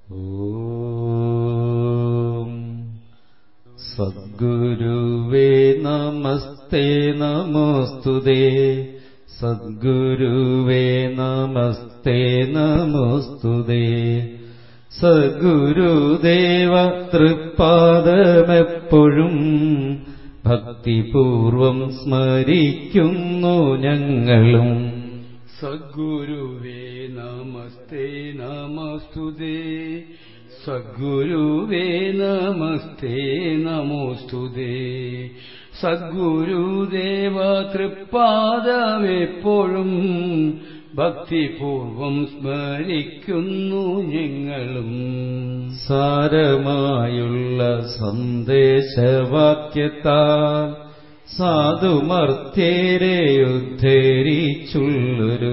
ഓം സദ്ഗുരുവേ നമസ്തേ നമോസ്തുതേ സദ്ഗുരുവേ നമസ്തേ നമോസ്തുതേ സദ്ഗുരുദേവ തൃപ്പാദമെപ്പോഴും ഭക്തിപൂർവം സ്മരിക്കുന്നു ഞങ്ങളും സദ്ഗുരുവേ നമസ്തേ നമസ്തുതേ സദ്ഗുരുവേ നമസ്തേ നമോസ്തുതേ സദ്ഗുരുദേവ തൃപ്പാദമെപ്പോഴും ഭക്തിപൂർവം സ്മരിക്കുന്നു ഞങ്ങളും സാരമായുള്ള സന്ദേശവാക്യത്താൽ സാധുമർത്യരെ ഉദ്ധരിച്ചുള്ളൊരു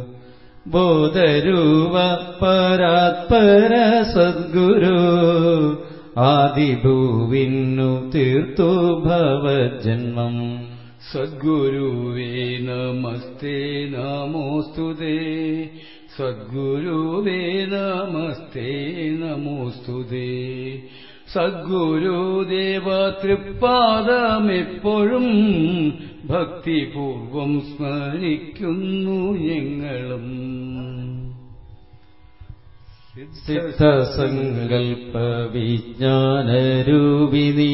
ബോധരൂപ പരാത്പര സദ്ഗുരു ആദിഭൂവിന്നു തീർത്തു ഭവജന്മം സദ്ഗുരുവേ നമസ്തേ നമോസ്തുതേ സദ്ഗുരുവേ നമസ്തേ നമോസ്തുതേ സദ്ഗുരുദേവ തൃപ്പാദമെപ്പോഴും ഭക്തിപൂർവം സ്മരിക്കുന്നു ഞങ്ങളും സിദ്ധസങ്കൽപ്പ വിജ്ഞാനരൂപിണി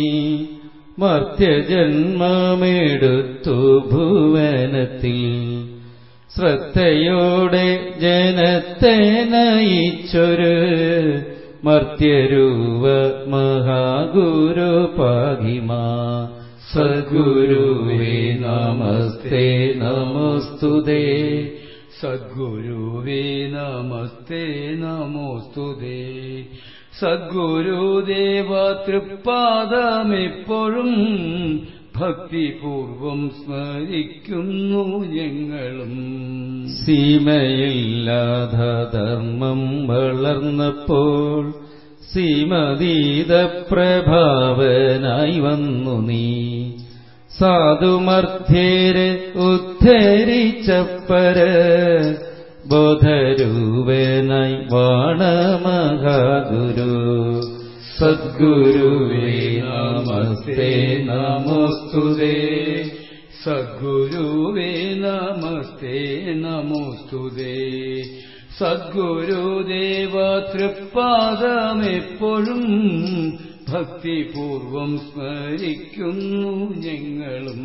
മർത്യജന്മമെടുത്തു ഭുവനത്തിൽ ശ്രദ്ധയോടെ ജനത്തെ നയിച്ചൊരു മർത്യരൂപ മഹാഗുരു പാഹിമാ സദ്ഗുരുവേ നമസ്തേ നമോസ്തുതേ സദ്ഗുരുവേ നമസ്തേ നമോസ്തുതേ സദ്ഗുരുദേവ തൃപ്പാദമെപ്പോഴും ഭക്തിപൂർവം സ്മരിക്കുന്നു ഞങ്ങളും സീമയില്ലാത ധർമ്മം വളർന്നപ്പോൾ സീമതീത പ്രഭാവനായി വന്നു നീ സാധുമർത്യരെ ഉദ്ധരിച്ചപ്പര ബോധരൂപനായി വാണമഹാഗുരു സദ്ഗുരുവേ നമസ്തേ നമോസ്തുതേ സദ്ഗുരുവേ നമസ്തേ നമോസ്തുതേ സദ്ഗുരുദേവ തൃപ്പാദമെപ്പോഴും ഭക്തിപൂർവം സ്മരിക്കുന്നു ഞങ്ങളും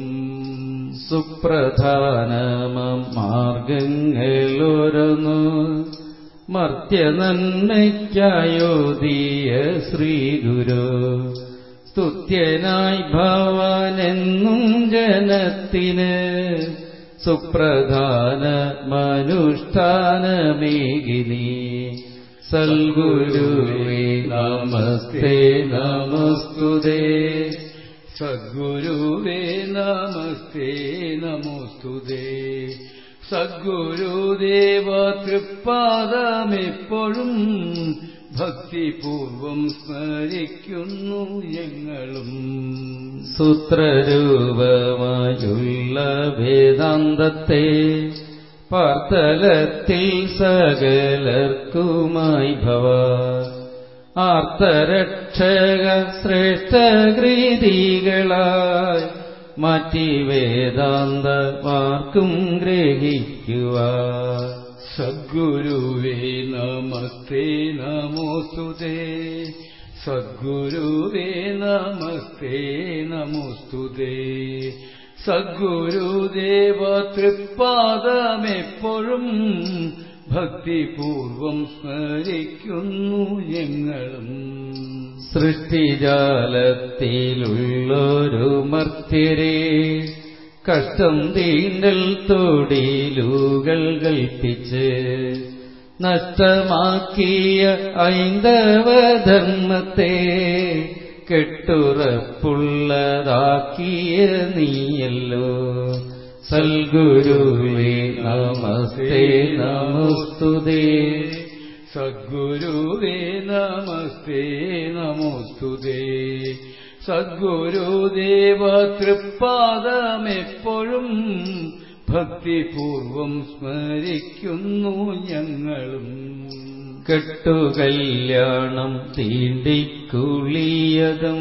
സുപ്രധാനമം മാർഗങ്ങളോരോന്നു മർത്യനന്മയ്ക്കായോദീയ ശ്രീഗുരു സ്തുത്യനായി ഭവാനെന്നും ജനത്തിന് സുപ്രധാന മനുഷ്ഠാനമേകിനി സൽഗുരുവേ നമസ്തേ നമസ്തുതേ സദ്ഗുരുവേ നമസ്തേ നമോസ്തുതേ സദ്ഗുരുദേവ തൃപ്പാദമെപ്പോഴും ഭക്തിപൂർവം സ്മരിക്കുന്നു ഞങ്ങളും സൂത്രരൂപമായുള്ള വേദാന്തത്തെ പാർത്തലത്തിൽ സകലർക്കുമായി ഭവ ആർത്തരക്ഷക ശ്രേഷ്ഠകൃതികളായി മാറ്റി വേദാന്ത വാർക്കും ഗ്രഹിക്കുക സദ്ഗുരുവേ നമസ്തേ നമോസ്തുതേ സദ്ഗുരുവേ നമസ്തേ നമോസ്തുതേ സദ്ഗുരുദേവ തൃപ്പാദമെപ്പോഴും ഭക്തിപൂർവം സ്മരിക്കുന്നു ഞങ്ങളും സൃഷ്ടിജാലത്തിലുള്ളൊരു മർത്യരെ കഷ്ടം തീണ്ടൽ തൊടിലുകൾ കൽപ്പിച്ച് നഷ്ടമാക്കിയ ഐന്ദവധർമ്മത്തെ കെട്ടുറപ്പുള്ളതാക്കിയ നീയല്ലോ സൽഗുരുവേ നമസ്തേ നമസ്തുതേ സദ്ഗുരുവേ നമസ്തേ നമോസ്തുതേ സദ്ഗുരുദേവ തൃപ്പാദമെപ്പോഴും ഭക്തിപൂർവം സ്മരിക്കുന്നു ഞങ്ങളും കെട്ടുകല്യാണം തീണ്ടിക്കുളിയതും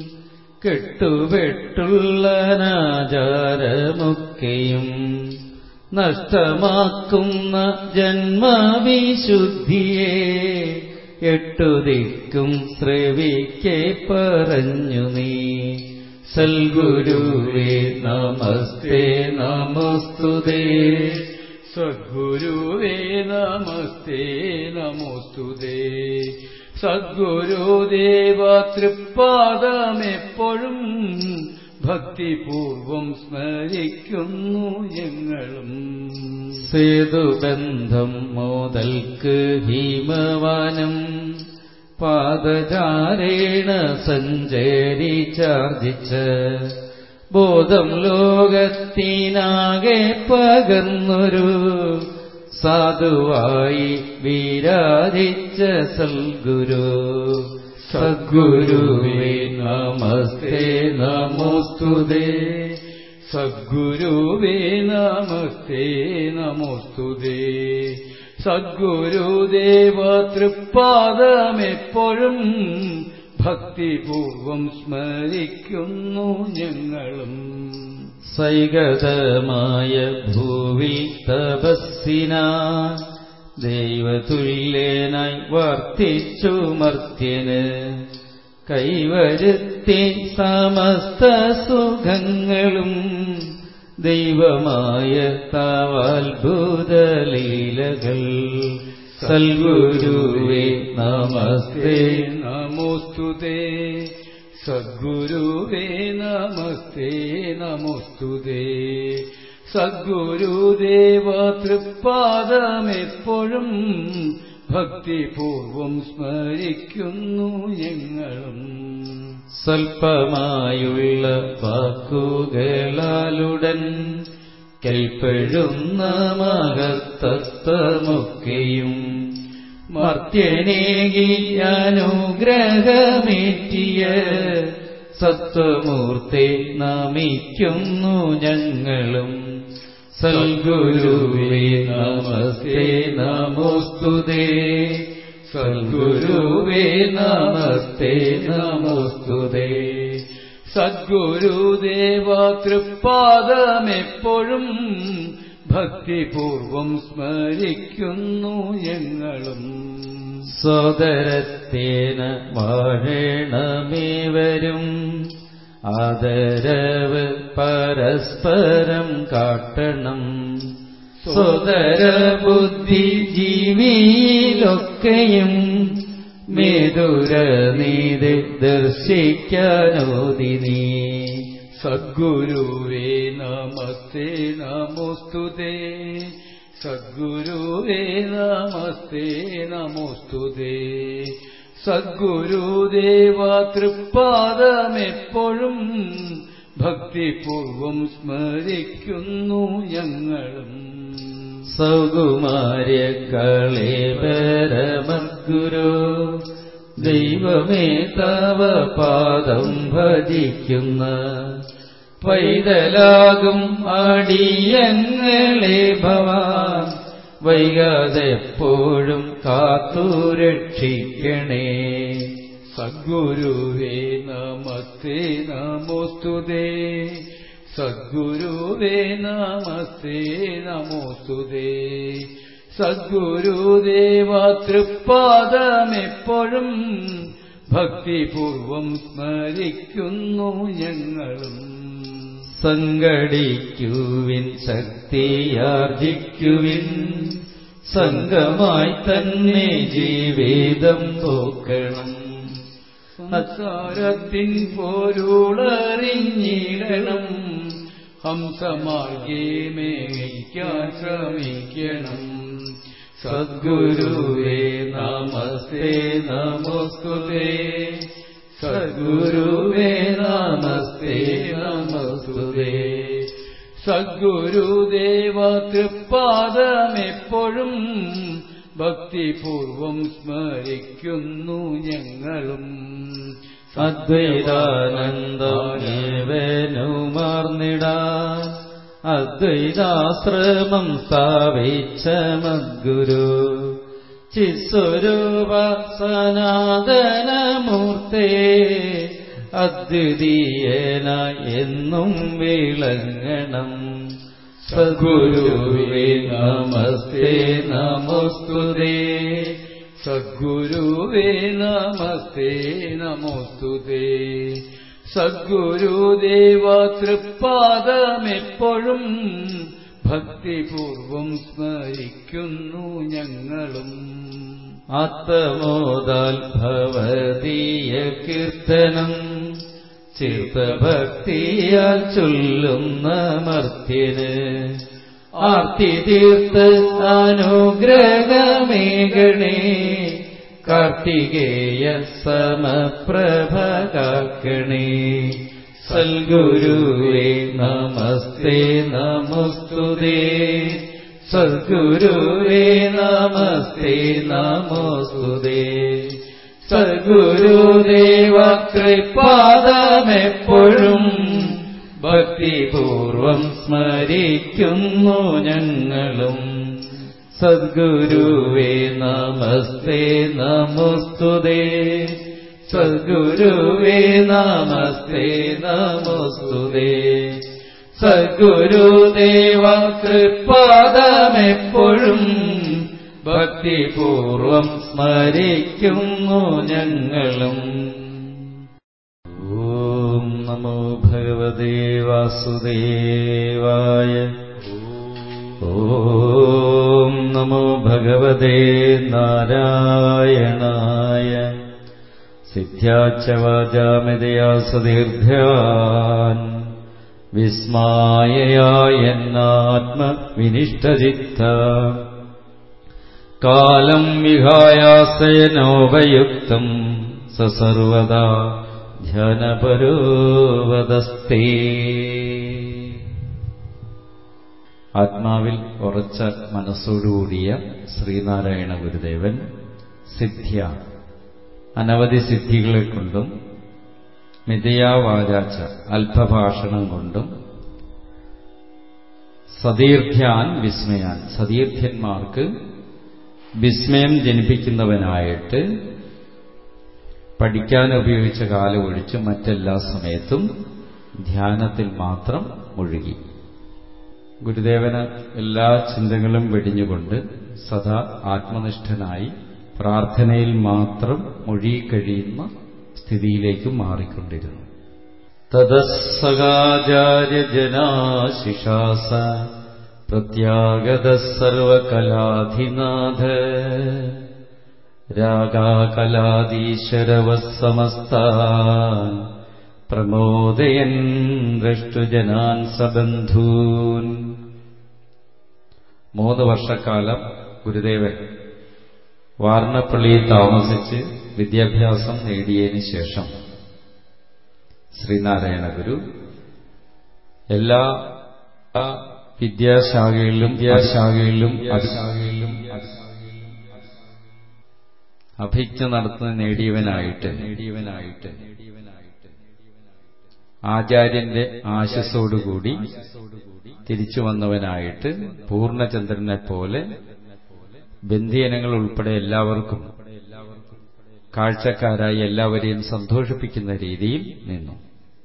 കെട്ടുവെട്ടുള്ളനാചാരമൊക്കെയും നഷ്ടമാക്കുന്ന ജന്മവിശുദ്ധിയെ എട്ടുദിക്കും ശ്രവിക്കെ പറഞ്ഞു നീ സൽഗുരുവേ നമസ്തേ നമസ്തുതേ സദ്ഗുരുവേ നമസ്തേ നമോസ്തുതേ സദ്ഗുരുദേവ തൃപ്പാദമെപ്പോഴും ഭക്തിപൂർവം സ്മരിക്കുന്നു ഞങ്ങളും സേതുബന്ധം മോതൽക്ക് ഹിമവാനം പാദചാരേണ സഞ്ചരിച്ചാർജിച്ച് ബോധം ലോകത്തിനാകെ പകർന്നൊരു സാധുവായി വിരാജിച്ച സൽഗുരു സദ്ഗുരുവേ നമസ്തേ നമോസ്തുതേ സദ്ഗുരുവേ നമസ്തേ നമോസ്തുതേ സദ്ഗുരുദേവ തൃപ്പാദമെപ്പോഴും ഭക്തിപൂർവം സ്മരിക്കുന്നു ഞങ്ങളും സൈകതമായ ഭൂവിൽ തപസ്സിന ദൈവതുല്യനായി വർത്തിച്ചു മർത്യന് കൈവരുത്തി സമസ്ത സുഖങ്ങളും ദൈവമായ താവാത്ഭുതലീലകൾ സൽഗുരുവേ നമസ്തേ നമോസ്തുതേ സദ്ഗുരുവേ നമസ്തേ നമോസ്തുതേ സദ്ഗുരുദേവ തൃപ്പാദമെപ്പോഴും ഭക്തിപൂർവം സ്മരിക്കുന്നു ഞങ്ങളും സ്വൽപ്പമായുള്ള വാക്കുകളാലുടൻ കൈപ്പഴുന്ന മഹത്തത്വമൊക്കെയും മർത്യനേകി അനുഗ്രഹമേറ്റിയ സത്വമൂർത്തെ നമിക്കുന്നു ഞങ്ങളും സൽഗുരുവേ നമസ്തേ നമോസ്തുതേ സൽഗുരുവേ നമസ്തേ നമോസ്തുതേ സദ്ഗുരുദേവ തൃപ്പാദമെപ്പോഴും ഭക്തിപൂർവം സ്മരിക്കുന്നു ഞങ്ങളും സോദരത്തേന വാഴണമേവരും ആദരവ് പരസ്പരം കാട്ടണം സോദര ബുദ്ധി ജീവിയിലൊക്കെയും മേതുര നീതി ദർശിക്കാനോതി നീ സദ്ഗുരുവേ നമസ്തേ നമോസ്തുതേ സദ്ഗുരുവേ നമസ്തേ നമോസ്തുതേ സദ്ഗുരുദേവ തൃപ്പാദമെപ്പോഴും ഭക്തിപൂർവം സ്മരിക്കുന്നു ഞങ്ങളും സൗകുമാര്യക്കളെ പരമദ്ഗുരു ദൈവമേ തവ പാദം ഭജിക്കുന്ന പൈതലാകും അടിയങ്ങളെ ഭവാൻ വൈകാതെ എപ്പോഴും കാത്തുരക്ഷിക്കണേ സദ്ഗുരുവേ നമസ്തേ നമോസ്തുതേ സദ്ഗുരുവേ നമസ്തേ നമോസ്തുതേ സദ്ഗുരുദേവ തൃപ്പാദമെപ്പോഴും ഭക്തിപൂർവം സ്മരിക്കുന്നു ഞങ്ങളും സംഘടിക്കുവിൻ ശക്തിയാർജിക്കുവിൻ സംഘമായി തന്നെ ജീവിതം പോക്കണം സംസാരത്തിൻ പോരുളറിഞ്ഞിടണം ഹംസമാർഗേ മേയ്ക്കാൻ ശ്രമിക്കണം സദ്ഗുരുവേ നമസ്തേ നമസ്തുതേ സദ്ഗുരുവേ നമസ്തേ നമസ്തുതേ സദ്ഗുരുദേവ തൃപ്പാദമെപ്പോഴും ഭക്തിപൂർവം സ്മരിക്കുന്നു ഞങ്ങളും അദ്വൈതാനന്ദേവനുമാർന്നിടാ അദ്വൈതാശ്രമം സ്ഥാപിച്ച മദ്ഗുരു ചിസ്വരൂപ സനാതനമൂർത്തേ അദ്വിതീയനായി എന്നും വിളങ്ങണം സദ്ഗുരുവേ നമസ്തേ നമോസ്തുതേ സദ്ഗുരുവേ നമസ്തേ നമോസ്തുതേ സദ്ഗുരുദേവ തൃപ്പാദമെപ്പോഴും ഭക്തിപൂർവം സ്മരിക്കുന്നു ഞങ്ങളും ആത്മോദാൽ ഭവതീയ കീർത്തനം ചിത്തഭക്തിയാൽ ചൊല്ലുന്ന മർത്യന് ആർത്തി തീർത്ത് അനുഗ്രഹമേകണേ കാർത്തികേയ സമപ്രഭ കാക്കണേ സൽഗുരുവേ നമസ്തേ നമസ്തുതേ സദ്ഗുരുവേ നമസ്തേ നമോസ്തുതേ സദ്ഗുരുദേവ കൃപാദമെപ്പോഴും ഭക്തിപൂർവം സ്മരിക്കുന്നു ഞങ്ങളും സദ്ഗുരുവേ നമസ്തേ നമോസ്തുതേ സദ്ഗുരുവേ നമസ്തേ നമോസ്തുതേ സദ്ഗുരുദേവ കൃപാദമെപ്പോഴും ഭക്തിപൂർവം സ്മരിക്കുന്നു ഞങ്ങളും ഓം നമോ ഭഗവതേ വാസുദേവായ ഓം നമോ ഭഗവതേ നാരായണായ സിദ്ധ്യാച്ച വാചാമിതയാ സുദീർഘ്യാൻ വിസ്മായയായെന്നാത്മവിനിഷ്ടചിത്ത കാലം വിഹായാസയനോപയുക്തം സസർവദാ ധ്യാനപരോവതസ്തേ ആത്മാവിൽ ഉറച്ച മനസ്സോടുകൂടിയ ശ്രീനാരായണ ഗുരുദേവൻ സിദ്ധ്യ അനവധി സിദ്ധികളെ കൊണ്ടും മിതയാവാചാച്ച അല്പഭാഷണം കൊണ്ടും സതീർഥ്യാൻ വിസ്മയാൻ സതീർത്ഥ്യന്മാർക്ക് വിസ്മയം ജനിപ്പിക്കുന്നവനായിട്ട് പഠിക്കാൻ ഉപയോഗിച്ച കാലം ഒഴിച്ച് മറ്റെല്ലാ സമയത്തും ധ്യാനത്തിൽ മാത്രം മുഴുകി ഗുരുദേവന് എല്ലാ ചിന്തകളും വെടിഞ്ഞുകൊണ്ട് സദാ ആത്മനിഷ്ഠനായി പ്രാർത്ഥനയിൽ മാത്രം മുഴുകിക്കഴിയുന്ന സ്ഥിതിയിലേക്ക് മാറിക്കൊണ്ടിരുന്നു തദസ്സകാചാര്യജനാശിഷാസ പ്രത്യാഗത സർവകലാധിനാഥ രാഗാകലാദീശ്വരവസമസ്താൻ പ്രമോദയൻ ദൃഷ്ടുജനാൻ സബന്ധൂൻ മൂന്ന് വർഷക്കാലം ഗുരുദേവൻ വാർണപ്പള്ളിയിൽ താമസിച്ച് വിദ്യാഭ്യാസം നേടിയതിനു ശേഷം ശ്രീനാരായണ ഗുരു എല്ലാ വിദ്യാശാഖകളിലും വിദ്യാശാഖകളിലും ശാഖകളിലും അഭിജ്ഞ നടത്തുന്ന നേടിയവനായിട്ട് നേടിയവനായിട്ട് ആചാര്യന്റെ ആശസ്സോടുകൂടി തിരിച്ചു വന്നവനായിട്ട് പൂർണ്ണചന്ദ്രനെ പോലെ ബന്ധിയനങ്ങൾ ഉൾപ്പെടെ എല്ലാവർക്കും കാഴ്ചക്കാരായി എല്ലാവരെയും സന്തോഷിപ്പിക്കുന്ന രീതിയിൽ നിന്നു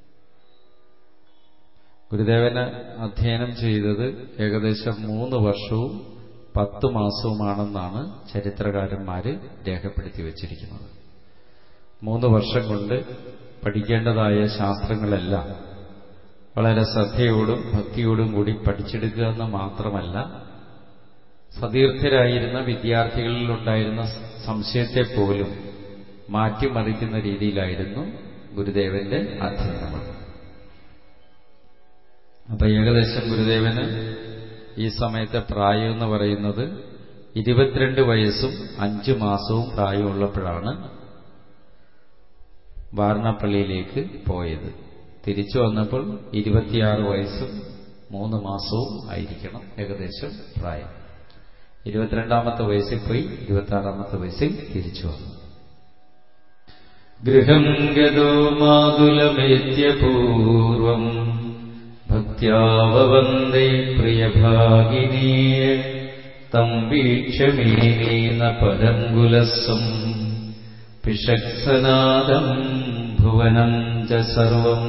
ഗുരുദേവന് അധ്യയനം ചെയ്തത് ഏകദേശം മൂന്ന് വർഷവും പത്ത് മാസവുമാണെന്നാണ് ചരിത്രകാരന്മാര് രേഖപ്പെടുത്തി വച്ചിരിക്കുന്നത് മൂന്ന് വർഷം കൊണ്ട് പഠിക്കേണ്ടതായ ശാസ്ത്രങ്ങളെല്ലാം വളരെ ശ്രദ്ധയോടും ഭക്തിയോടും കൂടി പഠിച്ചെടുക്കുക എന്ന് മാത്രമല്ല സതീർത്ഥരായിരുന്ന വിദ്യാർത്ഥികളിലുണ്ടായിരുന്ന സംശയത്തെ പോലും മാറ്റിമറിക്കുന്ന രീതിയിലായിരുന്നു ഗുരുദേവന്റെ അധ്യയനം അപ്പൊ ഏകദേശം ഗുരുദേവന് ഈ സമയത്തെ പ്രായം എന്ന് പറയുന്നത് ഇരുപത്തിരണ്ട് വയസ്സും അഞ്ചു മാസവും പ്രായമുള്ളപ്പോഴാണ് വാരണപ്പള്ളിയിലേക്ക് പോയത് തിരിച്ചു വന്നപ്പോൾ ഇരുപത്തിയാറ് വയസ്സും മൂന്ന് മാസവും ആയിരിക്കണം ഏകദേശം പ്രായം ഇരുപത്തിരണ്ടാമത്തെ വയസ്സിൽ പോയി ഇരുപത്തി വയസ്സിൽ തിരിച്ചു വന്നു ഗൃഹം ഗതോ മാതുലമേത്യപൂർവം ഭക്യാവവന്ദേ പ്രിയഭാഗിനീയ തം വീക്ഷമേനേന പരംകുലസ്വം പിഷക്സനാദം ഭുവനം ച സർവം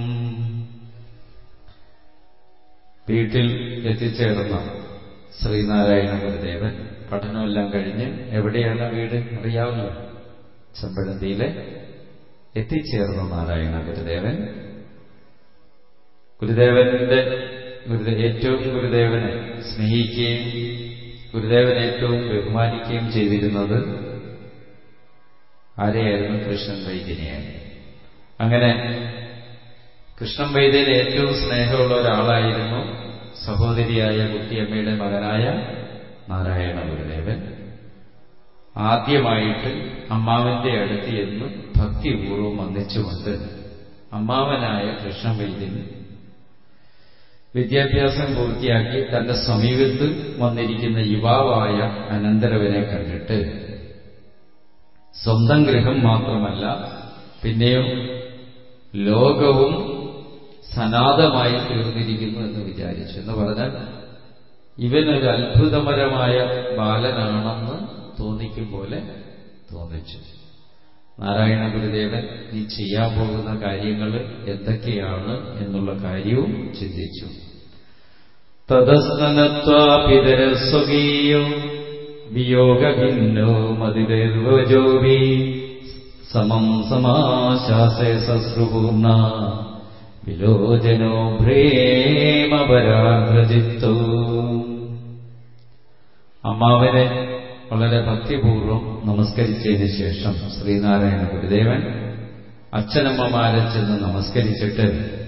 വീട്ടിൽ എത്തിച്ചേർന്ന ശ്രീനാരായണ ഗുരുദേവൻ പഠനമെല്ലാം കഴിഞ്ഞ് എവിടെയാണ് വീട് അറിയാമല്ലോ ചെമ്പഴന്തിയിലെ എത്തിച്ചേർന്ന നാരായണ ഗുരുദേവൻ ഗുരുദേവന്റെ ഗുരുദേ ഏറ്റവും ഗുരുദേവനെ സ്നേഹിക്കുകയും ഗുരുദേവൻ ഏറ്റവും ബഹുമാനിക്കുകയും ചെയ്തിരുന്നത് ആരെയായിരുന്നു കൃഷ്ണൻ വൈദ്യനെയായിരുന്നു അങ്ങനെ കൃഷ്ണൻ വൈദ്യന് ഏറ്റവും സ്നേഹമുള്ള ഒരാളായിരുന്നു സഹോദരിയായ കുട്ടിയമ്മയുടെ മകനായ നാരായണ ഗുരുദേവൻ ആദ്യമായിട്ട് അമ്മാവന്റെ അടുത്ത് എന്ന് ഭക്തിപൂർവ്വം വന്നിച്ചുകൊണ്ട് അമ്മാവനായ കൃഷ്ണൻ വൈദ്യൻ വിദ്യാഭ്യാസം പൂർത്തിയാക്കി തന്റെ സമീപത്ത് വന്നിരിക്കുന്ന യുവാവായ അനന്തരവനെ കണ്ടിട്ട് സ്വന്തം ഗൃഹം മാത്രമല്ല പിന്നെയോ ലോകവും സനാതമായി തീർന്നിരിക്കുന്നു എന്ന് വിചാരിച്ചു എന്ന് പറഞ്ഞാൽ ഇവനൊരു അത്ഭുതപരമായ ബാലനാണെന്ന് തോന്നിക്കും പോലെ തോന്നിച്ചു നാരായണ ഗുരുദേവൻ നീ ചെയ്യാൻ പോകുന്ന കാര്യങ്ങൾ എന്തൊക്കെയാണ് എന്നുള്ള കാര്യവും ചിന്തിച്ചു തതസ്നത്വാപിതര സ്വകീയോ വിയോഗഭിന്നോ മതിർവജോവി സമം സമാശാസേ സശ്രുപൂർണ വിലോചനോ ഭ്രേമപരാഗ്രജിത്തോ അമ്മാവനെ വളരെ ഭക്തിപൂർവ്വം നമസ്കരിച്ചതിന് ശേഷം ശ്രീനാരായണ ഗുരുദേവൻ അച്ഛനമ്മമാരെ ചെന്ന് നമസ്കരിച്ചിട്ട്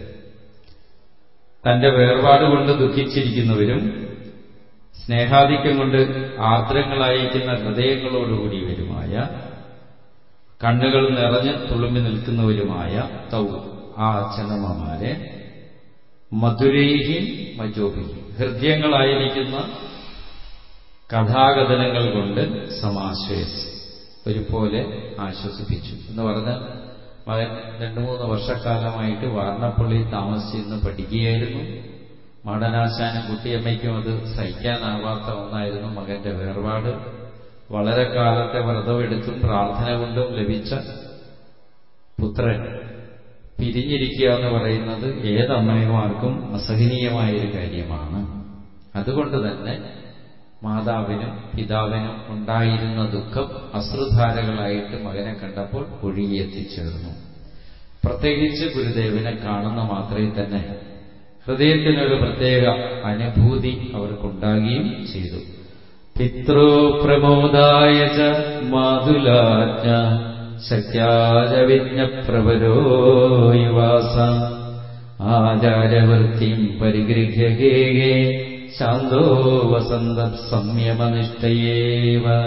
തന്റെ വേർപാട് കൊണ്ട് ദുഃഖിച്ചിരിക്കുന്നവരും സ്നേഹാധിക്യം കൊണ്ട് ആർദ്രങ്ങളായിരിക്കുന്ന ഹൃദയങ്ങളോടുകൂടിയവരുമായ കണ്ണുകൾ നിറഞ്ഞ് തുളുമ്പി നിൽക്കുന്നവരുമായ തൗ ആ അച്ഛനമ്മമാരെ മധുരൈഹി മജോഹി ഹൃദയങ്ങളായിരിക്കുന്ന കഥാകഥനങ്ങൾ കൊണ്ട് സമാശ്വസിച്ചു ഒരുപോലെ ആശ്വസിപ്പിച്ചു എന്ന് പറഞ്ഞാൽ മകൻ രണ്ടു മൂന്ന് വർഷക്കാലമായിട്ട് വാർണപ്പള്ളി താമസിച്ചിരുന്ന് പഠിക്കുകയായിരുന്നു മടനാശാനും കുട്ടിയമ്മയ്ക്കും അത് സഹിക്കാനാവാത്ത ഒന്നായിരുന്നു മകന്റെ വേർപാട് വളരെ കാലത്തെ വ്രതമെടുത്തും പ്രാർത്ഥന കൊണ്ടും ലഭിച്ച പുത്രൻ പിരിഞ്ഞിരിക്കുക എന്ന് പറയുന്നത് ഏതമ്മമാർക്കും അസഹനീയമായൊരു കാര്യമാണ് അതുകൊണ്ട് തന്നെ മാതാവിനും പിതാവിനും ഉണ്ടായിരുന്ന ദുഃഖം അശ്രുധാരകളായിട്ട് മകനെ കണ്ടപ്പോൾ ഒഴുകിയെത്തിച്ചേർന്നു പ്രത്യേകിച്ച് ഗുരുദേവനെ കാണുന്ന മാത്രമേ തന്നെ ഹൃദയത്തിനൊരു പ്രത്യേക അനുഭൂതി അവർക്കുണ്ടാകുകയും ചെയ്തു പിതൃപ്രമോദായ ച മാതുലാജ്ഞ ശക്യാജവിജ്ഞപ്രവരോ യുവാസ ആചാരവൃത്തിം പരിഗൃഹ്യ ഗേഹേ ശാന്തോ വസന്ത സംയമനിഷ്ഠയേവ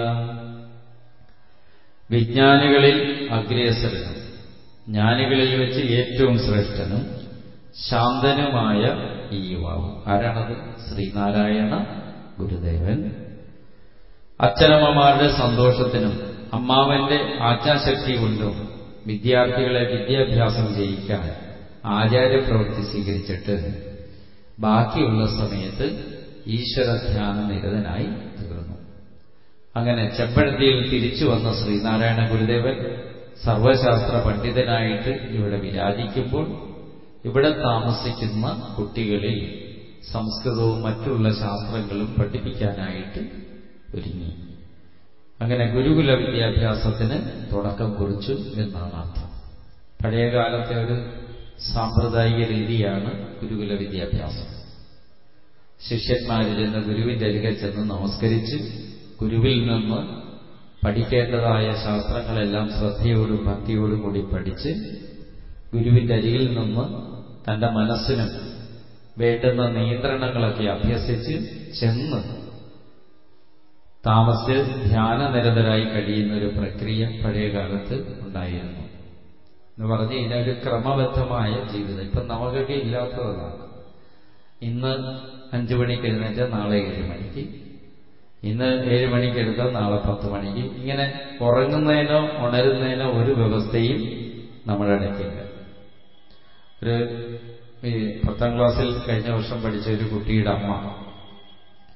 വിജ്ഞാനികളിൽ അഗ്രേസരനും ജ്ഞാനികളിൽ വെച്ച് ഏറ്റവും ശ്രേഷ്ഠനും ശാന്തനുമായ ഈ യുവാവ് ആരാണത് ശ്രീനാരായണ ഗുരുദേവൻ അച്ഛനമ്മമാരുടെ സന്തോഷത്തിനും അമ്മാവന്റെ ആജ്ഞാശക്തി കൊണ്ടും വിദ്യാർത്ഥികളെ വിദ്യാഭ്യാസം ചെയ്യിക്കാൻ ആചാര്യപ്രവൃത്തി സ്വീകരിച്ചിട്ട് ബാക്കിയുള്ള സമയത്ത് ഈശ്വരധ്യാന നിരതനായി തീർന്നു അങ്ങനെ ചെമ്പഴന്തിയിൽ തിരിച്ചു വന്ന ശ്രീനാരായണ ഗുരുദേവൻ സർവശാസ്ത്ര പണ്ഡിതനായിട്ട് ഇവിടെ വിരാജിക്കുമ്പോൾ ഇവിടെ താമസിക്കുന്ന കുട്ടികളിൽ സംസ്കൃതവും മറ്റുള്ള ശാസ്ത്രങ്ങളും പഠിപ്പിക്കാനായിട്ട് ഒരുങ്ങി അങ്ങനെ ഗുരുകുല വിദ്യാഭ്യാസത്തിന് തുടക്കം കുറിച്ചു എന്നാണ് അർത്ഥം പഴയകാലത്തെ ഒരു സാമ്പ്രദായിക രീതിയാണ് ഗുരുകുല വിദ്യാഭ്യാസം ശിഷ്യന്മാരിൽ നിന്ന് ഗുരുവിന്റെ അരികെ ചെന്ന് നമസ്കരിച്ച് ഗുരുവിൽ നിന്ന് പഠിക്കേണ്ടതായ ശാസ്ത്രങ്ങളെല്ലാം ശ്രദ്ധയോടും ഭക്തിയോടും കൂടി പഠിച്ച് ഗുരുവിന്റെ അരികിൽ നിന്ന് തന്റെ മനസ്സിനും വേണ്ടുന്ന നിയന്ത്രണങ്ങളൊക്കെ അഭ്യസിച്ച് ചെന്ന് താമസിച്ച് ധ്യാനനിരതരായി കഴിയുന്ന ഒരു പ്രക്രിയ പഴയകാലത്ത് ഉണ്ടായിരുന്നു എന്ന് പറഞ്ഞു കഴിഞ്ഞാൽ ഒരു ക്രമബദ്ധമായ ജീവിതം ഇപ്പം നമുക്കൊക്കെ ഇല്ലാത്തതാണ് ഇന്ന് അഞ്ചു മണിക്ക് എഴുന്നേറ്റാൽ നാളെ ഏഴ് മണിക്ക് ഇന്ന് ഏഴ് മണിക്ക് എടുത്താൽ നാളെ പത്ത് മണിക്ക് ഇങ്ങനെ ഉറങ്ങുന്നതിനോ ഉണരുന്നതിനോ ഒരു വ്യവസ്ഥയും നമ്മുടെ ഇടയ്ക്കില്ല ഒരു ഈ പത്താം ക്ലാസ്സിൽ കഴിഞ്ഞ വർഷം പഠിച്ച ഒരു കുട്ടിയുടെ അമ്മ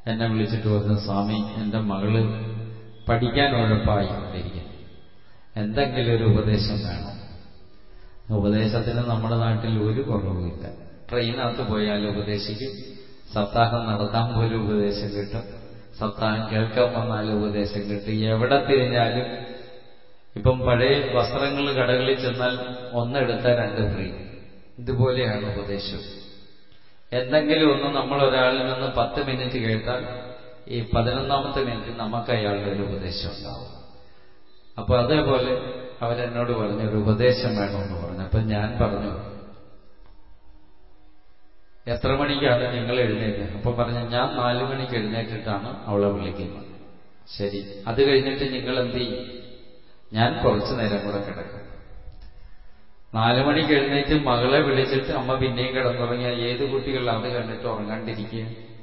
എന്നെ വിളിച്ചിട്ട് പറഞ്ഞു സ്വാമി എൻ്റെ മകള് പഠിക്കാൻ ഉഴപ്പായിക്കൊണ്ടിരിക്കുന്നു എന്തെങ്കിലും ഒരു ഉപദേശം വേണം ഉപദേശത്തിന് നമ്മുടെ നാട്ടിൽ ഒരു കുറവുമില്ല ട്രെയിനകത്ത് പോയാൽ ഉപദേശിക്കും സപ്താഹം നടത്താൻ പോലും ഉപദേശം കിട്ടും സപ്താഹം കേൾക്കാൻ വന്നാൽ ഉപദേശം കിട്ടും എവിടെ തിരിഞ്ഞാലും ഇപ്പം പഴയ വസ്ത്രങ്ങൾ കടകളിൽ ചെന്നാൽ ഒന്നെടുത്താൽ രണ്ട് ഫ്രീ ഇതുപോലെയാണ് ഉപദേശം എന്തെങ്കിലും ഒന്ന് നമ്മൾ ഒരാളിൽ നിന്ന് പത്ത് മിനിറ്റ് കേട്ടാൽ ഈ പതിനൊന്നാമത്തെ മിനിറ്റ് നമുക്ക് അയാളുടെ ഒരു ഉപദേശം ഉണ്ടാവും അപ്പൊ അതേപോലെ അവരെന്നോട് പറഞ്ഞു ഒരു ഉപദേശം വേണമെന്ന് പറഞ്ഞു അപ്പൊ ഞാൻ പറഞ്ഞു എത്ര മണിക്കാണ് നിങ്ങൾ എഴുന്നേറ്റ് അപ്പൊ പറഞ്ഞു ഞാൻ നാലു മണിക്ക് എഴുന്നേറ്റിട്ടാണ് അവളെ വിളിക്കുന്നത് ശരി അത് കഴിഞ്ഞിട്ട് നിങ്ങൾ എന്ത് ചെയ്യും ഞാൻ കുറച്ചു നേരം കൂടെ കിടക്കും നാലു മണിക്ക് എഴുന്നേറ്റ് മകളെ വിളിച്ചിട്ട് അമ്മ പിന്നെയും കിടന്നുറങ്ങിയ ഏത് കുട്ടികൾ അത് കണ്ടിട്ട് ഉറങ്ങാണ്ടിരിക്കുക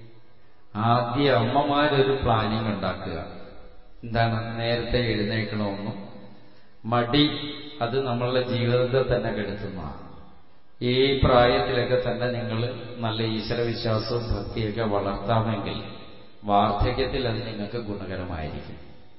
ആദ്യ അമ്മമാരൊരു പ്ലാനിങ് ഉണ്ടാക്കുക എന്താണ് നേരത്തെ എഴുന്നേക്കണമെന്നും മടി അത് നമ്മളുടെ ജീവിതത്തെ തന്നെ കെടുത്തുന്നതാണ് ഈ പ്രായത്തിലൊക്കെ തന്നെ നിങ്ങൾ നല്ല ഈശ്വരവിശ്വാസവും ഭക്തിയൊക്കെ വളർത്താമെങ്കിൽ വാർദ്ധക്യത്തിൽ അത് നിങ്ങൾക്ക് ഗുണകരമായിരിക്കും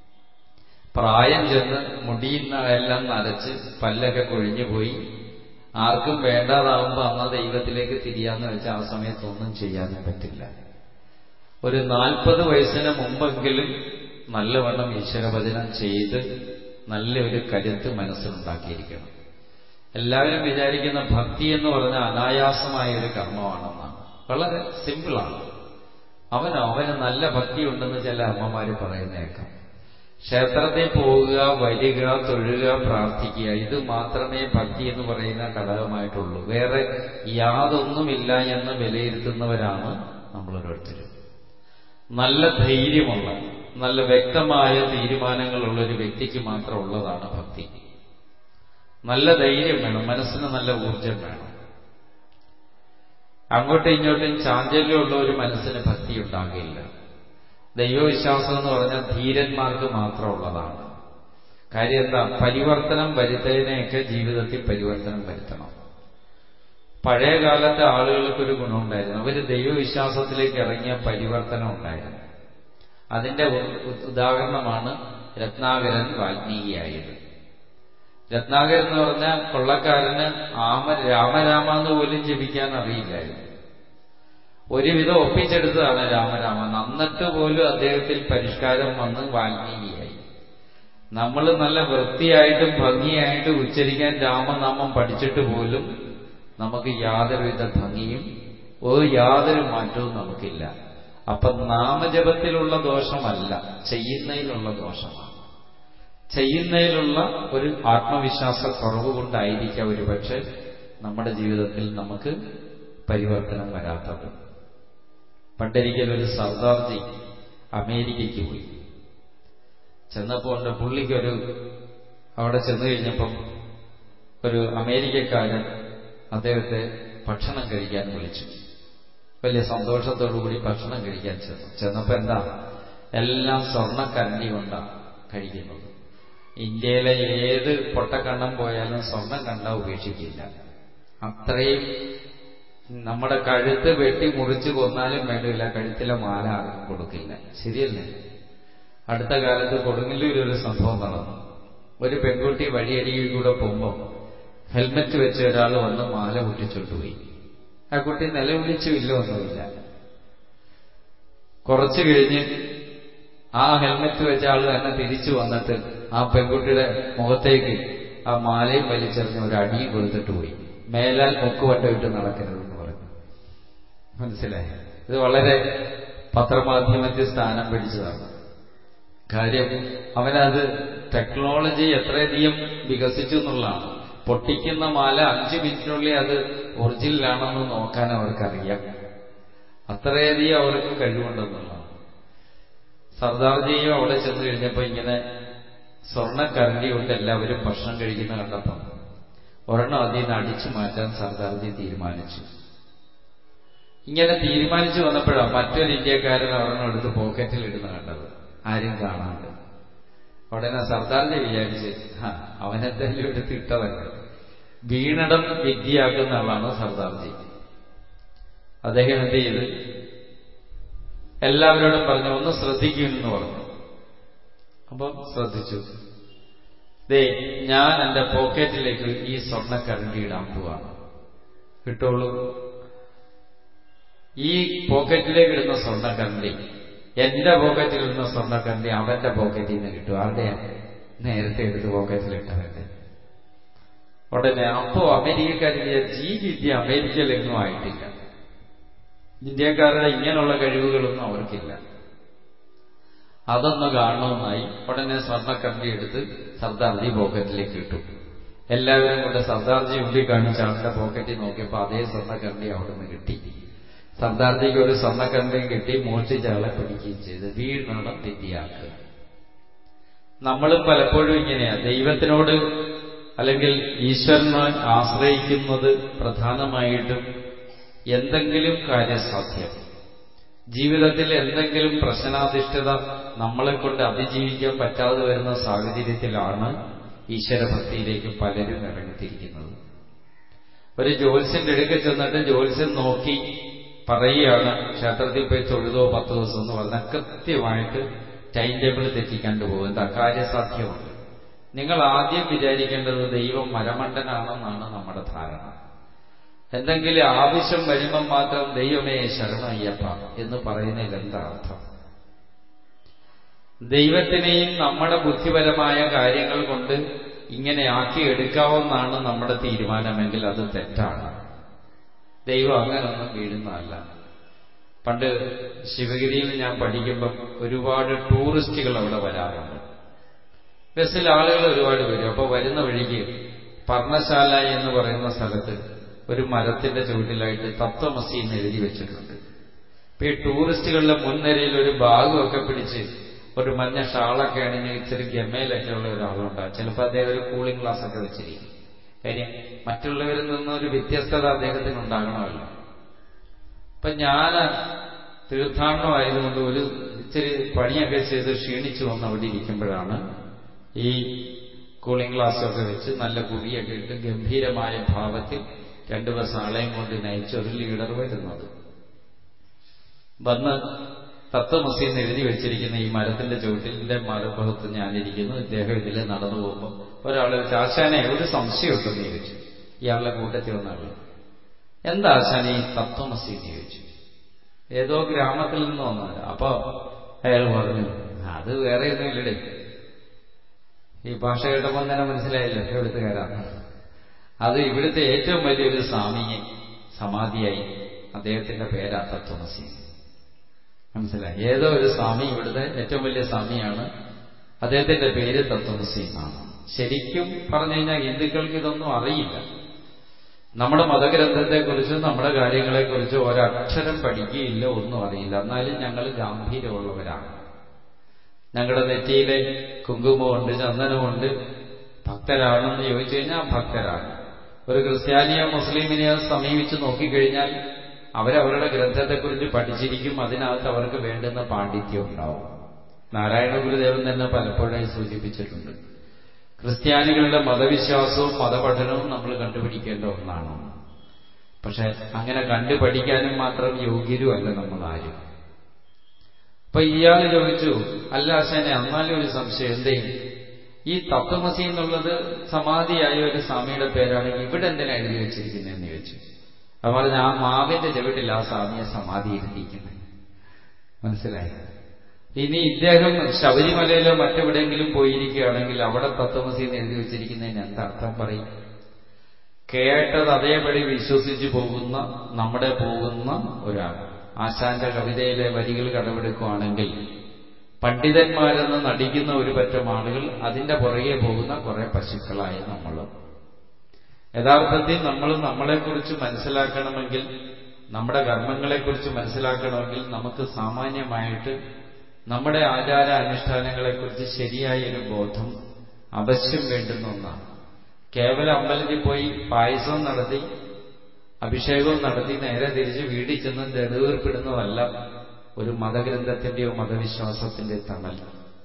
പ്രായം ചെന്ന് മുടിയുന്ന എല്ലാം നരച്ച് പല്ലൊക്കെ കൊഴിഞ്ഞു പോയി ആർക്കും വേണ്ടാതാവുമ്പോൾ അന്ന ദൈവത്തിലേക്ക് തിരിയാന്ന് വെച്ചാൽ ആ സമയത്തൊന്നും ചെയ്യാനും പറ്റില്ല ഒരു നാൽപ്പത് വയസ്സിന് മുമ്പെങ്കിലും നല്ലവണ്ണം ഈശ്വരഭജനം ചെയ്ത് നല്ലൊരു കരുത്ത് മനസ്സിലുണ്ടാക്കിയിരിക്കണം എല്ലാവരും വിചാരിക്കുന്ന ഭക്തി എന്ന് പറഞ്ഞാൽ അനായാസമായ ഒരു കർമ്മമാണെന്നാണ് വളരെ സിമ്പിളാണ് അവന് അവന് നല്ല ഭക്തി ഉണ്ടെന്ന് ചില അമ്മമാര് പറയുന്നേക്കാം ക്ഷേത്രത്തിൽ പോവുക വരിക തൊഴുക പ്രാർത്ഥിക്കുക ഇത് മാത്രമേ ഭക്തി എന്ന് പറയുന്ന ഘടകമായിട്ടുള്ളൂ വേറെ യാതൊന്നുമില്ല എന്ന് വിലയിരുത്തുന്നവരാണ് നമ്മളോരോരുത്തരും നല്ല ധൈര്യമുള്ള നല്ല വ്യക്തമായ തീരുമാനങ്ങളുള്ള ഒരു വ്യക്തിക്ക് മാത്രം ഉള്ളതാണ് ഭക്തി നല്ല ധൈര്യം വേണം മനസ്സിന് നല്ല ഊർജം വേണം അങ്ങോട്ടും ഇങ്ങോട്ടും ചാഞ്ചല്യമുള്ള ഒരു മനസ്സിന് ഭക്തി ഉണ്ടാകില്ല ദൈവവിശ്വാസം എന്ന് പറഞ്ഞാൽ ധീരന്മാർക്ക് മാത്രമുള്ളതാണ് കാര്യം എന്താ പരിവർത്തനം വരുത്തതിനെയൊക്കെ ജീവിതത്തിൽ പരിവർത്തനം വരുത്തണം പഴയ കാലത്തെ ആളുകൾക്കൊരു ഗുണമുണ്ടായിരുന്നു അവർ ദൈവവിശ്വാസത്തിലേക്ക് ഇറങ്ങിയ പരിവർത്തനം ഉണ്ടായിരുന്നു അതിന്റെ ഉദാഹരണമാണ് രത്നാകരൻ വാൽമീകിയായത് രത്നാകരൻ എന്ന് പറഞ്ഞാൽ കൊള്ളക്കാരന് ആമ രാമരാമ എന്ന് പോലും ജപിക്കാൻ അറിയില്ലായിരുന്നു ഒരുവിധം ഒപ്പിച്ചെടുത്തതാണ് രാമരാമ നന്നിട്ട് പോലും അദ്ദേഹത്തിൽ പരിഷ്കാരം വന്ന് വാൽമീകിയായി നമ്മൾ നല്ല വൃത്തിയായിട്ടും ഭംഗിയായിട്ടും ഉച്ചരിക്കാൻ രാമനാമം പഠിച്ചിട്ട് പോലും നമുക്ക് യാതൊരുവിധ ഭംഗിയും ഒരു യാതൊരു മാറ്റവും നമുക്കില്ല അപ്പൊ നാമജപത്തിലുള്ള ദോഷമല്ല ചെയ്യുന്നതിലുള്ള ദോഷമാണ് ചെയ്യുന്നതിലുള്ള ഒരു ആത്മവിശ്വാസ കുറവ് കൊണ്ടായിരിക്കാം ഒരു പക്ഷെ നമ്മുടെ ജീവിതത്തിൽ നമുക്ക് പരിവർത്തനം വരാത്തത് പണ്ടൊരിക്കൽ ഒരു സർദാർജി അമേരിക്കയ്ക്ക് പോയി ചെന്നപ്പോൾ ഉണ്ട് പുള്ളിക്കൊരു അവിടെ ചെന്നു കഴിഞ്ഞപ്പം ഒരു അമേരിക്കക്കാരൻ അദ്ദേഹത്തെ ഭക്ഷണം കഴിക്കാൻ വിളിച്ചു വലിയ സന്തോഷത്തോടുകൂടി ഭക്ഷണം കഴിക്കാൻ ചെന്നു ചെന്നപ്പോ എന്താ എല്ലാം സ്വർണ്ണക്കരണ്ടി കൊണ്ടാണ് കഴിക്കുന്നത് ഇന്ത്യയിലെ ഏത് പൊട്ടക്കണ്ണം പോയാലും സ്വർണം കണ്ട ഉപേക്ഷിക്കില്ല അത്രയും നമ്മുടെ കഴുത്ത് വെട്ടി മുറിച്ച് കൊന്നാലും വേണ്ടില്ല കഴുത്തിലെ മാല ആർക്കും കൊടുക്കില്ല ശരിയല്ലേ അടുത്ത കാലത്ത് കൊടുങ്ങല്ലൂർ ഒരു സംഭവം നടന്നു ഒരു പെൺകുട്ടി വഴിയരികിൽ കൂടെ പോകുമ്പോൾ ഹെൽമെറ്റ് വെച്ച ഒരാൾ വന്ന് മാല പൊട്ടിച്ചോണ്ടുപോയി ആ കുട്ടി നിലവിളിച്ചുമില്ല ഒന്നുമില്ല കുറച്ചു കഴിഞ്ഞ് ആ ഹെൽമെറ്റ് വെച്ച ആൾ തന്നെ തിരിച്ചു വന്നിട്ട് ആ പെൺകുട്ടിയുടെ മുഖത്തേക്ക് ആ മാലയും വലിച്ചെറിഞ്ഞ് ഒരു അടിയും കൊടുത്തിട്ട് പോയി മേലാൽ മുക്കുവട്ടമിട്ട് നടക്കരുതെന്ന് പറഞ്ഞു മനസ്സിലായി ഇത് വളരെ പത്രമാധ്യമത്തിൽ സ്ഥാനം പിടിച്ചതാണ് കാര്യം അവനത് ടെക്നോളജി എത്രയധികം വികസിച്ചു എന്നുള്ളതാണ് പൊട്ടിക്കുന്ന മാല അഞ്ച് മിനിറ്റിനുള്ളിൽ അത് ഒറിജിനലാണെന്ന് നോക്കാൻ അവർക്കറിയാം അത്രയധികം അവർക്ക് കഴിവുണ്ടെന്നുള്ളതാണ് സർദാർജിയും അവിടെ ചെന്ന് കഴിഞ്ഞപ്പോൾ ഇങ്ങനെ സ്വർണ്ണക്കരണ്ടി കൊണ്ട് എല്ലാവരും ഭക്ഷണം കഴിക്കുന്ന കണ്ടപ്പോൾ ഒരെണ്ണം അതിൽ നിന്ന് അടിച്ചു മാറ്റാൻ സർദാർജി തീരുമാനിച്ചു ഇങ്ങനെ തീരുമാനിച്ചു വന്നപ്പോഴാണ് മറ്റൊരു ഇന്ത്യക്കാരൻ ഒരെണ്ണം എടുത്ത് പോക്കറ്റിൽ ഇടുന്ന കണ്ടത് ആരും കാണാണ്ട് ഉടനെ സർദാർജി വിചാരിച്ച് ആ അവനെന്തെങ്കിലും എടുത്ത് ഇട്ടതല്ല വീണടം വിദ്യയാക്കുന്ന ആളാണ് സർദാർജി അദ്ദേഹം എന്ത് ചെയ്ത് എല്ലാവരോടും പറഞ്ഞു ഒന്ന് ശ്രദ്ധിക്കുമെന്ന് പറഞ്ഞു അപ്പം ശ്രദ്ധിച്ചു ദേ ഞാൻ എന്റെ പോക്കറ്റിലേക്ക് ഈ സ്വർണ്ണക്കരണ്ടി ഇടാൻ പോവാണ് കിട്ടുള്ളൂ ഈ പോക്കറ്റിലേക്ക് ഇടുന്ന സ്വർണ്ണക്കരണ്ടി എന്റെ പോക്കറ്റിൽ ഇടുന്ന സ്വർണ്ണക്കരണ്ടി അവന്റെ പോക്കറ്റിൽ നിന്ന് കിട്ടും ആരുടെയാ നേരത്തെ എടുത്ത് പോക്കറ്റിലിട്ടവന്റെ ഉടനെ അപ്പോ അമേരിക്കക്കാരിൽ ഈ വിദ്യ അമേരിക്കയിലെങ്ങും ആയിട്ടില്ല ഇന്ത്യക്കാരുടെ ഇങ്ങനെയുള്ള കഴിവുകളൊന്നും അവർക്കില്ല അതൊന്ന് കാണണമെന്നായി ഉടനെ സ്വർണ്ണക്കരണ്ടി എടുത്ത് സർദാർജി പോക്കറ്റിലേക്ക് ഇട്ടു എല്ലാവരും കൂടെ സർദാർജി ഉള്ളി കാണിച്ച ആളുടെ പോക്കറ്റിൽ നോക്കിയപ്പോൾ അതേ സ്വർണ്ണക്കരണ്ടി അവിടുന്ന് കിട്ടി സർദാർജിക്ക് ഒരു സ്വർണ്ണക്കരണ്ടിയും കിട്ടി മോഷ്ടിച്ച ആളെ പിടിക്കുകയും ചെയ്ത് വീടിനുള്ള വിദ്യയാക്കുക നമ്മളും പലപ്പോഴും ഇങ്ങനെയാ ദൈവത്തിനോട് അല്ലെങ്കിൽ ഈശ്വരനെ ആശ്രയിക്കുന്നത് പ്രധാനമായിട്ടും എന്തെങ്കിലും കാര്യസാധ്യം ജീവിതത്തിൽ എന്തെങ്കിലും പ്രശ്നാധിഷ്ഠിത നമ്മളെ കൊണ്ട് അതിജീവിക്കാൻ പറ്റാതെ വരുന്ന സാഹചര്യത്തിലാണ് ഈശ്വരഭക്തിയിലേക്ക് പലരും ഇറങ്ങിത്തിരിക്കുന്നത് ഒരു ജ്യോത്സ്യന്റെ അടുക്കൽ ചെന്നിട്ട് ജ്യോത്സ്യൻ നോക്കി പറയുകയാണ് ക്ഷേത്രത്തിൽ പോയി തൊഴുതോ പത്ത് ദിവസം എന്ന് പറഞ്ഞാൽ കൃത്യമായിട്ട് ടൈം ടേബിൾ തെറ്റിക്കാണ്ട് പോകും എന്താ കാര്യസാധ്യമുണ്ട് നിങ്ങൾ ആദ്യം വിചാരിക്കേണ്ടത് ദൈവം മരമണ്ടനാണെന്നാണ് നമ്മുടെ ധാരണ എന്തെങ്കിലും ആവശ്യം വരുമ്പം മാത്രം ദൈവമേ ശരണയ്യപ്പ എന്ന് പറയുന്നതിൽ എന്താ അർത്ഥം ദൈവത്തിനെയും നമ്മുടെ ബുദ്ധിപരമായ കാര്യങ്ങൾ കൊണ്ട് ഇങ്ങനെ ആക്കി എടുക്കാവുന്നതാണ് നമ്മുടെ തീരുമാനമെങ്കിൽ അത് തെറ്റാണ് ദൈവം അങ്ങനൊന്നും വീഴുന്നതല്ല പണ്ട് ശിവഗിരിയിൽ ഞാൻ പഠിക്കുമ്പം ഒരുപാട് ടൂറിസ്റ്റുകൾ അവിടെ വരാറുണ്ട് ബസ്സിൽ ആളുകൾ ഒരുപാട് വരും അപ്പോൾ വരുന്ന വഴിക്ക് പർണശാല എന്ന് പറയുന്ന സ്ഥലത്ത് ഒരു മരത്തിന്റെ ചുവട്ടിലായിട്ട് തത്വമസി എന്ന് എഴുതി വെച്ചിട്ടുണ്ട് ഇപ്പൊ ഈ ടൂറിസ്റ്റുകളുടെ മുൻനിരയിൽ ഒരു ബാഗുമൊക്കെ പിടിച്ച് ഒരു മഞ്ഞ ഷാളൊക്കെ അണിഞ്ഞ് ഇച്ചിരി ഗമയിലൊക്കെ ഉള്ള ഒരാളുണ്ടാകും ചിലപ്പോൾ അദ്ദേഹം ഒരു കൂളിംഗ് ഗ്ലാസ് ഒക്കെ വെച്ചിരിക്കും കാര്യം മറ്റുള്ളവരിൽ നിന്നൊരു വ്യത്യസ്തത അദ്ദേഹത്തിന് ഉണ്ടാകണമല്ലോ അപ്പൊ ഞാൻ തീർത്ഥാടനമായതുകൊണ്ട് ഒരു ഇച്ചിരി പണിയൊക്കെ ചെയ്ത് ക്ഷീണിച്ചു വന്ന് അവിടെ ഇരിക്കുമ്പോഴാണ് ഈ കൂളിംഗ് ഗ്ലാസ്സൊക്കെ വെച്ച് നല്ല കുഴിയൊക്കെ ഇട്ട് ഗംഭീരമായ ഭാവത്തിൽ രണ്ടു ബസ് ആളെയും കൊണ്ട് നയിച്ച ഒരു ലീഡർ വരുന്നത് വന്ന് തത്വമസി എന്ന് എഴുതി വെച്ചിരിക്കുന്ന ഈ മരത്തിന്റെ ചുവട്ടിന്റെ മലപ്പുറത്ത് ഞാനിരിക്കുന്നു ഇദ്ദേഹം ഇതിലെ നടന്നു പോകുമ്പോൾ ഒരാൾ ആശാനെ ഒരു സംശയമുണ്ടെന്ന് ചോദിച്ചു ഇയാളുടെ കൂട്ടത്തിൽ വന്നാള് എന്താ ആശാനെ ഈ തത്വമസി എന്ന് ചോദിച്ചു ഏതോ ഗ്രാമത്തിൽ നിന്ന് വന്നത് അപ്പൊ അയാൾ പറഞ്ഞു അത് വേറെ ഒന്നുമില്ലടേ ഈ ഭാഷ കേട്ടപ്പോൾ തന്നെ മനസ്സിലായില്ല എവിടുത്തുകാരാണ് അത് ഇവിടുത്തെ ഏറ്റവും വലിയൊരു സ്വാമിയെ സമാധിയായി അദ്ദേഹത്തിന്റെ പേരാ തത്വമസി മനസ്സിലായി ഏതോ ഒരു സ്വാമി ഇവിടുത്തെ ഏറ്റവും വലിയ സ്വാമിയാണ് അദ്ദേഹത്തിന്റെ പേര് തത്വമസി എന്നാണ് ശരിക്കും പറഞ്ഞു കഴിഞ്ഞാൽ ഹിന്ദുക്കൾക്ക് ഇതൊന്നും അറിയില്ല നമ്മുടെ മതഗ്രന്ഥത്തെക്കുറിച്ചും നമ്മുടെ കാര്യങ്ങളെക്കുറിച്ചും ഒരക്ഷരം പഠിക്കുകയില്ല ഒന്നും അറിയില്ല എന്നാലും ഞങ്ങൾ ഗാംഭീര്യമുള്ളവരാണ് ഞങ്ങളുടെ നെറ്റിയിലെ കുങ്കുമമുണ്ട് ചന്ദനമുണ്ട് ഭക്തരാണെന്ന് ചോദിച്ചു കഴിഞ്ഞാൽ ഭക്തരാണ് ഒരു ക്രിസ്ത്യാനിയോ മുസ്ലിമിനെയോ സമീപിച്ച് നോക്കിക്കഴിഞ്ഞാൽ അവരവരുടെ ഗ്രന്ഥത്തെക്കുറിച്ച് പഠിച്ചിരിക്കും അതിനകത്ത് അവർക്ക് വേണ്ടുന്ന പാണ്ഡിത്യം ഉണ്ടാവും നാരായണ ഗുരുദേവൻ തന്നെ പലപ്പോഴായി സൂചിപ്പിച്ചിട്ടുണ്ട് ക്രിസ്ത്യാനികളുടെ മതവിശ്വാസവും മതപഠനവും നമ്മൾ കണ്ടുപിടിക്കേണ്ട ഒന്നാണ് പക്ഷെ അങ്ങനെ കണ്ടുപഠിക്കാനും മാത്രം യോഗ്യരുമല്ല നമ്മൾ ആരും അപ്പൊ ഇയാൾ ചോദിച്ചു അല്ല അശനെ എന്നാലും ഒരു സംശയം എന്തേ ഈ തത്വമസി എന്നുള്ളത് സമാധിയായ ഒരു സ്വാമിയുടെ പേരാണെങ്കിൽ ഇവിടെ എന്തിനാ എഴുതി വെച്ചിരിക്കുന്നതെന്ന് ചോദിച്ചു അപ്പൊ പറഞ്ഞ ആ മാവിന്റെ ചവിട്ടിൽ ആ സ്വാമിയെ സമാധി ഇരുത്തിയിരിക്കുന്നത് മനസ്സിലായി ഇനി ഇദ്ദേഹം ശബരിമലയിലോ മറ്റെവിടെയെങ്കിലും പോയിരിക്കുകയാണെങ്കിൽ അവിടെ തത്വമസി എന്ന് എഴുതി വെച്ചിരിക്കുന്നതിന് എന്തർത്ഥം പറയും കേട്ടത് അതേപടി വിശ്വസിച്ചു പോകുന്ന നമ്മുടെ പോകുന്ന ഒരാൾ ആശാന്റെ കവിതയിലെ വരികൾ കടമെടുക്കുകയാണെങ്കിൽ പണ്ഡിതന്മാരെന്ന് നടിക്കുന്ന ഒരു പറ്റം ആളുകൾ അതിന്റെ പുറകെ പോകുന്ന കുറെ പശുക്കളായ നമ്മൾ യഥാർത്ഥത്തിൽ നമ്മൾ നമ്മളെക്കുറിച്ച് മനസ്സിലാക്കണമെങ്കിൽ നമ്മുടെ കർമ്മങ്ങളെക്കുറിച്ച് മനസ്സിലാക്കണമെങ്കിൽ നമുക്ക് സാമാന്യമായിട്ട് നമ്മുടെ ആചാര അനുഷ്ഠാനങ്ങളെക്കുറിച്ച് ശരിയായ ഒരു ബോധം അവശ്യം വേണ്ടുന്ന ഒന്നാണ് കേവലം അമ്പലത്തിൽ പോയി പായസവും നടത്തി അഭിഷേകവും നടത്തി നേരെ തിരിച്ച് വീട്ടിൽ ചെന്ന് നെടുവീർപ്പിടുന്നതല്ല ഒരു മതഗ്രന്ഥത്തിന്റെയോ മതവിശ്വാസത്തിന്റെ തണൽ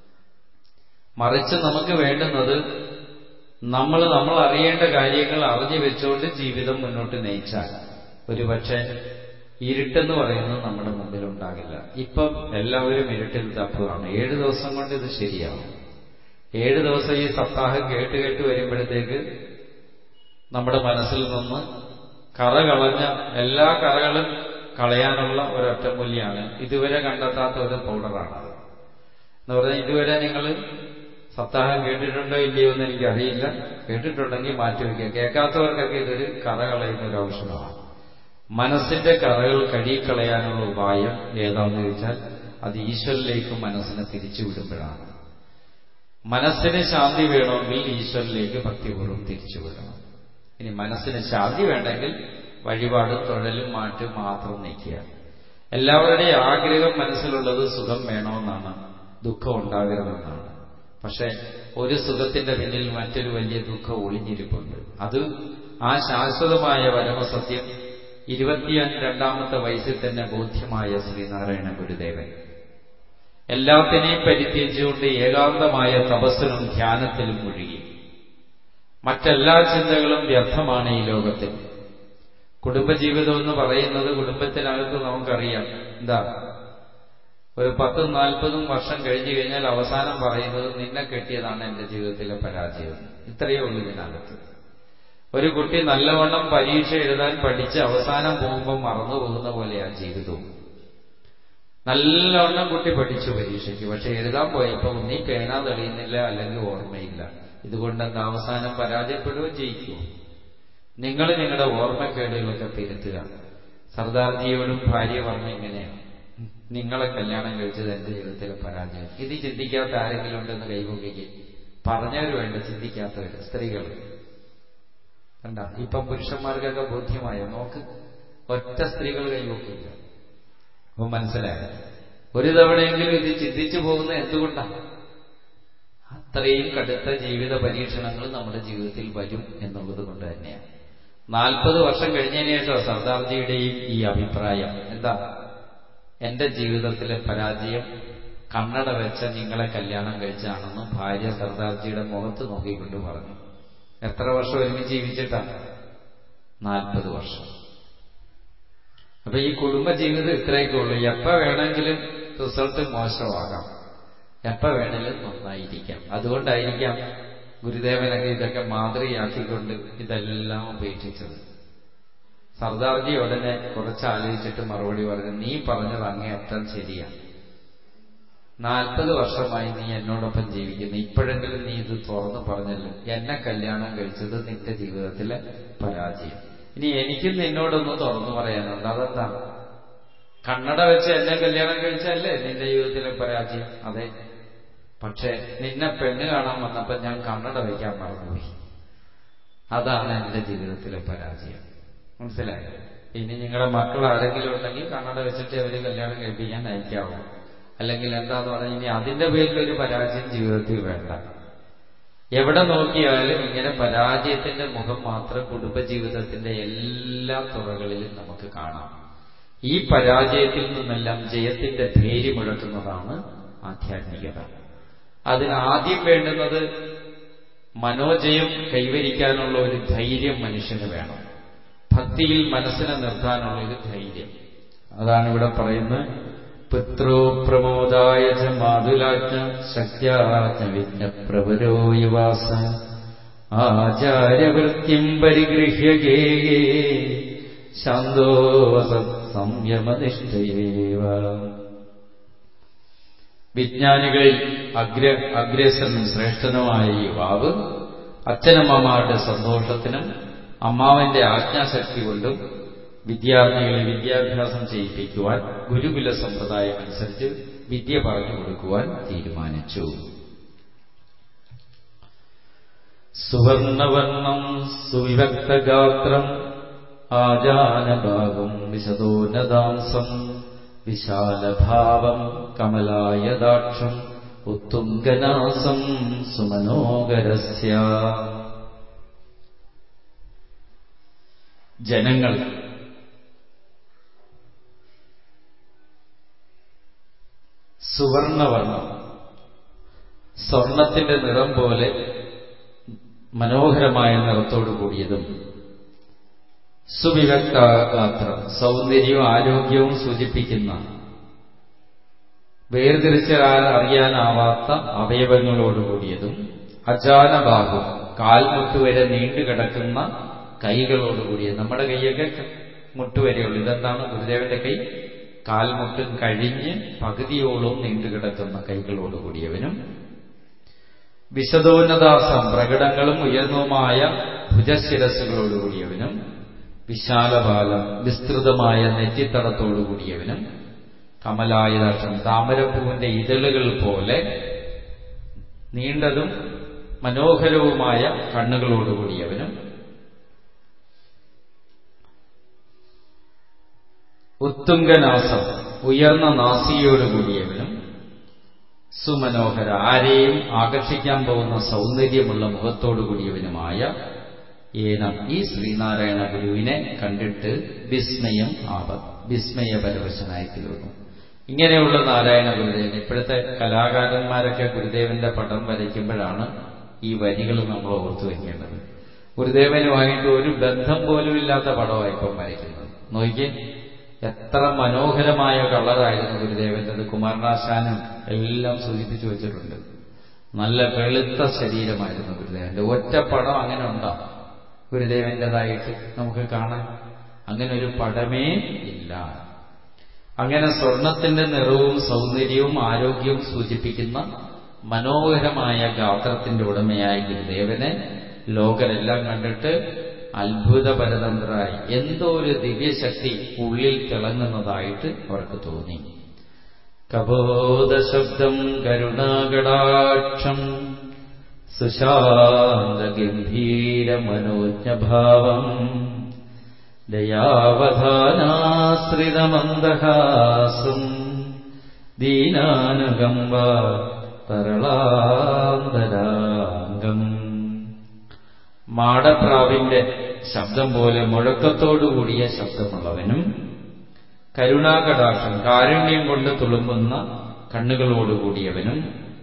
മറിച്ച് നമുക്ക് വേണ്ടുന്നത് നമ്മൾ നമ്മൾ അറിയേണ്ട കാര്യങ്ങൾ അറിഞ്ഞു വെച്ചുകൊണ്ട് ജീവിതം മുന്നോട്ട് നയിച്ചാൽ ഒരുപക്ഷെ ഇരുട്ടെന്ന് പറയുന്നത് നമ്മുടെ മുമ്പിൽ ഉണ്ടാകില്ല ഇപ്പം എല്ലാവരും ഇരുട്ടിൽ തപ്പുകയാണ് ഏഴ് ദിവസം കൊണ്ട് ഇത് ശരിയാവും ഏഴ് ദിവസം ഈ സപ്താഹം കേട്ട് കേട്ട് വരുമ്പോഴത്തേക്ക് നമ്മുടെ മനസ്സിൽ നിന്ന് കറ കളഞ്ഞ എല്ലാ കറകളും കളയാനുള്ള ഒരൊറ്റമൂല്യാണ് ഇതുവരെ കണ്ടെത്താത്ത ഒരു പൗഡറാണത് എന്ന് പറഞ്ഞാൽ ഇതുവരെ നിങ്ങൾ സപ്താഹം കേട്ടിട്ടുണ്ടോ ഇല്ലയോ എന്ന് എനിക്കറിയില്ല കേട്ടിട്ടുണ്ടെങ്കിൽ മാറ്റിവെക്കുക കേൾക്കാത്തവർക്കൊക്കെ ഇതൊരു കറ കളയുന്ന ഒരു ഔഷധമാണ് മനസ്സിന്റെ കറകൾ കഴുകിക്കളയാനുള്ള ഉപായം ഏതാണെന്ന് ചോദിച്ചാൽ അത് ഈശ്വരിലേക്ക് മനസ്സിനെ തിരിച്ചുവിടുമ്പോഴാണ് മനസ്സിന് ശാന്തി വേണമെങ്കിൽ ഈശ്വരിലേക്ക് ഭക്തിപൂർവ്വം തിരിച്ചുവിടണം ഇനി മനസ്സിന് ശാന്തി വേണ്ടെങ്കിൽ വഴിപാടും തൊഴലും മാറ്റും മാത്രം നീക്കുക എല്ലാവരുടെയും ആഗ്രഹം മനസ്സിലുള്ളത് സുഖം വേണമെന്നാണ് ദുഃഖം ഉണ്ടാകരുതെന്നാണ് പക്ഷെ ഒരു സുഖത്തിന്റെ പിന്നിൽ മറ്റൊരു വലിയ ദുഃഖം ഒളിഞ്ഞിരിപ്പുണ്ട് അത് ആ ശാശ്വതമായ പരമസത്യം ഇരുപത്തിരണ്ടാമത്തെ വയസ്സിൽ തന്നെ ബോധ്യമായ ശ്രീനാരായണ ഗുരുദേവൻ എല്ലാത്തിനെയും പരിത്യജിച്ചുകൊണ്ട് ഏകാന്തമായ തപസ്സിലും ധ്യാനത്തിലും മുഴുകി മറ്റെല്ലാ ചിന്തകളും വ്യർത്ഥമാണ് ഈ ലോകത്തിൽ കുടുംബജീവിതം എന്ന് പറയുന്നത് കുടുംബത്തിനകത്ത് നമുക്കറിയാം എന്താ ഒരു പത്തും നാൽപ്പതും വർഷം കഴിഞ്ഞു കഴിഞ്ഞാൽ അവസാനം പറയുന്നത് നിന്നെ കെട്ടിയതാണ് എന്റെ ജീവിതത്തിലെ പരാജയം ഇത്രയേ ഉള്ളൂ ഇതിനകത്ത് ഒരു കുട്ടി നല്ലവണ്ണം പരീക്ഷ എഴുതാൻ പഠിച്ച് അവസാനം പോകുമ്പോൾ മറന്നു പോകുന്ന പോലെയാണ് ജീവിതവും നല്ലവണ്ണം കുട്ടി പഠിച്ചു പരീക്ഷയ്ക്ക് പക്ഷെ എഴുതാൻ പോയപ്പോൾ ഒന്നീ പേന തെളിയുന്നില്ല അല്ലെങ്കിൽ ഓർമ്മയില്ല ഇതുകൊണ്ട് എന്താ അവസാനം പരാജയപ്പെടുകയോ ജയിക്കുമോ നിങ്ങൾ നിങ്ങളുടെ ഓർമ്മക്കേടുകളൊക്കെ തിരുത്തുക സർദാർജിയോടും ഭാര്യ പറഞ്ഞ ഇങ്ങനെയാണ് നിങ്ങളെ കല്യാണം കഴിച്ചത് എന്റെ ജീവിതത്തിലെ പരാജയം ഇത് ചിന്തിക്കാത്ത ആരെങ്കിലും ഉണ്ടെന്ന് കൈകൊള്ളിക്കുക പറഞ്ഞവർ വേണ്ട ചിന്തിക്കാത്തവര് സ്ത്രീകൾ കണ്ട ഇപ്പം പുരുഷന്മാർക്കൊക്കെ ബോധ്യമായോ നോക്ക് ഒറ്റ സ്ത്രീകൾ കൈവക്കില്ല അപ്പൊ മനസ്സിലായോ ഒരു തവണയെങ്കിലും ഇത് ചിന്തിച്ചു പോകുന്നത് എന്തുകൊണ്ടാണ് അത്രയും കടുത്ത ജീവിത പരീക്ഷണങ്ങൾ നമ്മുടെ ജീവിതത്തിൽ വരും എന്നുള്ളത് കൊണ്ട് തന്നെയാണ് നാൽപ്പത് വർഷം കഴിഞ്ഞതിന് ശേഷം സർദാർജിയുടെയും ഈ അഭിപ്രായം എന്താ എന്റെ ജീവിതത്തിലെ പരാജയം കണ്ണട വെച്ച നിങ്ങളെ കല്യാണം കഴിച്ചാണെന്ന് ഭാര്യ സർദാർജിയുടെ മുഖത്ത് നോക്കിക്കൊണ്ട് പറഞ്ഞു എത്ര വർഷം ഒരുമിച്ച് ജീവിച്ചിട്ടാണ് നാൽപ്പത് വർഷം അപ്പൊ ഈ കുടുംബജീവിതം ഇത്രയൊക്കെ ഉള്ളൂ എപ്പ വേണമെങ്കിലും റിസൾട്ട് മോശമാകാം എപ്പ വേണമെങ്കിലും നന്നായിരിക്കാം അതുകൊണ്ടായിരിക്കാം ഗുരുദേവനൊക്കെ ഇതൊക്കെ മാതൃകയാക്കിക്കൊണ്ട് ഇതെല്ലാം ഉപേക്ഷിച്ചത് സർദാർജി ഉടനെ കുറച്ച് ആലോചിച്ചിട്ട് മറുപടി പറഞ്ഞു നീ പറഞ്ഞത് അങ്ങേയറ്റം ശരിയാണ് നാൽപ്പത് വർഷമായി നീ എന്നോടൊപ്പം ജീവിക്കുന്നു ഇപ്പോഴെങ്കിലും നീ ഇത് തുറന്നു പറഞ്ഞല്ലോ എന്നെ കല്യാണം കഴിച്ചത് നിന്റെ ജീവിതത്തിലെ പരാജയം ഇനി എനിക്കും നിന്നോടൊന്ന് തുറന്നു പറയാനുണ്ട് അതെന്താ കണ്ണട വെച്ച് എന്നെ കല്യാണം കഴിച്ചല്ലേ നിന്റെ ജീവിതത്തിലെ പരാജയം അതെ പക്ഷെ നിന്നെ പെണ്ണ് കാണാൻ വന്നപ്പോൾ ഞാൻ കണ്ണട വയ്ക്കാൻ മറന്നുപോയി അതാണ് എന്റെ ജീവിതത്തിലെ പരാജയം മനസ്സിലായോ ഇനി നിങ്ങളുടെ മക്കൾ ആരെങ്കിലും ഉണ്ടെങ്കിൽ കണ്ണട വെച്ചിട്ട് അവര് കല്യാണം കഴിപ്പിക്കാൻ അയക്കാവൂ അല്ലെങ്കിൽ എന്താന്ന് പറഞ്ഞാൽ ഇനി അതിന്റെ പേരിൽ ഒരു പരാജയം ജീവിതത്തിൽ വേണ്ട എവിടെ നോക്കിയാലും ഇങ്ങനെ പരാജയത്തിന്റെ മുഖം മാത്രം കുടുംബജീവിതത്തിന്റെ എല്ലാ തുറകളിലും നമുക്ക് കാണാം ഈ പരാജയത്തിൽ നിന്നെല്ലാം ജയത്തിന്റെ പേര് മുഴക്കുന്നതാണ് ആധ്യാത്മികത അതിന് ആദ്യം വേണ്ടുന്നത് മനോജയം കൈവരിക്കാനുള്ള ഒരു ധൈര്യം മനുഷ്യന് വേണം ഭക്തിയിൽ മനസ്സിനെ നിർത്താനുള്ള ഒരു ധൈര്യം അതാണ് ഇവിടെ പറയുന്നത് പുത്രോ പ്രമോദായ ച മാതുലാജ്ഞ ശക്യാജ്ഞ വിജ്ഞപ്രവരോ യുവാസ ആചാര്യവൃത്തിം പരിഗൃഹ്യ ഗേയേ ശാന്തോ വസത് സംയമനിഷ്ഠയേവ വിജ്ഞാനികളിൽ അഗ്ര അഗ്രസനും ശ്രേഷ്ഠനുമായ യുവാവ് അച്ഛനമ്മമാരുടെ സന്തോഷത്തിനും അമ്മാവന്റെ ആജ്ഞാശക്തി കൊണ്ടും വിദ്യാർത്ഥികളെ വിദ്യാഭ്യാസം ചെയ്യിപ്പിക്കുവാൻ ഗുരുകുല സമ്പ്രദായം അനുസരിച്ച് വിദ്യ പറഞ്ഞു കൊടുക്കുവാൻ തീരുമാനിച്ചു സുവർണവർണം സുവിഭക്തഗാത്രം ആജാനഭാഗം വിശദോന്നതാംസം വിശാലഭാവം കമലായദാക്ഷം ഉത്തുംഗനാസം സുമനോഹരസ്യ ജനങ്ങൾ സുവർണവർണ്ണം സ്വർണത്തിന്റെ നിറം പോലെ മനോഹരമായ നിറത്തോടു കൂടിയതും സുവിവക്താത്രം സൗന്ദര്യവും ആരോഗ്യവും സൂചിപ്പിക്കുന്ന വേർതിരിച്ചാൽ അറിയാനാവാത്ത അവയവങ്ങളോടുകൂടിയതും അജാനബാഹു കാൽമുട്ടുവരെ നീണ്ടുകിടക്കുന്ന കൈകളോടുകൂടിയത് നമ്മുടെ കൈയൊക്കെ മുട്ടുവരെയുള്ളൂ ഇതെന്താണ് ഗുരുദേവന്റെ കൈ കാൽമുട്ടും കഴിഞ്ഞ് പകുതിയോളം നീണ്ടുകിടക്കുന്ന കൈകളോടുകൂടിയവനും വിശദോന്നതാസം പ്രകടങ്ങളും ഉയർന്നതുമായ ഭുജശിരസുകളോടുകൂടിയവനും വിശാലപാലം വിസ്തൃതമായ നെറ്റിത്തടത്തോടുകൂടിയവനും കമലായുധാക്ഷം താമരപ്പൂവിന്റെ ഇതളുകൾ പോലെ നീണ്ടതും മനോഹരവുമായ കണ്ണുകളോടുകൂടിയവനും ഉത്തുംഗനാസം ഉയർന്ന നാസികയോടുകൂടിയവനും സുമനോഹര ആരെയും ആകർഷിക്കാൻ പോകുന്ന സൗന്ദര്യമുള്ള മുഖത്തോടുകൂടിയവനുമായ ഏനം ഈ ശ്രീനാരായണ ഗുരുവിനെ കണ്ടിട്ട് വിസ്മയം ആപത് വിസ്മയപരവശനായി തീർന്നു ഇങ്ങനെയുള്ള നാരായണ ഗുരുദേവൻ ഇപ്പോഴത്തെ കലാകാരന്മാരൊക്കെ ഗുരുദേവന്റെ പടം വരയ്ക്കുമ്പോഴാണ് ഈ വരികൾ നമ്മൾ ഓർത്തു വയ്ക്കേണ്ടത് ഗുരുദേവനുമായിട്ട് ഒരു ബന്ധം പോലും ഇല്ലാത്ത പടമാണ് ഇപ്പം വരയ്ക്കുന്നത് നോക്കിയേ എത്ര മനോഹരമായ കളറായിരുന്നു ഗുരുദേവൻ്റെത് കുമാരനാശാനും എല്ലാം സൂചിപ്പിച്ചു വെച്ചിട്ടുണ്ട് നല്ല വെളുത്ത ശരീരമായിരുന്നു ഗുരുദേവന്റെ ഒറ്റ പടം അങ്ങനെ ഉണ്ടോ ഗുരുദേവന്റേതായിട്ട് നമുക്ക് കാണാൻ അങ്ങനെ ഒരു പടമേ ഇല്ല അങ്ങനെ സ്വർണത്തിന്റെ നിറവും സൗന്ദര്യവും ആരോഗ്യവും സൂചിപ്പിക്കുന്ന മനോഹരമായ ഗാത്രത്തിന്റെ ഉടമയായ ഗുരുദേവനെ ലോകരെല്ലാം കണ്ടിട്ട് അത്ഭുതപരതന്ത്രായി എന്തോ ഒരു ദിവ്യശക്തി ഉള്ളിൽ തിളങ്ങുന്നതായിട്ട് അവർക്ക് തോന്നി കബോധശബ്ദം കരുണാകടാക്ഷം സുശാന്തഗംഭീരമനോജ്ഞഭാവം ദയാവധാനാശ്രിതമന്ദഹാസം ദീനാനുകമ്പ തരളാന്തരാംഗം മാടപ്രാവിന്റെ ശബ്ദം പോലെ മുഴക്കത്തോടുകൂടിയ ശബ്ദമുള്ളവനും കരുണാകടാക്ഷം കാരുണ്യം കൊണ്ട് തുളുമ്പുന്ന കണ്ണുകളോടുകൂടിയവനും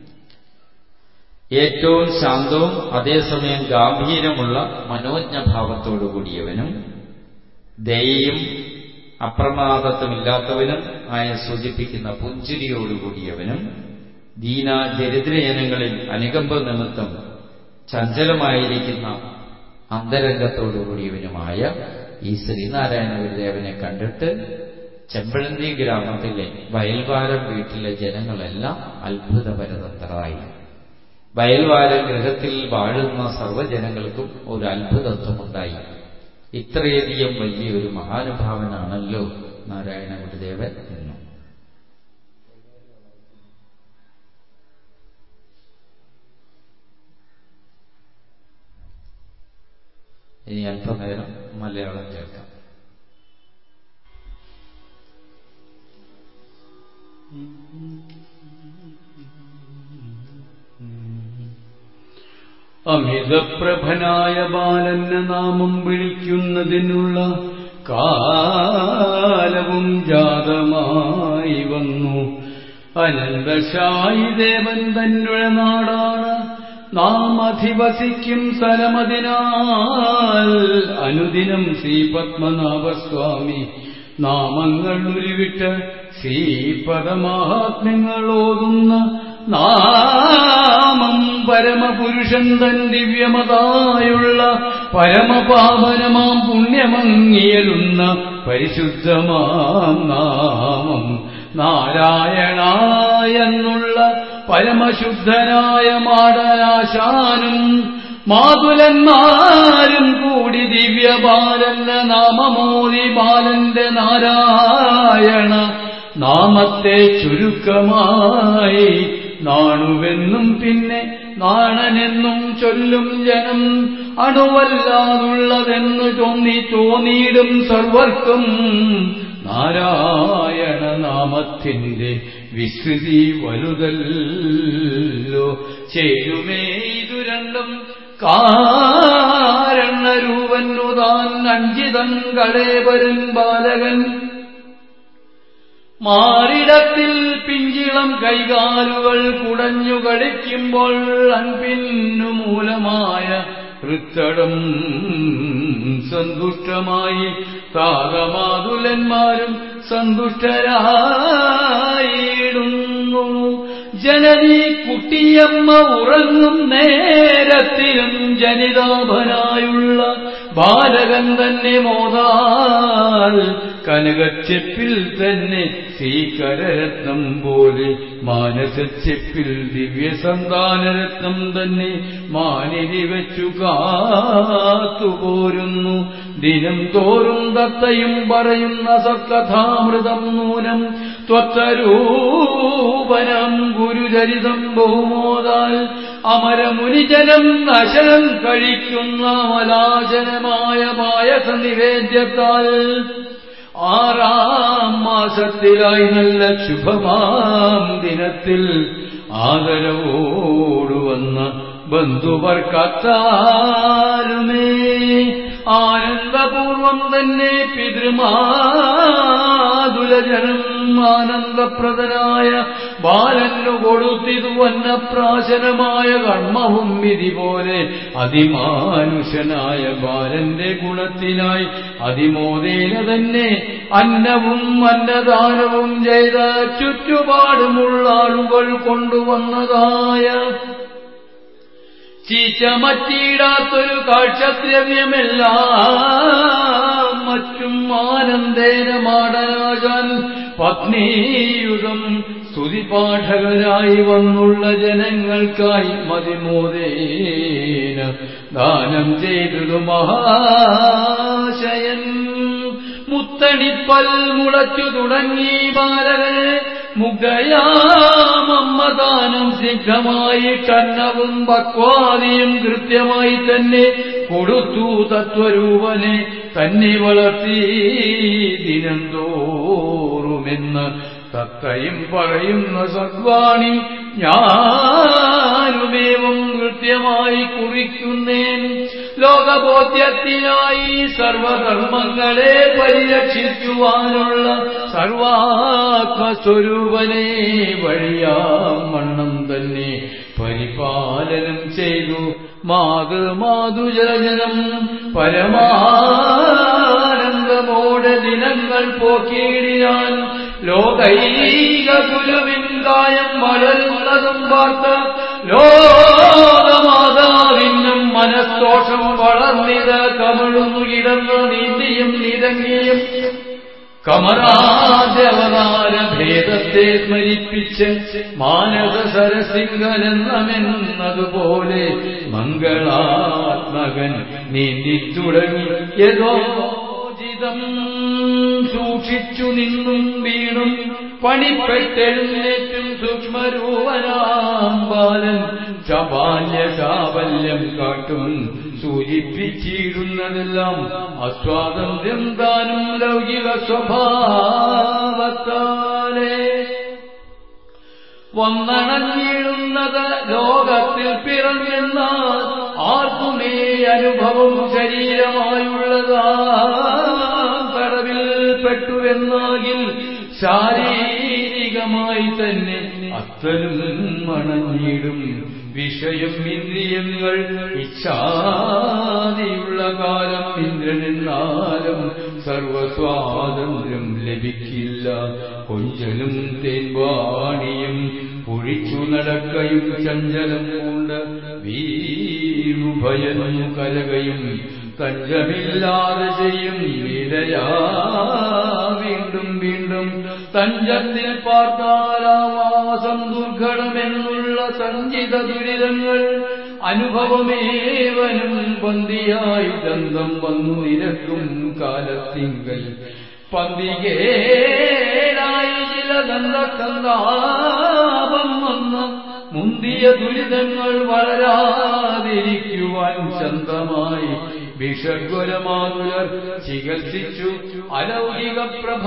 ഏറ്റവും ശാന്തവും അതേസമയം ഗാംഭീര്യമുള്ള മനോജ്ഞഭാവത്തോടുകൂടിയവനും ദയയും അപ്രമാദത്വമില്ലാത്തവനും ആയ സൂചിപ്പിക്കുന്ന പുഞ്ചിരിയോടുകൂടിയവനും ദീന ദരിദ്രജനങ്ങളിൽ അനുകമ്പ നിമിത്തം ചഞ്ചലമായിരിക്കുന്ന അന്തരംഗത്തോടുകൂടിയവനുമായ ഈ ശ്രീനാരായണ ഗുരുദേവനെ കണ്ടിട്ട് ചെമ്പഴന്തി ഗ്രാമത്തിലെ വയൽവാരം വീട്ടിലെ ജനങ്ങളെല്ലാം അത്ഭുതപരതന്ത്രരായി വയൽവാരം ഗൃഹത്തിൽ വാഴുന്ന സർവ്വജനങ്ങൾക്കും ഒരു അത്ഭുതത്വമുണ്ടായി ഇത്രയധികം വലിയൊരു മഹാനുഭാവനാണല്ലോ നാരായണ ഗുരുദേവൻ എന്നു ഇനി അല്പനേരം മലയാളം കേൾക്കാം അമിതപ്രഭനായ ബാലന് നാമം വിളിക്കുന്നതിനുള്ള കാലവും ജാതമായി വന്നു അനന്തശായി ദേവൻ തന്നെ നാടാണ് നാം അധിവസിക്കും സ്ഥലമതിനാൽ അനുദിനം ശ്രീ പത്മനാഭസ്വാമി നാമങ്ങൾ ഉരുവിട്ട് ശ്രീപദമാഹാത്മ്യങ്ങൾ ഓതുന്ന നാമം പരമപുരുഷൻ തൻ ദിവ്യമതായുള്ള പരമപാവനമാം പുണ്യമങ്ങിയലുന്ന പരിശുദ്ധമാം നാമം നാരായണ എന്നുള്ള പരമശുദ്ധനായ മാടനാശാനും മാതുലന്മാരും കൂടി ദിവ്യബാലന്റെ നാമമോദി ബാലന്റെ നാരായണ നാമത്തെ ചുരുക്കമായി നാണുവെന്നും പിന്നെ നാണനെന്നും ചൊല്ലും ജനം അണുവല്ലാതുള്ളതെന്നു തോന്നി തോന്നിയിടും സർവർക്കും നാരായണ നാമത്തിന്റെ വിസ്തൃതി വലുതല്ലോ ചേരുമേ ഇതു രണ്ടും കാരണരൂപന്നു താൻ അഞ്ചിതം കളേവരൻ ബാലകൻ മാറിടത്തിൽ പിഞ്ചിളം കൈകാലുകൾ കുടഞ്ഞു കളിക്കുമ്പോൾ അൻപിന്നു മൂലമായ ഋത്തടം സന്തുഷ്ടമായി താതമാതുലന്മാരും സന്തുഷ്ടരായിടുന്നു ജനനി കുട്ടിയമ്മ ഉറങ്ങും നേരത്തിലും ജനിതാഭനായുള്ള ബാലകൻ തന്നെ മോതാൽ കനകച്ചെപ്പിൽ തന്നെ ശ്രീകരരത്നം പോലെ മാനസച്ചെപ്പിൽ ദിവ്യസന്താനരത്നം തന്നെ മാനിരി വെച്ചു കാത്തുപോരുന്നു ദിനം തോറും ദത്തയും പറയുന്ന സത്കഥാമൃതം നൂനം ത്വത്തരൂപനം ഗുരുചരിതം ബഹുമോദാൽ അമരമുനിജനം നശനം കഴിക്കുന്ന മലാചനമായ പായസ നിവേദ്യത്താൽ ആറാം മാസത്തിലായി നല്ല ശുഭമാം ദിനത്തിൽ ആദരവോടുവന്ന ബന്ധുവർക്കത്താരുമേ ആനന്ദപൂർവം തന്നെ പിതൃമാതുലജനം ആനന്ദപ്രദനായ ബാലന്നു കൊടുത്തിതു വന്നപ്രാശനമായ കർമ്മവും വിധി പോലെ അതിമാനുഷനായ ബാലന്റെ ഗുണത്തിനായി അതിമോദേന തന്നെ അന്നവും അന്നദാനവും ചെയ്ത ചുറ്റുപാടുമുള്ള ആളുകൾ കൊണ്ടുവന്നതായ ചീച്ച മറ്റിയിടാത്തൊരു കാഴ്ചദ്രവ്യമെല്ലാം മറ്റും ആനന്ദേന മാടരാജാൻ പത്നിയുഗം സ്തുതിപാഠകരായി വന്നുള്ള ജനങ്ങൾക്കായി മതിമോദേന ദാനം ചെയ്തതു മഹാശയൻ മുത്തണിപ്പൽ മുളച്ചു തുടങ്ങി ബാലകൾ മുഗ്ധയാമമ്മദാനം സിദ്ധമായി കന്നവും പക്വാദിയും കൃത്യമായി തന്നെ കൊടുത്തു തത്വരൂപനെ തന്നെ വളർത്തി ദിനം തോറുമെന്ന് തത്തയും പറയുന്ന സദ്വാണി ഞാനുമേവം കൃത്യമായി കുറിക്കുന്നേൻ ലോകബോധ്യത്തിനായി സർവധർമ്മങ്ങളെ പരിരക്ഷിക്കുവാനുള്ള സർവാത്മസ്വരൂപനെ വഴിയാം വണ്ണം തന്നെ പരിപാലനം ചെയ്തു മാതൃ മാതുജലജനം പരമാനന്ദമോടെ ദിനങ്ങൾ പോക്കിയിടിയാൻ ലോകൈക ഗുരുവിൻ കായം വളരുന്നതും വാർത്ത ലോകമാതാവിനും മനസ്തോഷം വളർന്നിത് കമിഴുന്നു കിടന്ന് നീന്തിയും നിരങ്ങിയും കമരാജവതാര ഭേദത്തെ സ്മരിപ്പിച്ച് മാനസ സരസിംഗനെന്നമെന്നതുപോലെ മംഗളാത്മകൻ നീന്തിത്തുടങ്ങി യഥോചിതം സൂക്ഷിച്ചു നിന്നും വീണും പണിപ്പെട്ടെഴുന്നേറ്റും സൂക്ഷ്മരൂപനാം ബാലൻ ചാബാല്യ ചാബല്യം കാട്ടും സൂചിപ്പിച്ചിരുന്നതെല്ലാം അസ്വാതന്ത്ര്യം താനും ലൗകിക സ്വഭാവത്താലേ വന്നണഞ്ഞിടുന്നത് ലോകത്തിൽ പിറന്നെന്നാൽ ആർക്കുമേ അനുഭവം ശരീരമായുള്ളതാ തടവിൽ പെട്ടുവെന്നാകിൽ ശാരീരികമായി തന്നെ അത്തനും മണഞ്ഞിടും വിഷയം ഇന്ദ്രിയങ്ങൾ ഇച്ഛാദിയുള്ള കാലം ഇന്ദ്രനെന്നാലും സർവസ്വാതന്ത്ര്യം ലഭിക്കില്ല കൊഞ്ചലും തേൻവാണിയും ഒഴിച്ചു നടക്കയും ചഞ്ചലം കൊണ്ട് വീണു ഭയന്നു കലകയും തഞ്ചമില്ലാതെ ചെയ്യും ലീലയാ വീണ്ടും വീണ്ടും തഞ്ചത്തിൽ പാർത്താലാവാസം ദുർഘടമെന്നുള്ള സഞ്ചിത ദുരിതങ്ങൾ അനുഭവമേവനും പന്തിയായി ദന്തം വന്നു നിരക്കും കാലത്തിങ്കൽ പന്തികേരായി ചില ദന്തക്കന്താപം വന്ന് മുന്തിയ ദുരിതങ്ങൾ വളരാതിരിക്കുവാൻ ചന്തമായി വിഷഗ്വരമാതുലർ ചികിത്സിച്ചു അലൗകിക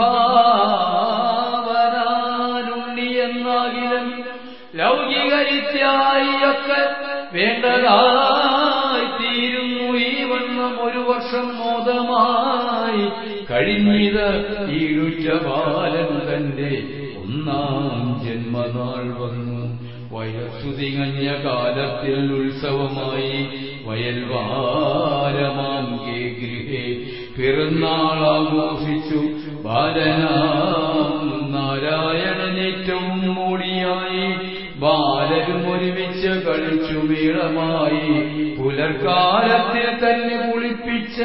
പ്രഭാവനാനുണ്ണി എന്നാകിലും ലൗകികരിത്യായിയൊക്കെ വേണ്ടതായി തീരുന്നു ഈ വണ്ണം ഒരു വർഷം മോദമായി കഴിഞ്ഞത് ഈഴുറ്റ ബാലൻ തന്റെ ഒന്നാം ജന്മനാൾ വന്നു വയസ്സു തികഞ്ഞ കാലത്തിൽ ഉത്സവമായി വയൽവാരമാം കേ ഗൃഹേ പിറന്നാളാഘോഷിച്ചു ബാലനാം നാരായണനേറ്റവും മൂടിയായി ബാലരും ഒരുമിച്ച് കളിച്ചു മേളമായി പുലർക്കാലത്തിൽ തന്നെ കുളിപ്പിച്ച്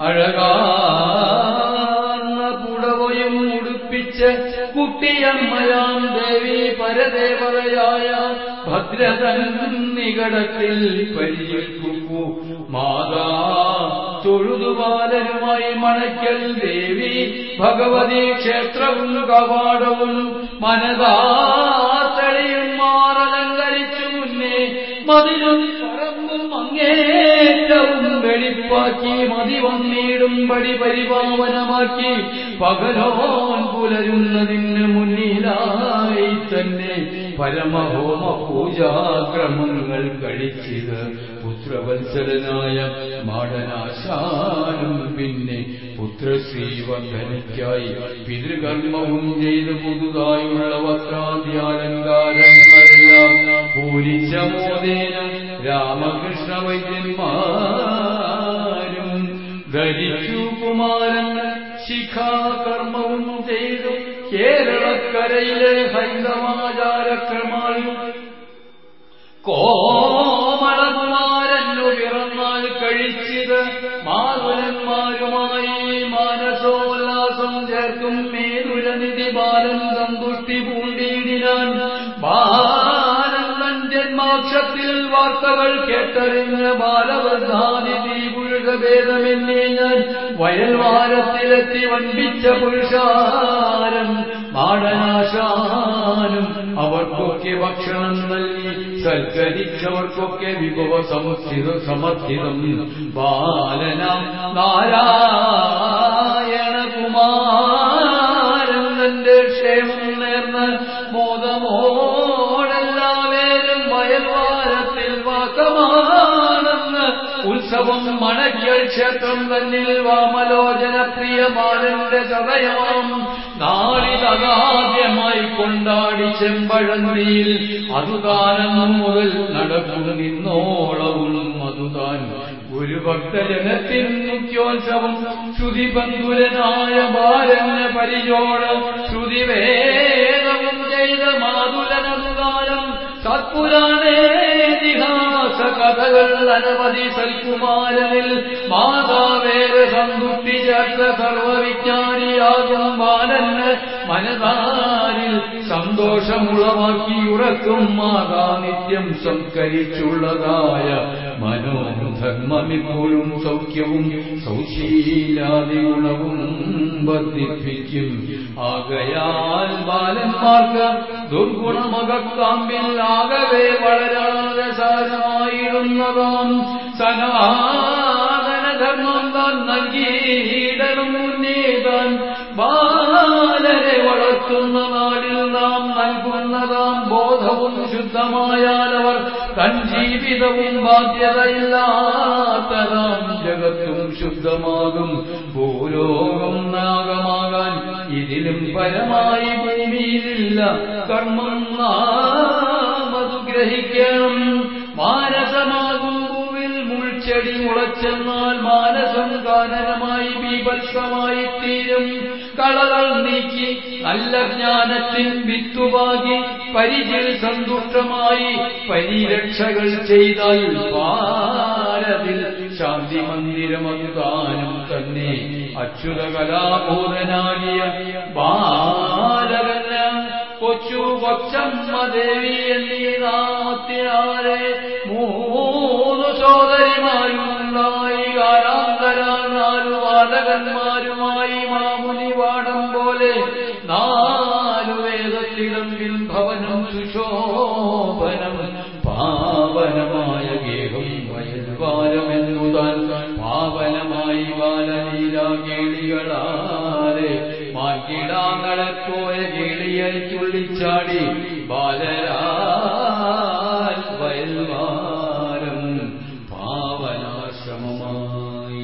അഴകാർന്ന പുടവയും ഉടുപ്പിച്ച് കുട്ടിയമ്മയാം ദേവി പരദേവതയായ ഭദ്രതൻ നികടത്തിൽ പരിചിൽപ്പു മാതാ തൊഴുതുപാലരുമായി മണയ്ക്കൽ ദേവി ഭഗവതി ക്ഷേത്രവും കവാടവും മനതാ തെളിയും മാറലങ്കരിച്ചു മുന്നേ മതിലും പറമ്പും അങ്ങേറ്റവും വെളിപ്പാക്കി മതി വന്നിടും പടി പരിപാവനമാക്കി പകലോൻ പുലരുന്നതിന് മുന്നിലായി തന്നെ പരമഹോമ പൂജാക്രമങ്ങൾ കഴിച്ചത് പുത്രവത്സരനായ മാടനാശാനും പിന്നെ പുത്രശ്രീവന്ധനയ്ക്കായി പിതൃകർമ്മവും ചെയ്ത് പുതുതായുള്ള വസ്ത്രാദ്യാലങ്കാരങ്ങളെല്ലാം പൂരിച്ച മോദേന രാമകൃഷ്ണ വൈദ്യന്മാരും ധരിച്ചു കുമാരൻ ശിഖാകർമ്മവും ചെയ്തു കേരളക്കരയിലെ ഹൈന്ദവാചാരക്രമായും കോമളകുമാരനു പിറന്നാൽ കഴിച്ചത് മാതുലന്മാരുമായി മാനസോല്ലാസം ചേർക്കും മേതുരനിധി ബാലൻ സന്തുഷ്ടി പൂണ്ടിയിടിനാൻ ബാലൻ ജന്മാക്ഷത്തിൽ വാർത്തകൾ കേട്ടറിഞ്ഞ് ബാലവൃദ്ധാനിധി പുരുഷഭേദമെന്നേ ഞാൻ വയൽവാരത്തിലെത്തി വൻപിച്ച പുരുഷാരം മാടനാശാനും അവർക്കൊക്കെ ഭക്ഷണം നൽകി സൽക്കരിച്ചവർക്കൊക്കെ വിഭവ സമുദ്ധിത സമർത്ഥിതം ബാലനാം നാരായണ കുമാരൻ തന്റെ ക്ഷേമം നേർന്ന് മോദമോടെല്ലാവരും വയൽവാരത്തിൽ വാക്കമാണെന്ന് ഉത്സവം മണയ്ക്കൽ ക്ഷേത്രം തന്നിൽ വാമലോചന പ്രിയമാരന്റെ ചതയാം നാളിതകാദ്യമായി കൊണ്ടാടി ചെമ്പഴന്തിയിൽ അതുതാനെന്നു മുതൽ നടക്കും നിന്നോളവും അതുതാൻ ഒരു ഭക്തജനത്തിൻ മുഖ്യോത്സവം ശ്രുതിബന്ധുരനായ ബാലന് പരിചോട ശ്രുതിവേദവും ചെയ്ത മാതുലനതുകാലം സത്പുരാണേതിഹാസ കഥകൾ അനവധി സൽകുമാരനിൽ മാതാവേറെ സന്തുഷ്ടി ചേർത്ത സർവവിജ്ഞാനിയാകും ബാലന് മനതാരിൽ സന്തോഷമുളവാക്കി ഉറക്കും മാതാ നിത്യം സംസ്കരിച്ചുള്ളതായ മനോധർമ്മമിപ്പോഴും സൗഖ്യവും സൗശീലാദി ഗുണവും വർദ്ധിപ്പിക്കും ആകയാൽ ബാലന്മാർക്ക് ദുർഗുണമകക്കാമ്പിൽ ആകവേ വളരാതെ സാരമായിരുന്നതാം സനാതനധർമ്മം താൻ നൽകിയിടണം മുന്നേതാൻ ബാലരെ വളർത്തുന്ന നാടിൽ നാം നൽകുന്നതാം ബോധവും ശുദ്ധമായാലവർ തൻ ജീവിതവും ബാധ്യതയില്ലാത്തതാം ജഗത്തും ശുദ്ധമാകും ഭൂലോകം നാഗമാകാൻ ഇതിലും പരമായി ഭൂമിയിലില്ല കർമ്മം നാം അത് ഗ്രഹിക്കണം മാനസമാകും ഭൂവിൽ മുൾച്ചെടി മുളച്ചെന്നാൽ മാനസം കാനനമായി ബീഭത്സമായി തീരും കളകൾ നീക്കി നല്ല ജ്ഞാനത്തിൻ വിത്തുപാകി പരിചിൽ സന്തുഷ്ടമായി പരിരക്ഷകൾ ചെയ്താൽ ഭാരതിൽ ശാന്തി മന്ദിരമതുതാനും തന്നെ അച്യുത കലാബോധനാകിയ ബാലകന് കൊച്ചു കൊച്ചമ്മ ദേവി എന്നീ നാമത്തിനാരെ മൂന്ന് സോദരിമാരുണ്ടായി കാലാന്തരാ നാലു ബാലകന്മാരുമായി മാമുനിവാടം പോലെ നാലു വേദത്തിടമ്പിൽ ഭവനം സുശോഭനം പാവനമായ ഗേഹം വയൽവാരമെന്നു താൻ പാവനമായി ബാലലീല കേളികളാരെ മാക്കിടാങ്ങളെ പോയ കേളിയൽ ചുള്ളിച്ചാടി ബാലരാൽ വയൽവാരം പാവനാശ്രമമായി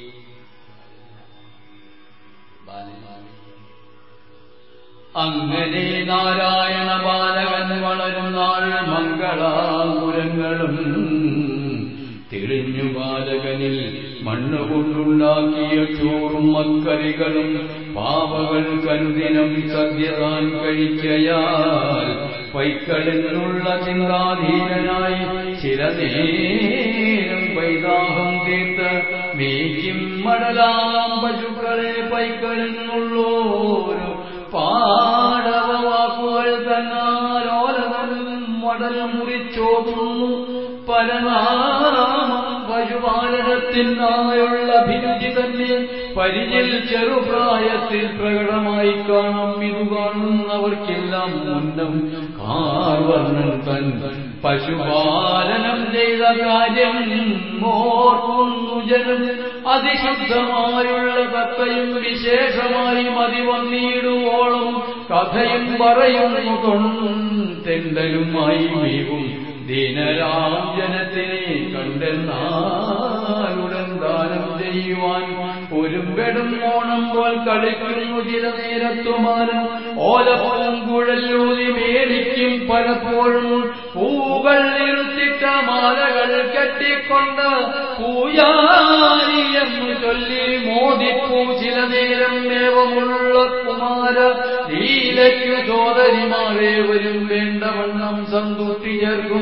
അങ്ങനെ നാരായണ ബാലകൻ വളരുന്നാൾ മംഗളാപുരങ്ങളും തെളിഞ്ഞു ബാലകനിൽ മണ്ണുകൊണ്ടുണ്ടാക്കിയ ചോറും മക്കറികളും പാവകൾ കരുദിനം സദ്യതാൻ കഴിക്കയാൽ പൈക്കളെന്നുള്ള ചിന്താധീനനായി ചില നേരം വൈദാഹം തീർത്ത് മേയ്ക്കും മടലാം പശുക്കളെ പൈക്കളെന്നുള്ളോരു പാടവ വാക്കുകൾ തന്നാലോലവും മടൽ മുറിച്ചോതുന്നു പരനാമം പശുപാലനത്തിനായുള്ള അഭിരുചി തന്നെ പരിചിൽ ചെറുപ്രായത്തിൽ പ്രകടമായി കാണാം ഇത് കാണുന്നവർക്കെല്ലാം മുന്നം കാർവർണ്ണൻ തൻ പശുപാലനം ചെയ്ത കാര്യം ഓർക്കുന്നു ജനം അതിശുദ്ധമായുള്ള കത്തയും വിശേഷമായി മതി വന്നിടുവോളം കഥയും പറയുന്നു തൊണ്ടെല്ലുമായി വീവും ദീനരാം ജനത്തിനെ കണ്ടെന്നാലുടൻ ദാനം ചെയ്യുവാൻ ഒരുമ്പെടും ഓണം പോൽ കളിക്കുന്നു ചില നേരത്തുമാനം ഓലപ്പൂം കുഴല്ലൂതി മേടിക്കും പലപ്പോഴും പൂകൾ നിർത്തിട്ട മാലകൾ കെട്ടിക്കൊണ്ട് പൂയാരി എന്ന് ചൊല്ലി മോദിപ്പൂ ചില നേരം ഏവമുള്ള കുമാര ലീലയ്ക്കു സോദരിമാരെ വരും വേണ്ടവണ്ണം സന്തുഷ്ടി ചേർക്കും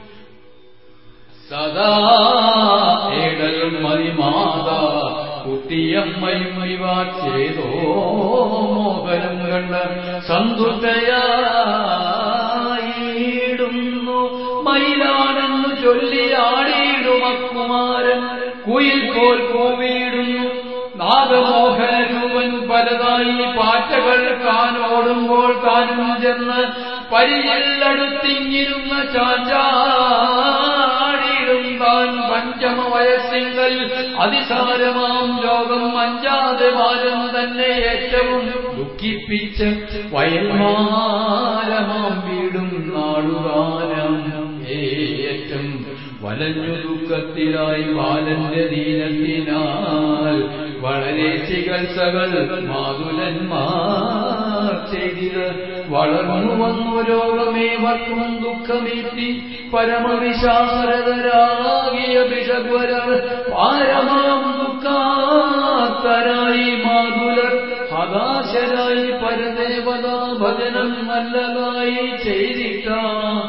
സദാ ഏടലും മതിമാതാ കുട്ടിയമ്മയും ഇവ ചെയ്തോ മോഹനം കണ്ട് സന്തുഷ്ടയായിടുന്നു മയിലാണെന്നു ചൊല്ലി ആടിയിടുമക്കുമാരൻ കുയിൽ പോൽ പൂവിടുന്നു നാഗമോഹന രൂപൻ പലതായി പാറ്റകൾ കാനോടുമ്പോൾ താനും ചെന്ന് പരിയിലടുത്തിങ്ങിരുന്ന ചാഞ്ചാടിയിടും താൻ പഞ്ചമ വയസ്സിങ്കൽ അതിസാരമാം രോഗം അഞ്ചാതെ ബാലം തന്നെ ഏറ്റവും ദുഃഖിപ്പിച്ച് വയൽമാരമാം വീടും നാടുകാനം ഏറ്റം വലഞ്ഞു ദുഃഖത്തിലായി ബാലന്റെ ദീനത്തിനാൽ വളരെ ചികിത്സകൾ മാതുലന്മാർ ചെയ്തിത് വളർന്നു വന്നു രോഗമേവർക്കും ദുഃഖമീത്തി പരമവിശാരദരാകിയ ബിഷഗ്വരർ പാരമാം ദുഃഖാത്തരായി മാതുലർ ഹതാശരായി പരദേവതാ ഭജനം നല്ലതായി ചെയ്തിട്ടാം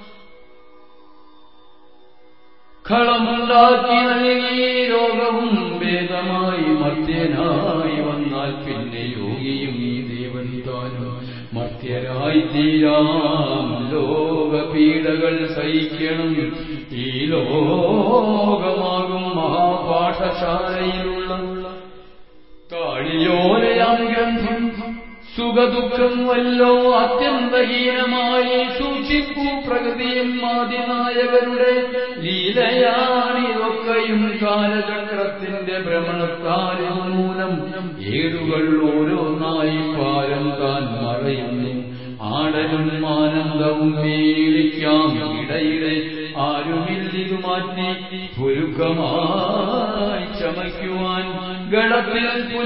കളമുണ്ടാക്കി നൽകി രോഗവും ഭേദമായി മർത്യനായി വന്നാൽ പിന്നെ യോഗിയും ഈ ദേവൻ താനും മർത്യരായി തീരാം ലോകപീഡകൾ സഹിക്കണം ഈ ലോകമാകും മഹാപാഠശാലയിലുള്ള കാളിയോലയാം ഗ്രന്ഥം സുഖദുഃഖം വല്ലോ അത്യന്തഹീനമായി സൂക്ഷിപ്പു പ്രകൃതിയും ആദിനായകരുടെ ലീലയാണിതൊക്കെയും കാലചക്രത്തിന്റെ ഭ്രമണത്താൽ മൂലം ഏടുകൾ ഓരോന്നായി പാരം താൻ മറയുന്നു ആടലും ആനന്ദവും മേടിക്കാം ഇടയിടെ ആരുമില്ലിതു മാറ്റി പുരുക്കമായി ചമയ്ക്കുവാൻ ഗളത്തിൽ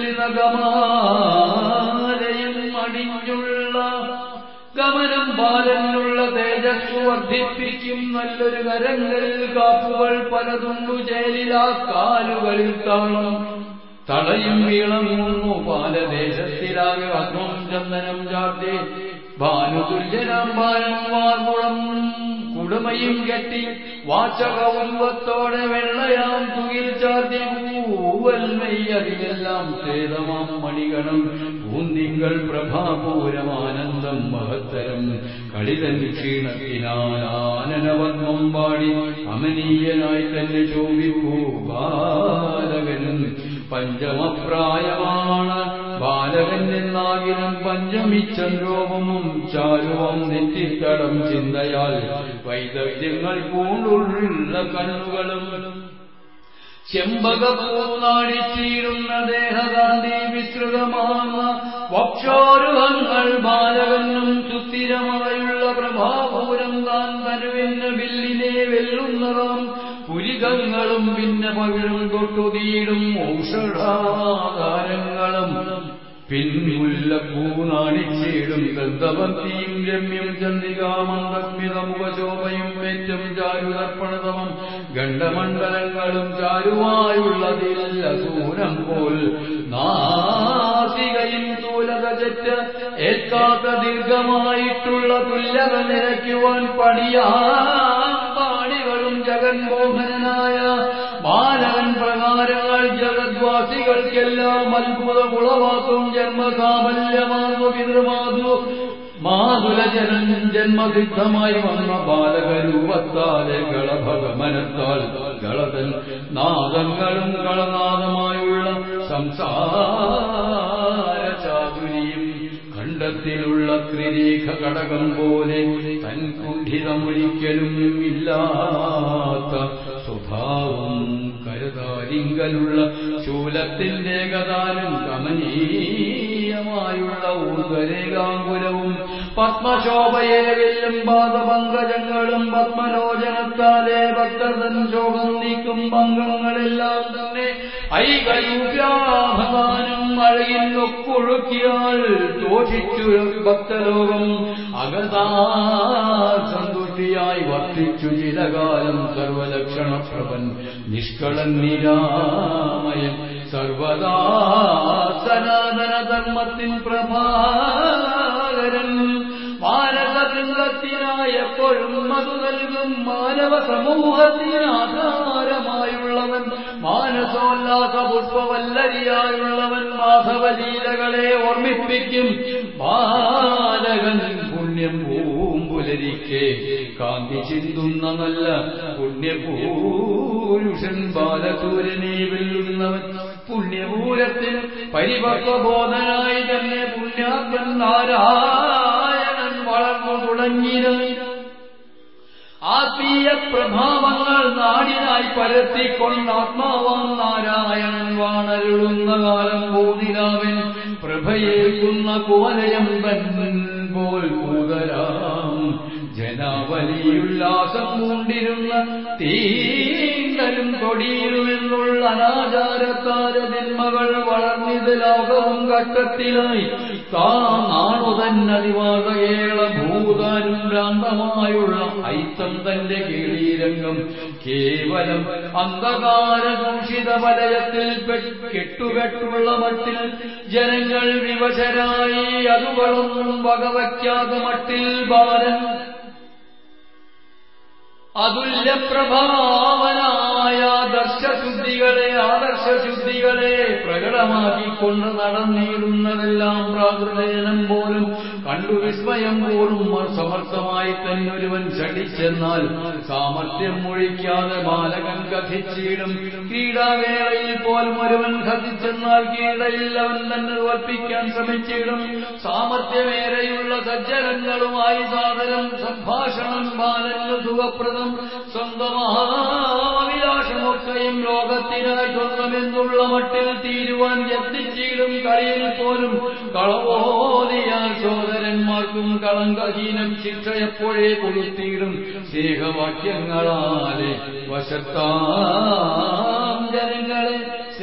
പുലിനകമാലയും അടിഞ്ഞുള്ള ഗമനം ബാലനുള്ള തേജസ്സു വർദ്ധിപ്പിക്കും നല്ലൊരു കരങ്ങളിൽ കാപ്പുകൾ പലതുണ്ടു ചേലിലാ കാലുകളിൽ താളം തളയും വീളങ്ങുന്നു പാലദേശത്തിലാകെ അഗ്നം ചന്ദനം ചാർത്തി ഭാനുതുല്യനാം ബാലം വാർമുളം കുടുമയും കെട്ടി വാചകവുൽവത്തോടെ വെള്ളയാം തുകിൽ ചാർത്തി പൂവൽമയ്യതിലെല്ലാം ഛേദമാം മണികണം പൂന്തിങ്കൾ പ്രഭാപൂരമാനന്ദം മഹത്തരം കളിതൻ ക്ഷീണത്തിനാൽ ആനനപത്മം പാടി അമനീയനായി തന്നെ ചോദിപ്പൂ ബാലകനും പഞ്ചമപ്രായമാണ് ബാലകൻ എന്നാകിലും പഞ്ചമിച്ചന്ദ്രോപമും ചാരുവം നെറ്റിത്തടം ചിന്തയാൽ വൈദഗ്ധ്യങ്ങൾ പൂണ്ടുള്ള കണ്ണുകളും ചെമ്പകപ്പൂനാടിച്ചീരുന്ന ദേഹകാന്തി വിസ്തൃതമാകുന്ന വക്ഷോരുഹങ്ങൾ ബാലകനും സുസ്ഥിരമായുള്ള പ്രഭാപൂരം താൻ തനുവിന് ബില്ലിനെ വെല്ലുന്നതാം പുരികങ്ങളും പിന്നെ പവിഴം തൊട്ടുതീടും ഔഷധാകാരങ്ങളും പിൻമുല്ലപ്പൂനാണിച്ചേടും ഗന്ധവന്തിയും രമ്യം ചന്ദ്രികാമന്ദസ്മിതമുഖശോഭയും ഏറ്റം ചാരുതർപ്പണതമം ഗണ്ഡമണ്ഡലങ്ങളും ചാരുവായുള്ളതില്ല സൂരം പോൽ നാസികയും സ്ഥൂലത ചെറ്റ് ഏൽക്കാത്ത ദീർഘമായിട്ടുള്ള തുല്യത നിരയ്ക്കുവാൻ പണിയാം പാണികളും ജഗൻമോഹനനായ ബാലകൻ പ്രകാരങ്ങൾ ജഗദ്വാസികൾക്കെല്ലാം അത്ഭുതമുളവാക്കും ജന്മസാമല്യമാതു പിതൃമാതു മാതുലജനൻ ജന്മസിദ്ധമായി വന്ന ബാലകരൂപത്താലെ കളഭഗമനത്താൽ കളതൻ നാദങ്ങളും കളനാദമായുള്ള സംസാര ചാതുരിയും ഖണ്ഡത്തിലുള്ള ത്രിരേഖ കടകം പോലെ തൻ കുണ്ഠിതമൊരിക്കലും ഇല്ലാത്ത സ്വഭാവം കരുതാരിങ്കലുള്ള ശൂലത്തിന്റെ ഗതാനും കമനീയമായുള്ള ഊർധരേകാങ്കുലവും പത്മശോഭയേലും പാദപങ്കജങ്ങളും പത്മലോചനത്താലെ ഭക്തൻ ശോകം നീക്കും പങ്കങ്ങളെല്ലാം തന്നെ ഐകയൂപ്യാഭവാനും അഴകിൽ ഒക്കൊഴുക്കിയാൽ തോഷിച്ചു ഭക്തലോകം അകതാ സന്തുഷ്ടിയായി വർത്തിച്ചു ചിലകാലം സർവലക്ഷണപ്രഭൻ നിഷ്കളൻ നിരാമയൻ സർവദാ സനാതന ധർമ്മത്തിൻ പ്രഭാകരൻ മാനവബൃന്ദത്തിനായി എപ്പോഴും മധു നൽകും മാനവ സമൂഹത്തിന് ആധാരമായുള്ളവൻ മാനസോല്ലാസ പുഷ്പവല്ലരിയായുള്ളവൻ മാധവലീലകളെ ഓർമ്മിപ്പിക്കും ബാലകൻ പുണ്യം പൂമ്പുലരിക്കെ കാന്തി ചിന്തുന്ന നല്ല പുണ്യപൂരുഷൻ ബാലസൂര്യനെ വെല്ലുന്നവൻ പുണ്യപൂരത്തിന് പരിപക്വബോധനായി തന്നെ പുണ്യാത്മൻ നാരായണൻ വളർന്നു തുടങ്ങിയത് ആത്മീയ പ്രഭാവങ്ങൾ നാടിനായി പരത്തിക്കൊണ്ട് ആത്മാവാം നാരായണൻ വാണരുളുന്ന കാലം ഭൂതിരാവൻ പ്രഭയേക്കുന്ന കുവലയം തൻ പോൽ കൂതരാം ജനാവലിയുല്ലാസം മൂണ്ടിരുന്ന തീണ്ടലും കൊടിയിലുമെന്നുള്ള അനാചാരത്താര ജന്മകൾ വളർന്നിത് ലോകവും ഘട്ടത്തിലായി താണു തന്നതിവാതകേള ഭൂതാനും ഭ്രാന്തമായുള്ള ഐത്തം തന്റെ കീഴീരംഗം കേവലം അന്ധകാര ദൂഷിത വലയത്തിൽ കെട്ടുകെട്ടുള്ള മട്ടിൽ ജനങ്ങൾ വിവശരായി അതുകളൊന്നും വകവയ്ക്കാതെ മട്ടിൽ ബാലൻ അതുല്യപ്രഭാവനായ ദർശശുദ്ധികളെ ആദർശശുദ്ധികളെ പ്രകടമാക്കിക്കൊണ്ട് നടന്നിടുന്നതെല്ലാം പ്രാകൃതജനം പോലും കണ്ടു വിസ്മയം പോലും സമർത്ഥമായി തന്നൊരുവൻ ചടിച്ചെന്നാൽ സാമർത്ഥ്യം ഒഴിക്കാതെ ബാലകൻ കഥിച്ചിടും ക്രീഡാവേളയിൽ പോലും ഒരുവൻ കഥിച്ചെന്നാൽ കീഴയിൽ അവൻ തന്നെ തോൽപ്പിക്കാൻ ശ്രമിച്ചിടും സാമർത്ഥ്യമേറെയുള്ള സജ്ജനങ്ങളുമായി സാധനം സംഭാഷണം ബാലന് സുഖപ്രദം സ്വന്തമാവിലാസമൊക്കെയും ലോകത്തിനായി സ്വന്തമെന്നുള്ള മട്ടിൽ തീരുവാൻ യത്നിച്ചിടും കളിയിൽ പോലും കളവോതിയാൽ സോദരന്മാർക്കും കളങ്കഹീനം ശിക്ഷ എപ്പോഴേ കൊടുത്തിടും സ്നേഹവാക്യങ്ങളാലെ വശത്താം ജനങ്ങളെ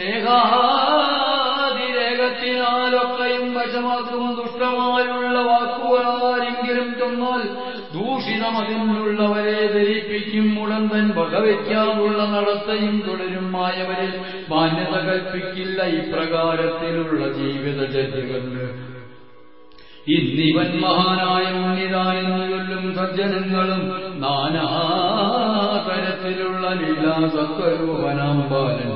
സ്നേഹാതിരേകത്തിനാലൊക്കെയും വശമാക്കും ദുഷ്ടമായുള്ള വാക്കുകളാരെങ്കിലും ചൊന്നാൽ ദൂഷിതമതിനുള്ളവരെ ധരിപ്പിക്കും ഉടന്തൻ വകവയ്ക്കാനുള്ള നടത്തയും തുടരും മായവരെ മാന്യത കൽപ്പിക്കില്ല ഇപ്രകാരത്തിലുള്ള ജീവിതചര്യകൾക്ക് ഇന്നിവൻ മഹാനായ ഉണ്ണിതായെന്ന് ചൊല്ലും സജ്ജനങ്ങളും നാനാതരത്തിലുള്ള ലീലാസത്വരൂപനാമ്പാലൻ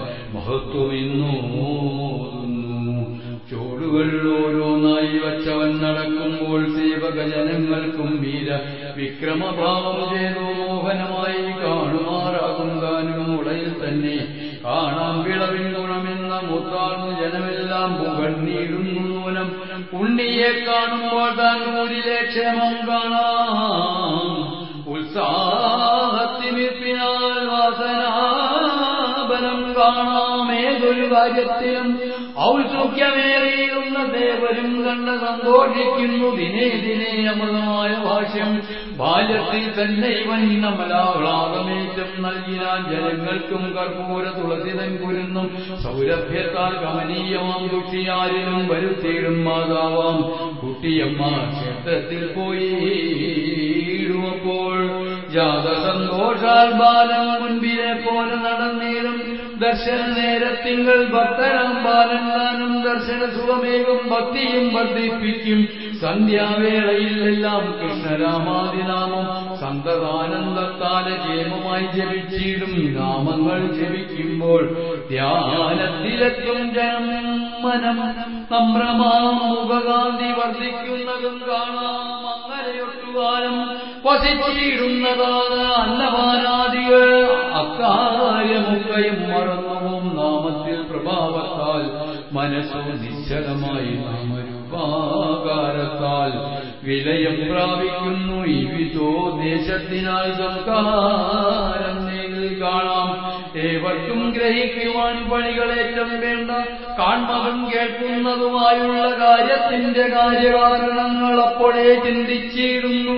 മഹത്വമിന്നോതുന്നു ചോടുകൾ ഓരോന്നായി വച്ചവൻ നടക്കുമ്പോൾ സേവകജനങ്ങൾക്കും വീര വിക്രമഭാവം ചെയ്തു മോഹനമായി കാണുമാറാകും താനും മുളയിൽ തന്നെ കാണാം വിളവിൻ ഗുണമെന്ന മുത്താർന്നു ജനമെല്ലാം പുകണ്ണീടുന്നു മൂലം ഉണ്ണിയെ കാണുമ്പോൾ താൻ ഊരിലെ ക്ഷേമം കാണാം ഉത്സാഹത്തിമിപ്പിനാൽ വാസനാബലം കാണാം ഏതൊരു കാര്യത്തിലും ഔത്സുഖ്യമേറിയിരുന്ന ദേവരും കണ്ട് സന്തോഷിക്കുന്നു ദിനേ ദിനേ അമൃതമായ ഭാഷ്യം ബാല്യത്തിൽ തന്നെ ഇവൻ അമലാഹ്ലാദമേറ്റം നൽകിനാൻ ജനങ്ങൾക്കും കർപ്പൂര തുളസിതൻ കുരുന്നും സൗരഭ്യത്താൽ കമനീയമാം കുട്ടിയാരിലും വരുത്തിയിടും മാതാവാം കുട്ടിയമ്മ ക്ഷേത്രത്തിൽ പോയിടുമ്പോൾ ജാത സന്തോഷാൽ ബാലൻ മുൻപിലെ പോലെ നടന്നേരും ദർശന നേരത്തിങ്കൾ ഭക്തരാം ബാലൻ താനും ദർശന സുഖമേകും ഭക്തിയും വർദ്ധിപ്പിക്കും സന്ധ്യാവേളയിൽ എല്ലാം കൃഷ്ണരാമാതിനാമം സന്തതാനന്ദത്താലെ ജേമമായി ജപിച്ചിടും നാമങ്ങൾ ജപിക്കുമ്പോൾ ധ്യാനത്തിലെത്തും ജനം മനം നമ്രമാം മുഖകാന്തി വർദ്ധിക്കുന്നതും കാണാം അങ്ങനെയൊട്ടുകാലം വസിച്ചിടുന്നതാണ് അന്നപാനാദികൾ അക്കാര്യമൊക്കെയും മറന്നുവും നാമത്തിൽ പ്രഭാവത്താൽ മനസ്സു നിശ്ചലമായി നാമരൂപാകാരത്താൽ വിലയം പ്രാപിക്കുന്നു ഈ വിധോ ദേശത്തിനാൽ സംസ്കാരം നേരിൽ കാണാം ഏവർക്കും ഗ്രഹിക്കുവാൻ പണികളേറ്റം വേണ്ട കാൺമതും കേൾക്കുന്നതുമായുള്ള കാര്യത്തിന്റെ കാര്യകാരണങ്ങൾ അപ്പോഴേ ചിന്തിച്ചിടുന്നു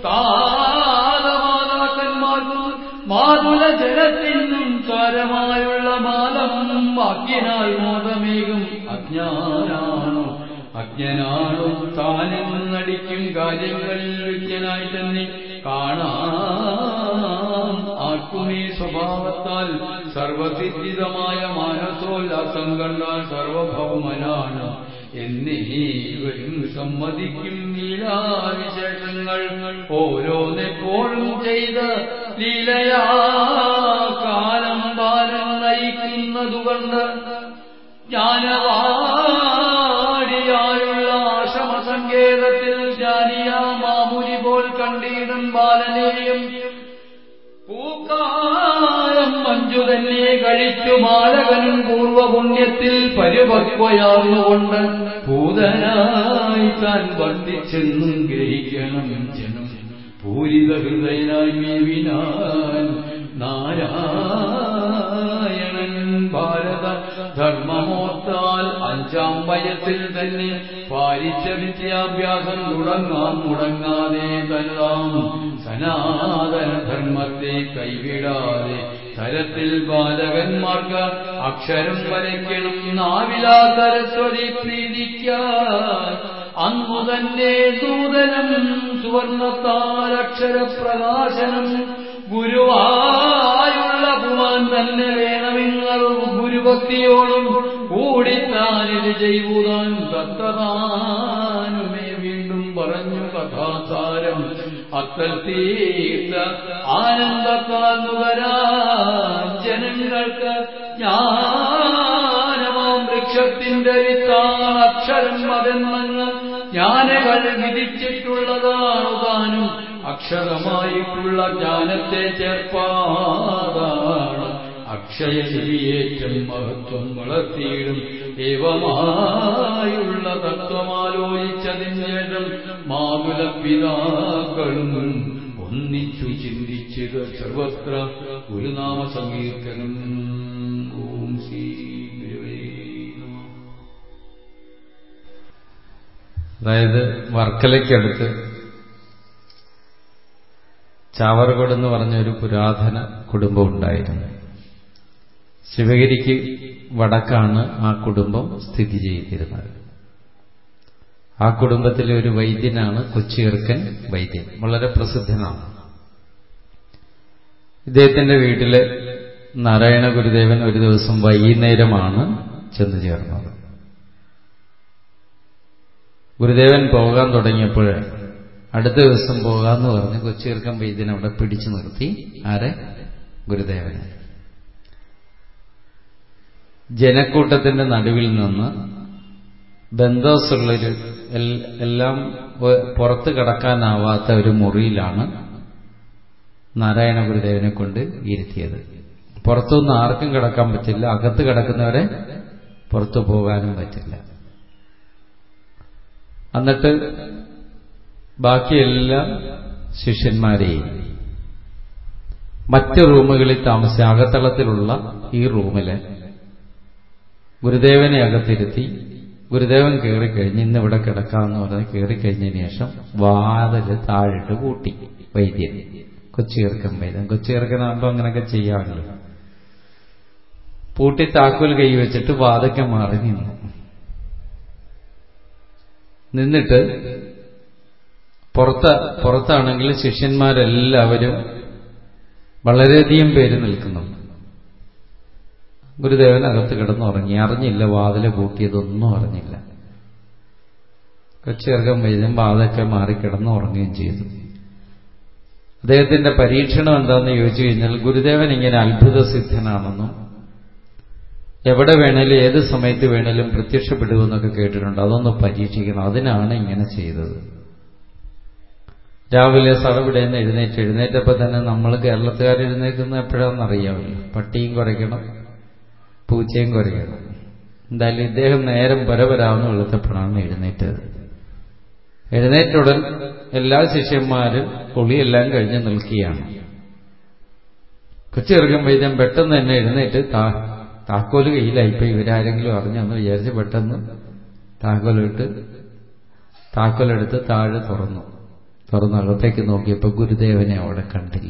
കാലമാതാക്കന്മാർക്കും മാതുല ജലത്തിനും സാരമായുള്ള മാലം വാക്കിനാൽ മോദമേകും അജ്ഞാനാണോ അജ്ഞനാണോ താനെന്ന് നടിക്കും കാര്യങ്ങളിൽ വിജ്ഞനായി തന്നെ കാണാം ആർക്കുമീ സ്വഭാവത്താൽ സർവസിദ്ധിതമായ മാനസോല്ലാസം കണ്ടാൽ സർവഭൗമനാണ് എന്നീവരും സമ്മതിക്കും ലീലാവിശേഷങ്ങൾ ഓരോന്നെപ്പോഴും ചെയ്ത് ലീലയാ കാലം ബാലം നയിക്കുന്നതുകൊണ്ട് ജ്ഞാനവാടിയായുള്ള ആശ്രമസങ്കേതത്തിൽ ജാനിയാ മാമുനി പോൽ കണ്ടിടും ബാലനെയും പൂക്കാലം മഞ്ജു തന്നെ കഴിച്ചു മാലകനും പൂർവപുണ്യത്തിൽ പരിപക്വയാർന്നുകൊണ്ട് ഭൂതനായി താൻ വർദ്ധിച്ചെന്നും ഗ്രഹിക്കണം ജനം പൂരിത ഹൃദയനായി മേവിനാൻ നാരായണൻ ഭാരത ധർമ്മമോർത്താൽ അഞ്ചാം വയസ്സിൽ തന്നെ പാലിച്ച വിദ്യാഭ്യാസം തുടങ്ങാൻ മുടങ്ങാതെ തന്നാം സനാതന ധർമ്മത്തെ കൈവിടാതെ തരത്തിൽ ബാലകന്മാർക്ക് അക്ഷരം വരയ്ക്കണം നാവിലാ സരസ്വതി പ്രീതിക്കാൻ അന്നു തന്നെ നൂതനം സുവർണത്താൽ അക്ഷരപ്രകാശനം ഗുരുവായുള്ള ഭുവാൻ തന്നെ വേണമെന്നത് ഗുരുഭക്തിയോടും കൂടിത്താനിത് ചെയ്യുവാൻ തത്തതാനുമേ വീണ്ടും പറഞ്ഞു കഥാസാരം അത്തൽ തീർത്ത ആനന്ദത്താൽ നുകരാൻ ജനങ്ങൾക്ക് ജ്ഞാനമാം വൃക്ഷത്തിന്റെ വിത്താണ് അക്ഷരം അതെന്നങ്ങ് ജ്ഞാനകൾ വിധിച്ചിട്ടുള്ളതാണ് താനും അക്ഷരമായിട്ടുള്ള ജ്ഞാനത്തെ ചേർപ്പാതാണ് അക്ഷയശിലിയേറ്റം മഹത്വം വളർത്തിയിടും ഏവമായുള്ള തത്വമാലോചിച്ചതിന് ശേഷം മാതുല പിതാക്കളും ഒന്നിച്ചു ചിന്തിച്ചത് സർവത്ര ഗുരുനാമ സങ്കീർത്തനം ഓം ശ്രീ ഗുരുവേ നമഃ അതായത് വർക്കലയ്ക്കടുത്ത് ചാവറകോട് എന്ന് പറഞ്ഞ ഒരു പുരാതന കുടുംബം ഉണ്ടായിരുന്നു ശിവഗിരിക്ക് വടക്കാണ് ആ കുടുംബം സ്ഥിതി ചെയ്തിരുന്നത് ആ കുടുംബത്തിലെ ഒരു വൈദ്യനാണ് കൊച്ചിയർക്കൻ വൈദ്യൻ വളരെ പ്രസിദ്ധനാണ് ഇദ്ദേഹത്തിന്റെ വീട്ടില് നാരായണ ഗുരുദേവൻ ഒരു ദിവസം വൈകുന്നേരമാണ് ചെന്നു ചേർന്നത് ഗുരുദേവൻ പോകാൻ തുടങ്ങിയപ്പോൾ അടുത്ത ദിവസം പോകാമെന്ന് പറഞ്ഞ് കൊച്ചിയർക്കൻ വൈദ്യൻ അവിടെ പിടിച്ചു നിർത്തി ആരെ ഗുരുദേവനെ ജനക്കൂട്ടത്തിന്റെ നടുവിൽ നിന്ന് ബന്ധോസുള്ളൊരു എല്ലാം പുറത്ത് കടക്കാനാവാത്ത ഒരു മുറിയിലാണ് നാരായണ ഗുരുദേവനെ കൊണ്ട് ഇരുത്തിയത് പുറത്തുനിന്ന് ആർക്കും കിടക്കാൻ പറ്റില്ല അകത്ത് കിടക്കുന്നവരെ പുറത്തു പോകാനും പറ്റില്ല എന്നിട്ട് ബാക്കി എല്ലാ ശിഷ്യന്മാരെയും മറ്റ് റൂമുകളിൽ താമസിച്ച അകത്തളത്തിലുള്ള ഈ റൂമില് ഗുരുദേവനെ അകത്തിരുത്തി ഗുരുദേവൻ കയറിക്കഴിഞ്ഞ് ഇന്ന് ഇവിടെ കിടക്കാമെന്ന് പറഞ്ഞ് കയറിക്കഴിഞ്ഞതിന് ശേഷം വാതില് താഴിട്ട് കൂട്ടി വൈദ്യൻ കൊച്ചിയർക്കൻ വൈദ്യൻ കൊച്ചിയർക്കനാകുമ്പോൾ അങ്ങനെയൊക്കെ ചെയ്യാമല്ലോ പൂട്ടി താക്കോൽ കൈവച്ചിട്ട് വാതൊക്കെ മാറി നിന്നു നിന്നിട്ട് പുറത്ത് പുറത്താണെങ്കിൽ ശിഷ്യന്മാരെല്ലാവരും വളരെയധികം പേര് നിൽക്കുന്നുണ്ട് ഗുരുദേവൻ അകത്ത് കിടന്നുറങ്ങി അറിഞ്ഞില്ല വാതിലെ പൂട്ടിയതൊന്നും അറിഞ്ഞില്ല കൊച്ചിയർക്കം വൈദ്യം വാതൊക്കെ മാറി കിടന്നുറങ്ങുകയും ചെയ്തു അദ്ദേഹത്തിന്റെ പരീക്ഷണം എന്താണെന്ന് ചോദിച്ചു കഴിഞ്ഞാൽ ഗുരുദേവൻ ഇങ്ങനെ അത്ഭുത സിദ്ധനാണെന്നും എവിടെ വേണേലും ഏത് സമയത്ത് വേണേലും പ്രത്യക്ഷപ്പെടുമെന്നൊക്കെ കേട്ടിട്ടുണ്ട് അതൊന്ന് പരീക്ഷിക്കണം അതിനാണ് ഇങ്ങനെ ചെയ്തത് രാവിലെ സടവിടേന്ന് എഴുന്നേറ്റ് എഴുന്നേറ്റപ്പോൾ തന്നെ നമ്മൾ കേരളത്തുകാർ എഴുന്നേൽക്കുന്നത് എപ്പോഴാണെന്ന് അറിയാമല്ലോ പട്ടിയും കുറയ്ക്കണം പൂച്ചയും കുറയ്ക്കണം എന്തായാലും ഇദ്ദേഹം നേരം പരപരാന്ന് വെളുത്തപ്പോഴാണ് എഴുന്നേറ്റത് എഴുന്നേറ്റുടൻ എല്ലാ ശിഷ്യന്മാരും കുളിയെല്ലാം കഴിഞ്ഞ് നിൽക്കുകയാണ് കൊച്ചിറക്കം വൈദ്യം പെട്ടെന്ന് തന്നെ എഴുന്നേറ്റ് താ താക്കോല് കയ്യിലായിപ്പോ ഇവരാരെങ്കിലും അറിഞ്ഞെന്ന് വിചാരിച്ച് പെട്ടെന്ന് താക്കോലിട്ട് താക്കോലെടുത്ത് താഴെ തുറന്നു തുറന്ന് അകത്തേക്ക് നോക്കിയപ്പോൾ ഗുരുദേവനെ അവിടെ കണ്ടില്ല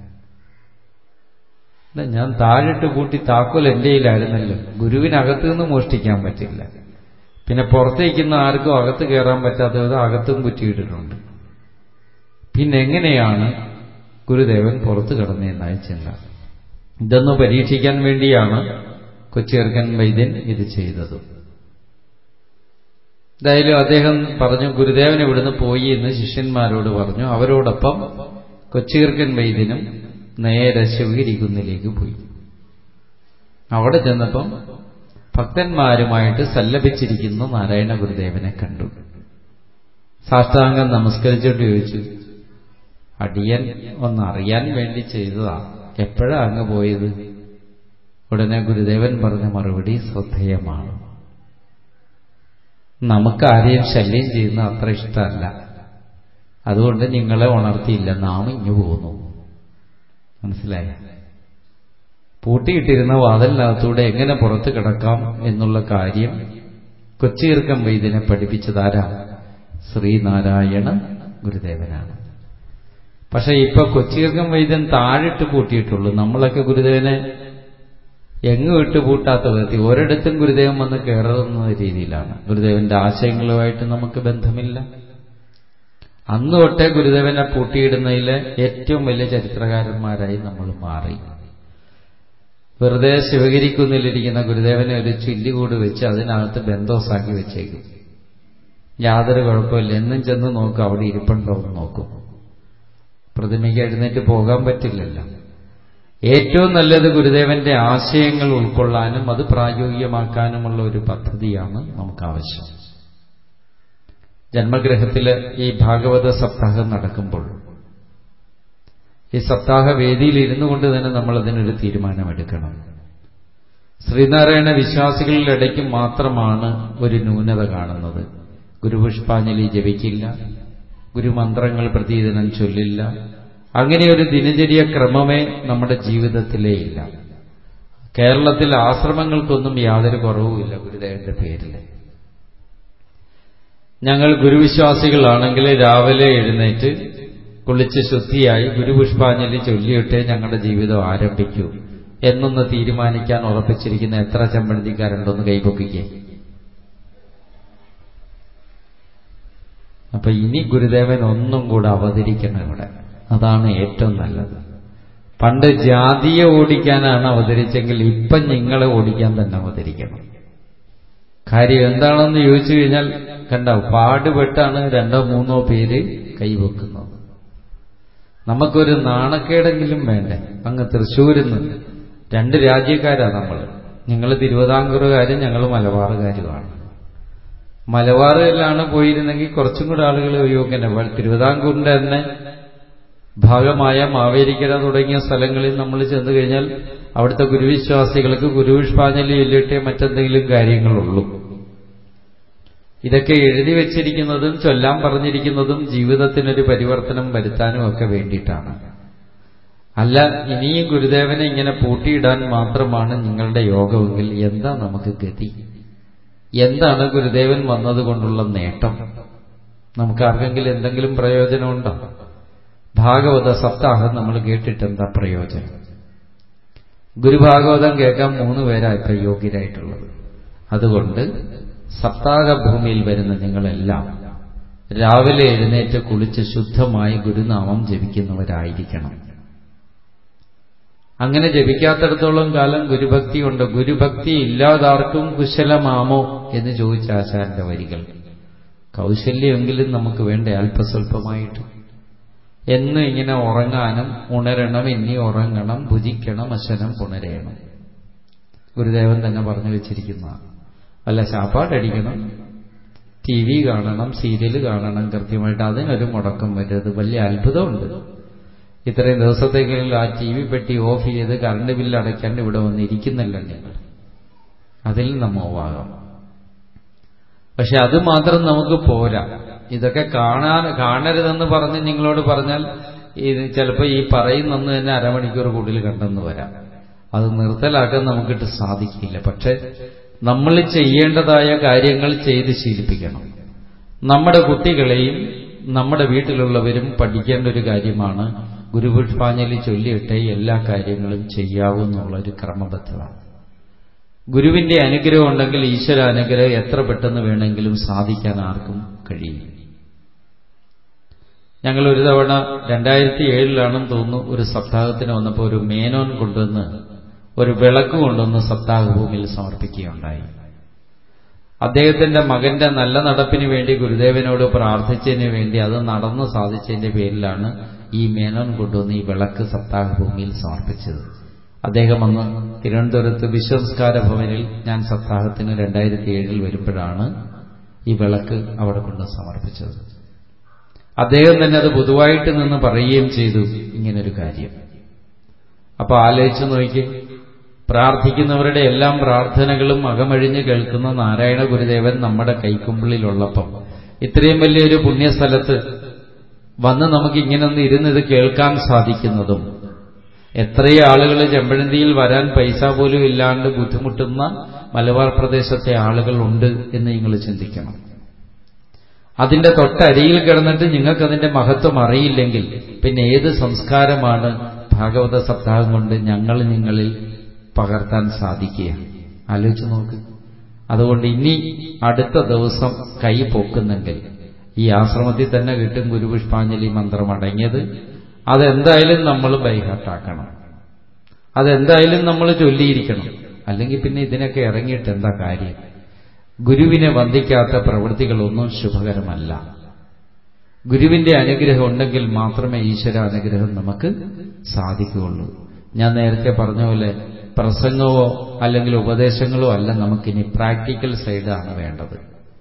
ഞാൻ താഴിട്ട് കൂട്ടി താക്കോൽ എൻ്റെ കയ്യിലായിരുന്നല്ലോ ഗുരുവിനകത്ത് നിന്ന് മോഷ്ടിക്കാൻ പറ്റില്ല പിന്നെ പുറത്തേക്കുന്ന ആർക്കും അകത്ത് കയറാൻ പറ്റാത്ത വിധം അകത്തും കുറ്റിയിട്ടിട്ടുണ്ട് പിന്നെ എങ്ങനെയാണ് ഗുരുദേവൻ പുറത്തു കടന്നതെന്നായി ചിന്ത ഇതൊന്ന് പരീക്ഷിക്കാൻ വേണ്ടിയാണ് കൊച്ചിയർക്കൻ വൈദ്യൻ ഇത് ചെയ്തത് എന്തായാലും അദ്ദേഹം പറഞ്ഞു ഗുരുദേവൻ ഇവിടുന്ന് പോയി എന്ന് ശിഷ്യന്മാരോട് പറഞ്ഞു അവരോടൊപ്പം കൊച്ചിയർക്കൻ വൈദ്യനും നേരെ ശിവഗിരിക്കുന്നിലേക്ക് പോയി അവിടെ ചെന്നപ്പം ഭക്തന്മാരുമായിട്ട് സല്ലപിച്ചിരിക്കുന്ന നാരായണ ഗുരുദേവനെ കണ്ടു സാഷ്ടാംഗം നമസ്കരിച്ചിട്ട് ചോദിച്ചു അടിയൻ ഒന്നറിയാൻ വേണ്ടി ചെയ്തതാ എപ്പോഴാ അങ്ങ് പോയത് ഉടനെ ഗുരുദേവൻ പറഞ്ഞ മറുപടി ശ്രദ്ധേയമാണ് നമുക്കാരെയും ശല്യം ചെയ്യുന്ന അത്ര ഇഷ്ടമല്ല അതുകൊണ്ട് നിങ്ങളെ ഉണർത്തിയില്ല നാം ഇങ്ങു പോന്നു മനസ്സിലായ പൂട്ടിയിട്ടിരുന്ന വാതിലിനകത്തൂടെ എങ്ങനെ പുറത്തു കിടക്കാം എന്നുള്ള കാര്യം കൊച്ചിയിർക്കം വൈദ്യനെ പഠിപ്പിച്ചതാരാ ശ്രീനാരായണ ഗുരുദേവനാണ് പക്ഷെ ഇപ്പൊ കൊച്ചിയിർക്കം വൈദ്യൻ താഴിട്ട് പൂട്ടിയിട്ടുള്ളൂ നമ്മളൊക്കെ ഗുരുദേവനെ എങ്ങും ഇട്ട് പൂട്ടാത്ത വിധത്തിൽ ഒരിടത്തും ഗുരുദേവൻ വന്ന് കയറുന്ന രീതിയിലാണ് ഗുരുദേവന്റെ ആശയങ്ങളുമായിട്ട് നമുക്ക് ബന്ധമില്ല അന്ന് തൊട്ടേ ഗുരുദേവനെ പൂട്ടിയിടുന്നതിലെ ഏറ്റവും വലിയ ചരിത്രകാരന്മാരായി നമ്മൾ മാറി വെറുതെ ശിവഗിരിക്കുന്നിലിരിക്കുന്ന ഗുരുദേവനെ ഒരു ചില്ലികൂട് വെച്ച് അതിനകത്ത് ബന്ധോസാക്കി വെച്ചേക്കും യാതൊരു കുഴപ്പമില്ല എന്നും ചെന്ന് നോക്കും അവിടെ ഇരിപ്പുണ്ടോ എന്ന് നോക്കും പ്രതിമയ്ക്ക് എഴുന്നേറ്റ് പോകാൻ പറ്റില്ലല്ലോ ഏറ്റവും നല്ലത് ഗുരുദേവന്റെ ആശയങ്ങൾ ഉൾക്കൊള്ളാനും അത് പ്രായോഗികമാക്കാനുമുള്ള ഒരു പദ്ധതിയാണ് നമുക്ക് ആവശ്യം ജന്മഗ്രഹത്തിൽ ഈ ഭാഗവത സപ്താഹം നടക്കുമ്പോൾ ഈ സപ്താഹ വേദിയിൽ ഇരുന്നു കൊണ്ട് തന്നെ നമ്മൾ അതിനൊരു തീരുമാനമെടുക്കണം ശ്രീനാരായണ വിശ്വാസികളുടെ ഇടയ്ക്ക് മാത്രമാണ് ഒരു ന്യൂനത കാണുന്നത് ഗുരുപുഷ്പാഞ്ജലി ജപിക്കില്ല ഗുരുമന്ത്രങ്ങൾ പ്രതിദിനം ചൊല്ലില്ല അങ്ങനെ ഒരു ദിനചര്യ ക്രമമേ നമ്മുടെ ജീവിതത്തിലേ ഇല്ല കേരളത്തിൽ ആശ്രമങ്ങൾക്കൊന്നും യാതൊരു കുറവുമില്ല ഗുരുദേവന്റെ പേരിൽ ഞങ്ങൾ ഗുരുവിശ്വാസികളാണെങ്കിൽ രാവിലെ എഴുന്നേറ്റ് കുളിച്ച് ശുദ്ധിയായി ഗുരുപുഷ്പാഞ്ജലി ചൊല്ലിയിട്ടേ ഞങ്ങളുടെ ജീവിതം ആരംഭിക്കൂ എന്നൊന്ന് തീരുമാനിക്കാൻ ഉറപ്പിച്ചിരിക്കുന്ന എത്ര ചെമ്പഴന്തിക്കാരുണ്ടോന്ന് കൈപൊക്കിക്കേ അപ്പൊ ഇനി ഗുരുദേവൻ ഒന്നും കൂടെ അവതരിക്കണം ഇവിടെ അതാണ് ഏറ്റവും നല്ലത് പണ്ട് ജാതിയെ ഓടിക്കാനാണ് അവതരിച്ചെങ്കിൽ ഇപ്പം നിങ്ങളെ ഓടിക്കാൻ തന്നെ അവതരിക്കണം കാര്യം എന്താണെന്ന് ചോദിച്ചു കഴിഞ്ഞാൽ കണ്ട പാടുപെട്ടാണ് രണ്ടോ മൂന്നോ പേര് കൈവെക്കുന്നത് നമുക്കൊരു നാണക്കേടെങ്കിലും വേണ്ടേ അങ്ങ് തൃശ്ശൂരിൽ നിന്ന് രണ്ട് രാജ്യക്കാരാ നമ്മൾ നിങ്ങൾ തിരുവിതാംകൂറുകാരും ഞങ്ങൾ മലബാറുകാരുമാണ് മലബാറിലാണ് പോയിരുന്നെങ്കിൽ കുറച്ചും കൂടെ ആളുകൾ യോഗ്യനെ തിരുവിതാംകൂറിന്റെ തന്നെ ഭാഗമായ മാവേലിക്കര തുടങ്ങിയ സ്ഥലങ്ങളിൽ നമ്മൾ ചെന്നു കഴിഞ്ഞാൽ അവിടുത്തെ ഗുരുവിശ്വാസികൾക്ക് ഗുരുവിഷ്പാഞ്ജലി ചൊല്ലിയിട്ടേ മറ്റെന്തെങ്കിലും കാര്യങ്ങളുള്ളൂ ഇതൊക്കെ എഴുതി വച്ചിരിക്കുന്നതും ചൊല്ലാൻ പറഞ്ഞിരിക്കുന്നതും ജീവിതത്തിനൊരു പരിവർത്തനം വരുത്താനും ഒക്കെ വേണ്ടിയിട്ടാണ് അല്ല ഇനിയും ഗുരുദേവനെ ഇങ്ങനെ പൂട്ടിയിടാൻ മാത്രമാണ് നിങ്ങളുടെ യോഗമെങ്കിൽ എന്താ നമുക്ക് ഗതി എന്താണ് ഗുരുദേവൻ വന്നതുകൊണ്ടുള്ള നേട്ടം നമുക്ക് ആർക്കെങ്കിലും എന്തെങ്കിലും പ്രയോജനമുണ്ടോ ഭാഗവത സപ്താഹം നമ്മൾ കേട്ടിട്ട് എന്താ പ്രയോജനം ഗുരുഭാഗവതം കേൾക്കാൻ മൂന്ന് പേരാ ഇപ്പൊ യോഗ്യരായിട്ടുള്ളത് അതുകൊണ്ട് സപ്താഹ ഭൂമിയിൽ വരുന്ന നിങ്ങളെല്ലാം രാവിലെ എഴുന്നേറ്റ് കുളിച്ച് ശുദ്ധമായി ഗുരുനാമം ജപിക്കുന്നവരായിരിക്കണം അങ്ങനെ ജപിക്കാത്തിടത്തോളം കാലം ഗുരുഭക്തി ഉണ്ട് ഗുരുഭക്തി ഇല്ലാതാർക്കും കുശലമാമോ എന്ന് ചോദിച്ച ആശാന്റെ വരികൾ കൗശല്യമെങ്കിലും നമുക്ക് വേണ്ട അല്പസ്വല്പമായിട്ട് എന്ന് ഇങ്ങനെ ഉറങ്ങാനും ഉണരണം ഇനി ഉറങ്ങണം ഭുജിക്കണം അശനം പുണരയണം ഗുരുദേവൻ തന്നെ പറഞ്ഞു വെച്ചിരിക്കുന്നതാണ് അല്ല ശാപ്പാടടിക്കണം ടി വി കാണണം സീരിയൽ കാണണം കൃത്യമായിട്ട് അതിനൊരു മുടക്കം വരരുത് വലിയ അത്ഭുതമുണ്ട് ഇത്രയും ദിവസത്തേക്കെങ്കിലും ആ ടി വി പെട്ടി ഓഫ് ചെയ്ത് കറണ്ട് ബില്ല് അടയ്ക്കാണ്ട് ഇവിടെ വന്നിരിക്കുന്നില്ല നിങ്ങൾ അതിൽ നമ്മോവാകാം പക്ഷെ അത് മാത്രം നമുക്ക് പോരാ ഇതൊക്കെ കാണാൻ കാണരുതെന്ന് പറഞ്ഞ് നിങ്ങളോട് പറഞ്ഞാൽ ഇത് ചിലപ്പോൾ ഈ പറയുന്നെന്ന് തന്നെ അരമണിക്കൂർ കൂടുതൽ കണ്ടെന്ന് വരാം അത് നിർത്തലാക്കാൻ നമുക്കിട്ട് സാധിക്കില്ല പക്ഷെ നമ്മൾ ചെയ്യേണ്ടതായ കാര്യങ്ങൾ ചെയ്ത് ശീലിപ്പിക്കണം നമ്മുടെ കുട്ടികളെയും നമ്മുടെ വീട്ടിലുള്ളവരും പഠിക്കേണ്ട ഒരു കാര്യമാണ് ഗുരുപുഷ്പാഞ്ജലി ചൊല്ലിയിട്ടേ എല്ലാ കാര്യങ്ങളും ചെയ്യാവൂ എന്നുള്ള ഒരു ക്രമബദ്ധത ഗുരുവിന്റെ അനുഗ്രഹം ഉണ്ടെങ്കിൽ ഈശ്വര അനുഗ്രഹം എത്ര പെട്ടെന്ന് വേണമെങ്കിലും സാധിക്കാൻ ആർക്കും കഴിയും ഞങ്ങൾ ഒരു തവണ രണ്ടായിരത്തി ഏഴിലാണെന്ന് തോന്നുന്നു ഒരു സപ്താഹത്തിന് വന്നപ്പോൾ ഒരു മേനോൻ കൊണ്ടുവന്ന് ഒരു വിളക്ക് കൊണ്ടുവന്ന് സപ്താഹഭൂമിയിൽ സമർപ്പിക്കുകയുണ്ടായി അദ്ദേഹത്തിന്റെ മകന്റെ നല്ല നടപ്പിന് വേണ്ടി ഗുരുദേവനോട് പ്രാർത്ഥിച്ചതിന് വേണ്ടി അത് നടന്നു സാധിച്ചതിന്റെ പേരിലാണ് ഈ മേനോൻ കൊണ്ടുവന്ന് ഈ വിളക്ക് സപ്താഹഭൂമിയിൽ സമർപ്പിച്ചത് അദ്ദേഹം അന്ന് തിരുവനന്തപുരത്ത് വിശ്വംസ്കാര ഭവനിൽ ഞാൻ സപ്താഹത്തിന് രണ്ടായിരത്തി ഏഴിൽ വരുമ്പോഴാണ് ഈ വിളക്ക് അവിടെ കൊണ്ട് സമർപ്പിച്ചത് അദ്ദേഹം തന്നെ അത് പൊതുവായിട്ട് നിന്ന് പറയുകയും ചെയ്തു ഇങ്ങനൊരു കാര്യം അപ്പൊ ആലോചിച്ചു നോക്കി പ്രാർത്ഥിക്കുന്നവരുടെ എല്ലാം പ്രാർത്ഥനകളും അകമഴിഞ്ഞ് കേൾക്കുന്ന നാരായണ ഗുരുദേവൻ നമ്മുടെ കൈക്കുമ്പിളിലുള്ളപ്പം ഇത്രയും വലിയൊരു പുണ്യസ്ഥലത്ത് വന്ന് നമുക്ക് ഇങ്ങനെ ഒന്ന് ഇരുന്ന് ഇത് കേൾക്കാൻ സാധിക്കുന്നതും എത്രയോ ആളുകൾ ചെമ്പഴന്തിയിൽ വരാൻ പൈസ പോലും ഇല്ലാണ്ട് ബുദ്ധിമുട്ടുന്ന മലബാർ പ്രദേശത്തെ ആളുകളുണ്ട് എന്ന് നിങ്ങൾ ചിന്തിക്കണം അതിന്റെ തൊട്ടരിയിൽ കിടന്നിട്ട് നിങ്ങൾക്കതിന്റെ മഹത്വം അറിയില്ലെങ്കിൽ പിന്നെ ഏത് സംസ്കാരമാണ് ഭാഗവത സപ്താഹം കൊണ്ട് ഞങ്ങൾ നിങ്ങളിൽ പകർത്താൻ സാധിക്കുക ആലോചിച്ച് നോക്ക് അതുകൊണ്ട് ഇനി അടുത്ത ദിവസം കൈ പൊക്കുന്നെങ്കിൽ ഈ ആശ്രമത്തിൽ തന്നെ കിട്ടും ഗുരുപുഷ്പാഞ്ജലി മന്ത്രം അടങ്ങിയത് അതെന്തായാലും നമ്മൾ ബൈഹാട്ടാക്കണം അതെന്തായാലും നമ്മൾ ചൊല്ലിയിരിക്കണം അല്ലെങ്കിൽ പിന്നെ ഇതിനൊക്കെ ഇറങ്ങിയിട്ട് എന്താ കാര്യം ഗുരുവിനെ വന്ദിക്കാത്ത പ്രവൃത്തികളൊന്നും ശുഭകരമല്ല ഗുരുവിന്റെ അനുഗ്രഹം ഉണ്ടെങ്കിൽ മാത്രമേ ഈശ്വര അനുഗ്രഹം നമുക്ക് സാധിക്കുകയുള്ളൂ ഞാൻ നേരത്തെ പറഞ്ഞ പോലെ പ്രസംഗമോ അല്ലെങ്കിൽ ഉപദേശങ്ങളോ അല്ല നമുക്കിനി പ്രാക്ടിക്കൽ സൈഡാണ് വേണ്ടത്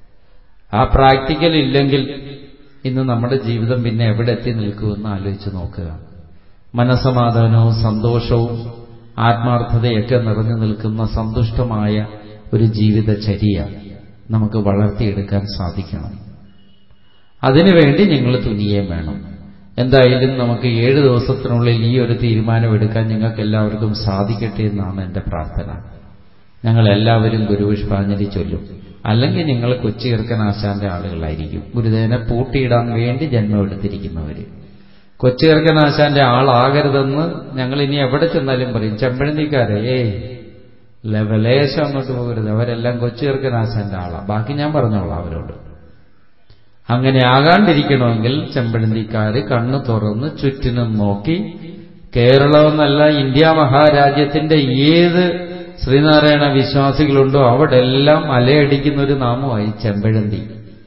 ആ പ്രാക്ടിക്കൽ ഇല്ലെങ്കിൽ ഇന്ന് നമ്മുടെ ജീവിതം പിന്നെ എവിടെ എത്തി നിൽക്കുമെന്ന് ആലോചിച്ച് നോക്കുക മനസമാധാനവും സന്തോഷവും ആത്മാർത്ഥതയൊക്കെ നിറഞ്ഞു നിൽക്കുന്ന സന്തുഷ്ടമായ ഒരു ജീവിതചര്യ നമുക്ക് വളർത്തിയെടുക്കാൻ സാധിക്കണം അതിനുവേണ്ടി നിങ്ങൾ തുനിയേം വേണം എന്തായാലും നമുക്ക് ഏഴ് ദിവസത്തിനുള്ളിൽ ഈ ഒരു തീരുമാനം എടുക്കാൻ നിങ്ങൾക്ക് എല്ലാവർക്കും സാധിക്കട്ടെ എന്നാണ് എൻ്റെ പ്രാർത്ഥന ഞങ്ങൾ എല്ലാവരും ഗുരുപുഷ്പാഞ്ജലി ചൊല്ലും അല്ലെങ്കിൽ നിങ്ങൾ കൊച്ചി ചെറുക്കനാശാന്റെ ആളുകളായിരിക്കും ഗുരുദേവനെ പൂട്ടിയിടാൻ വേണ്ടി ജന്മം എടുത്തിരിക്കുന്നവര് കൊച്ചി ചെറുക്കനാശാന്റെ ആളാകരുതെന്ന് ഞങ്ങൾ ഇനി എവിടെ ചെന്നാലും പറയും ചെമ്പഴന്തിക്കാരെ ഏയ് ലെവലേശം അങ്ങോട്ട് പോകരുത് അവരെല്ലാം കൊച്ചി ചെറുക്കനാശാന്റെ ആളാ ബാക്കി ഞാൻ പറഞ്ഞോളാം അവരോട് അങ്ങനെ ആകാണ്ടിരിക്കണമെങ്കിൽ ചെമ്പഴന്തിക്കാര് കണ്ണു തുറന്ന് ചുറ്റിനും നോക്കി കേരളമെന്നല്ല ഇന്ത്യ മഹാരാജ്യത്തിന്റെ ഏത് ശ്രീനാരായണ വിശ്വാസികളുണ്ടോ അവിടെ എല്ലാം അലയടിക്കുന്ന ഒരു നാമമായി ചെമ്പഴന്തി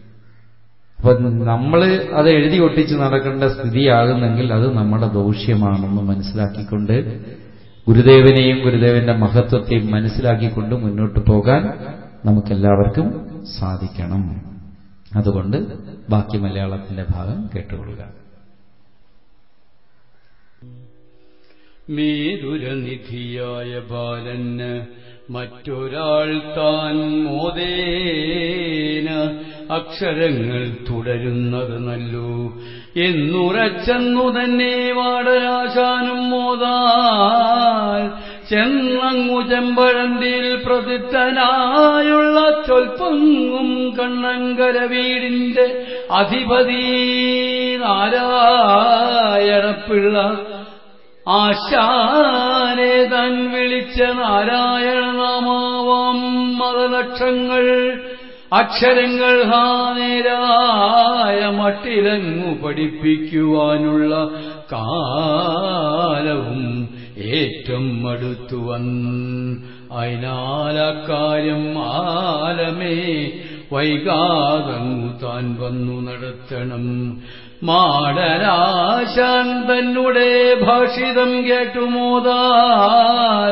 അപ്പൊ നമ്മൾ അത് എഴുതി ഒട്ടിച്ച് നടക്കേണ്ട സ്ഥിതിയാകുന്നെങ്കിൽ അത് നമ്മുടെ ദോഷ്യമാണെന്ന് മനസ്സിലാക്കിക്കൊണ്ട് ഗുരുദേവനെയും ഗുരുദേവന്റെ മഹത്വത്തെയും മനസ്സിലാക്കിക്കൊണ്ട് മുന്നോട്ട് പോകാൻ നമുക്കെല്ലാവർക്കും സാധിക്കണം അതുകൊണ്ട് ബാക്കി മലയാളത്തിന്റെ ഭാഗം കേട്ടുകൊള്ളുക മേരുരനിധിയായ ബാലന് മറ്റൊരാൾ താൻ മോദേന അക്ഷരങ്ങൾ തുടരുന്നത് നല്ലു എന്നുറച്ചെന്നു തന്നെ വാടരാശാനും മോതാൽ ചെന്നങ്ങു ചെമ്പഴന്തിയിൽ പ്രസിദ്ധനായുള്ള ചൊൽപ്പൊങ്ങും കണ്ണങ്കര വീടിന്റെ അധിപതി നാരായണപ്പിള്ള ആശാനെ താൻ വിളിച്ച നാരായണനാമാവാം മതലക്ഷങ്ങൾ അക്ഷരങ്ങൾ ഹാ നേരായ മട്ടിലങ്ങു പഠിപ്പിക്കുവാനുള്ള കാലവും ഏറ്റവും അടുത്തു വന്ന് അതിനാലക്കാര്യം ആലമേ വൈകാതങ്ങു താൻ വന്നു നടത്തണം മാടരാശാൻ തന്നെ ഭാഷിതം കേട്ടുമോതാൽ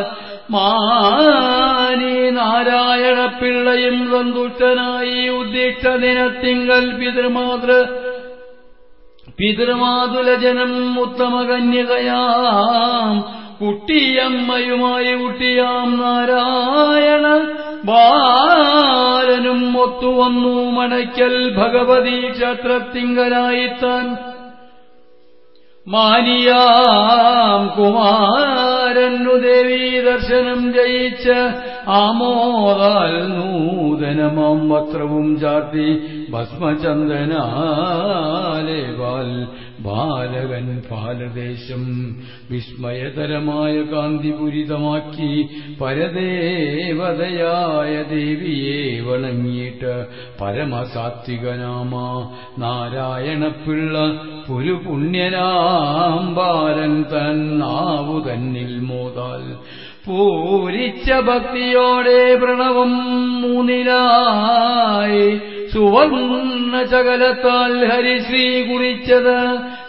മാനി നാരായണ പിള്ളയും സന്തുഷ്ടനായി ഉദ്ദിഷ്ട ദിനത്തിങ്കൽ പിതൃമാതൃ പിതൃമാതുലജനം ഉത്തമകന്യകയാം കുട്ടിയമ്മയുമായി കുട്ടിയാം നാരായണ ബാലനും ഒത്തുവന്നു മണയ്ക്കൽ ഭഗവതി ക്ഷേത്രത്തിങ്കലായിത്താൻ മാനിയാം കുമാരനു ദേവീ ദർശനം ജയിച്ച് ആമോദാൽ നൂതനമാം വസ്ത്രവും ചാർത്തി ഭസ്മചന്ദനാലേ ബാൽ ബാലകൻ പാലദേശം വിസ്മയതരമായ കാന്തിപുരിതമാക്കി പരദേവതയായ ദേവിയെ വണങ്ങിയിട്ട് പരമസാത്വികനാമ നാരായണപ്പിള്ള പുരുപുണ്യനാം ബാലൻ തൻ നാവു തന്നിൽ മോതാൽ പൂരിച്ച ഭക്തിയോടെ പ്രണവം മൂന്നിലായി സുവർണ ചകലത്താൽ ഹരിശ്രീ കുറിച്ചത്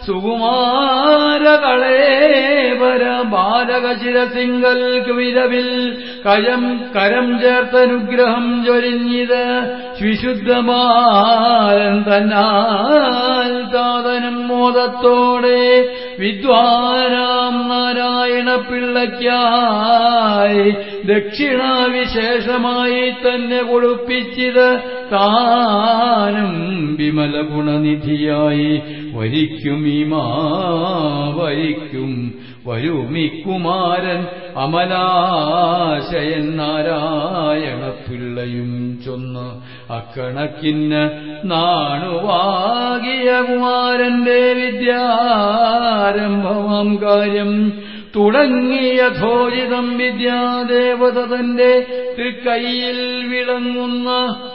സുകുമാരകളേവര ബാലകശിരസിംഗൽ വിരവിൽ കയം കരം ചേർത്തനുഗ്രഹം ചൊരിഞ്ഞിത് വിശുദ്ധമാരൻ തന്നാൽ താതനം മോദത്തോടെ വിദ്വാനാം നാരായണ പിള്ളയ്ക്കായി ദക്ഷിണാവിശേഷമായി തന്നെ കൊടുപ്പിച്ചിത് താനും വിമല ഗുണനിധിയായി വരിക്കും ഈ വരിക്കും വരുമിക്കുമാരൻ അമലാശയൻ നാരായണ പിള്ളയും ചൊന്ന് അക്കണക്കിന് നാണുവാകിയ കുമാരന്റെ വിദ്യാരംഭമാം കാര്യം തുടങ്ങിയ ധോരിതം വിദ്യാദേവത തന്റെ തൃക്കൈയിൽ വിളങ്ങുന്ന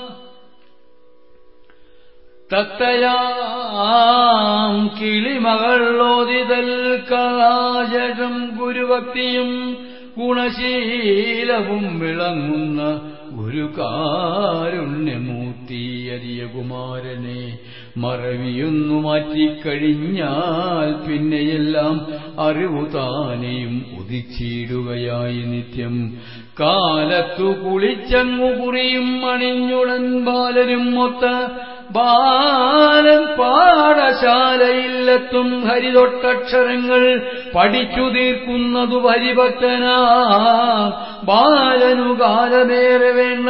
തത്തയാം കിളിമകളോദിതൽ കലാജം ഗുരുഭക്തിയും ഗുണശീലവും വിളങ്ങുന്ന ഒരു കാരുണ്യമൂർത്തി അരിയ കുമാരനെ മറവിയൊന്നു മാറ്റിക്കഴിഞ്ഞാൽ പിന്നെയെല്ലാം അറിവു താനെയും ഉദിച്ചിടുകയായി നിത്യം കാലത്തു കുളിച്ചങ്ങു കുറിയും അണിഞ്ഞുടൻ ബാലരും മൊത്ത ബാലൻ പാഠശാലയിലെത്തും ഹരിതൊട്ടക്ഷരങ്ങൾ പഠിച്ചു തീർക്കുന്നതു ഹരിഭക്തനാ ബാലനു കാലമേറെ വേണ്ട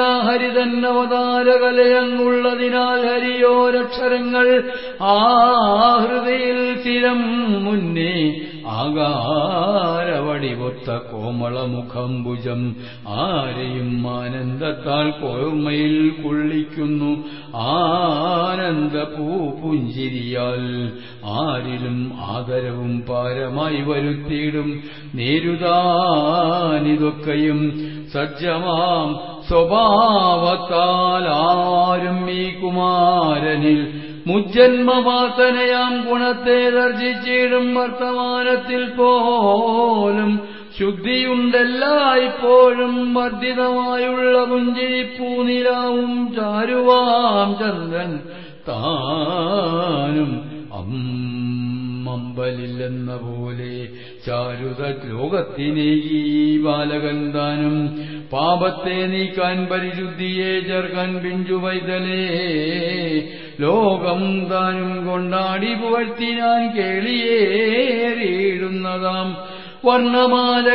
ഹരിതന്നവതാരകലയങ്ങുള്ളതിനാൽ ഹരിയോരക്ഷരങ്ങൾ ആ ഹൃദയിൽ സ്ഥിരം മുന്നേ ആകാരവടിവൊത്ത കോമളമുഖംബുജം ആരെയും ആനന്ദത്താൽ കോർമ്മയിൽ കൊള്ളിക്കുന്നു ആനന്ദ പൂപുഞ്ചിരിയാൽ ആരിലും ആദരവും പാരമായി വരുത്തിയിടും നേരുതാനിതൊക്കെയും സജ്ജമാം സ്വഭാവത്താൽ ആരും ഈ കുമാരനിൽ മുജ്ജന്മവാസനയാം ഗുണത്തെ ദർശിച്ചിടും വർത്തമാനത്തിൽ പോലും ശുദ്ധിയുണ്ടെല്ലായ്പ്പോഴും വർദ്ധിതമായുള്ള പുഞ്ചിരിപ്പൂനിലാവും ചാരുവാം ചന്ദ്രൻ താനും അമ്മമ്പലില്ലെന്ന പോലെ ചാരുത ലോകത്തിനെ ഈ ബാലകൻ താനും പാപത്തെ നീക്കാൻ പരിശുദ്ധിയെ ചേർക്കാൻ പിഞ്ചു വൈതലേ ലോകം താനും കൊണ്ടാടി പുകഴ്ത്തിനാൻ കേളിയേറിയിടുന്നതാം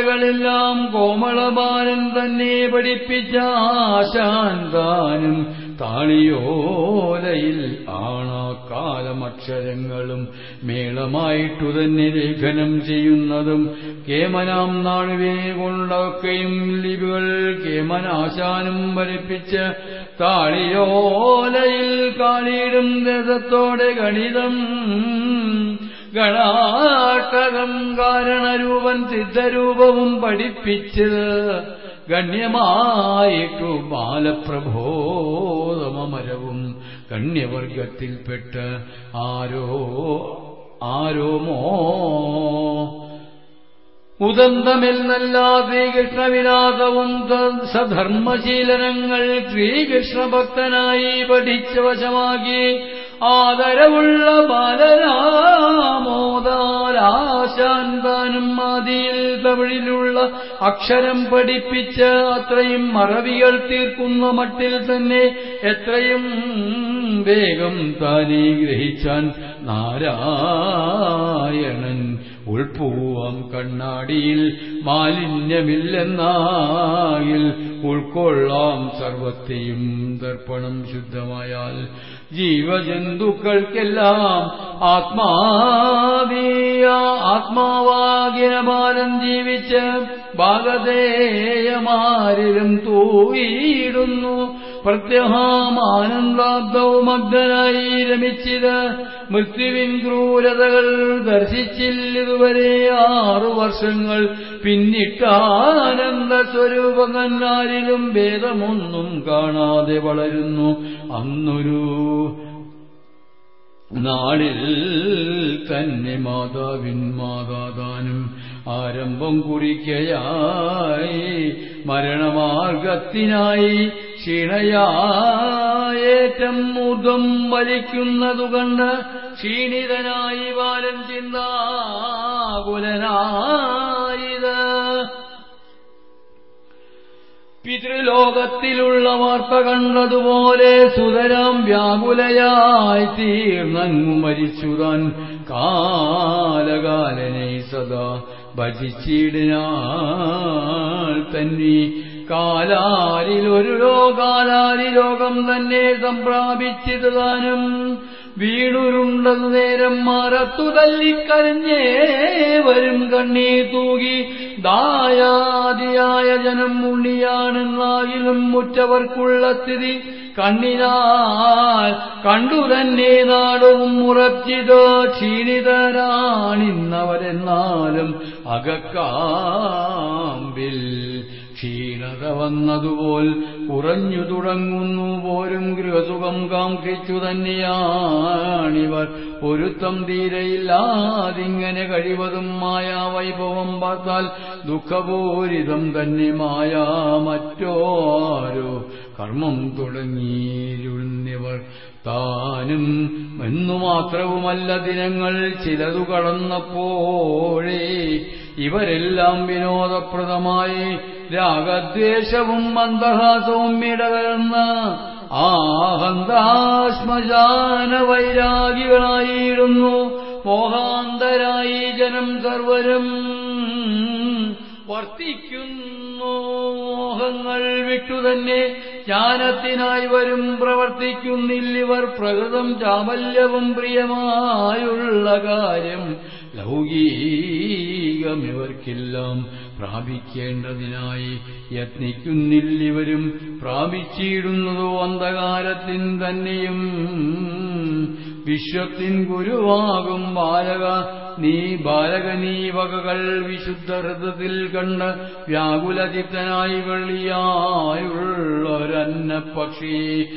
വർണ്ണമാലകളെല്ലാം കോമളബാലൻ തന്നെ പഠിപ്പിച്ച ആശാൻ താനും താളിയോലയിൽ ആണാക്കാലമക്ഷരങ്ങളും മേളമായിട്ടു തന്നെ ലേഖനം ചെയ്യുന്നതും കേമനാം നാളുവേ കൊണ്ടൊക്കെയും ലിപികൾ കേമനാശാനും വരപ്പിച്ച് താളിയോലയിൽ കാളിയിടും രഥത്തോടെ ഗണിതം ഗണാട്ടകം കാരണരൂപൻ സിദ്ധരൂപവും പഠിപ്പിച്ചത് ഗണ്യമായിട്ടു ബാലപ്രബോധമരവും ഗണ്യവർഗത്തിൽപ്പെട്ട് ആരോ ആരോമോ ഉദന്തമെന്നല്ല ശ്രീകൃഷ്ണവിലാസവും സധർമ്മശീലനങ്ങൾ ശ്രീകൃഷ്ണഭക്തനായി പഠിച്ച വശമാക്കി ആദരവുള്ള ബാലരാമോദാലാശാൻ താനും ആദിയിൽ തമിഴിലുള്ള അക്ഷരം പഠിപ്പിച്ച് അത്രയും മറവികൾ തീർക്കുന്ന മട്ടിൽ തന്നെ എത്രയും വേഗം താനീ ഗ്രഹിച്ചാൻ നാരായണൻ ഉൾപ്പൂവം കണ്ണാടിയിൽ മാലിന്യമില്ലെന്നായിൽ ഉൾക്കൊള്ളാം സർവത്തെയും ദർപ്പണം ശുദ്ധമായാൽ ജീവജന്തുക്കൾക്കെല്ലാം ആത്മാവീയ ആത്മാവാകിനമാനം ജീവിച്ച് ഭാഗതേയമാരിലും തൂയിടുന്നു പ്രത്യഹാമാനന്ദാബ്ദവും മഗ്നനായി രമിച്ചിത് മൃത്യുവിൻ ക്രൂരതകൾ ദർശിച്ചില്ലിതുവരെ ആറു വർഷങ്ങൾ പിന്നിട്ടാനന്ദ സ്വരൂപങ്ങന്നാരിലും ഭേദമൊന്നും കാണാതെ വളരുന്നു അന്നൊരു നാളിൽ തന്നെ മാതാവിൻ മാതാദാനം ആരംഭം കുറിക്കയായി മരണമാർഗത്തിനായി ക്ഷീണയായേറ്റം ഊർധ്വം വലിക്കുന്നതു കണ്ട് ക്ഷീണിതനായി ബാലൻ ചിന്താകുലനായത് പിതൃലോകത്തിലുള്ള വാർത്ത കണ്ടതുപോലെ സുതരാം വ്യാകുലയായി തീർന്നങ്ങു മരിച്ചുതാൻ കാലകാലനെ സദാ ഭജിച്ചിടിനാൾ തന്നെ കാലാരിൽ ഒരു ലോകാലാരി ലോകം തന്നെ സംപ്രാപിച്ചത് താനും വീണുരുണ്ടതു നേരം മറത്തു തല്ലിക്കരഞ്ഞേ വരും കണ്ണീർ തൂകി ദായാദിയായ ജനം ഉണ്ണിയാണെന്നാകിലും മുറ്റവർക്കുള്ള സ്ഥിതി കണ്ണിനാൽ കണ്ടു തന്നെ നാടും ഉറച്ചിതോ ക്ഷീണിതരാണിന്നവരെന്നാലും അകക്കാമ്പിൽ ക്ഷീണത വന്നതുപോൽ ഉറഞ്ഞു തുടങ്ങുന്നു പോരും ഗൃഹസുഖം കാക്ഷിച്ചു തന്നെയാണിവർ ഒരുത്തം തീരെയില്ലാതിങ്ങനെ കഴിവതും മായാ വൈഭവം പാർത്താൽ ദുഃഖപൂരിതം തന്നെ മായാ മറ്റോരോ കർമ്മം തുടങ്ങിയിരുന്നിവർ താനും എന്നു മാത്രവുമല്ല ദിനങ്ങൾ ചിലതു കടന്നപ്പോഴേ ഇവരെല്ലാം വിനോദപ്രദമായി രാഗദ്വേഷവും മന്ദഹാസവും ഇടകലർന്ന ആഹന്താശ്മശാന വൈരാഗികളായിരുന്നു മോഹാന്തരായി ജനം സർവരും വർത്തിക്കുന്നു മോഹങ്ങൾ വിട്ടുതന്നെ ജ്ഞാനത്തിനായി വരും പ്രവർത്തിക്കുന്നില്ലിവർ പ്രകൃതം ചാമല്യവും പ്രിയമായുള്ള കാര്യം ലൗകീകമിവർക്കെല്ലാം പ്രാപിക്കേണ്ടതിനായി യത്നിക്കുന്നില്ലിവരും പ്രാപിച്ചിടുന്നതോ അന്ധകാരത്തിൻ തന്നെയും വിശ്വത്തിൻ ഗുരുവാകും ബാലക നീ ബാലക നീ വകകൾ വിശുദ്ധ ഹൃദത്തിൽ കണ്ട് വ്യാകുലചിത്തനായി വെള്ളിയായുള്ളൊരന്ന പക്ഷി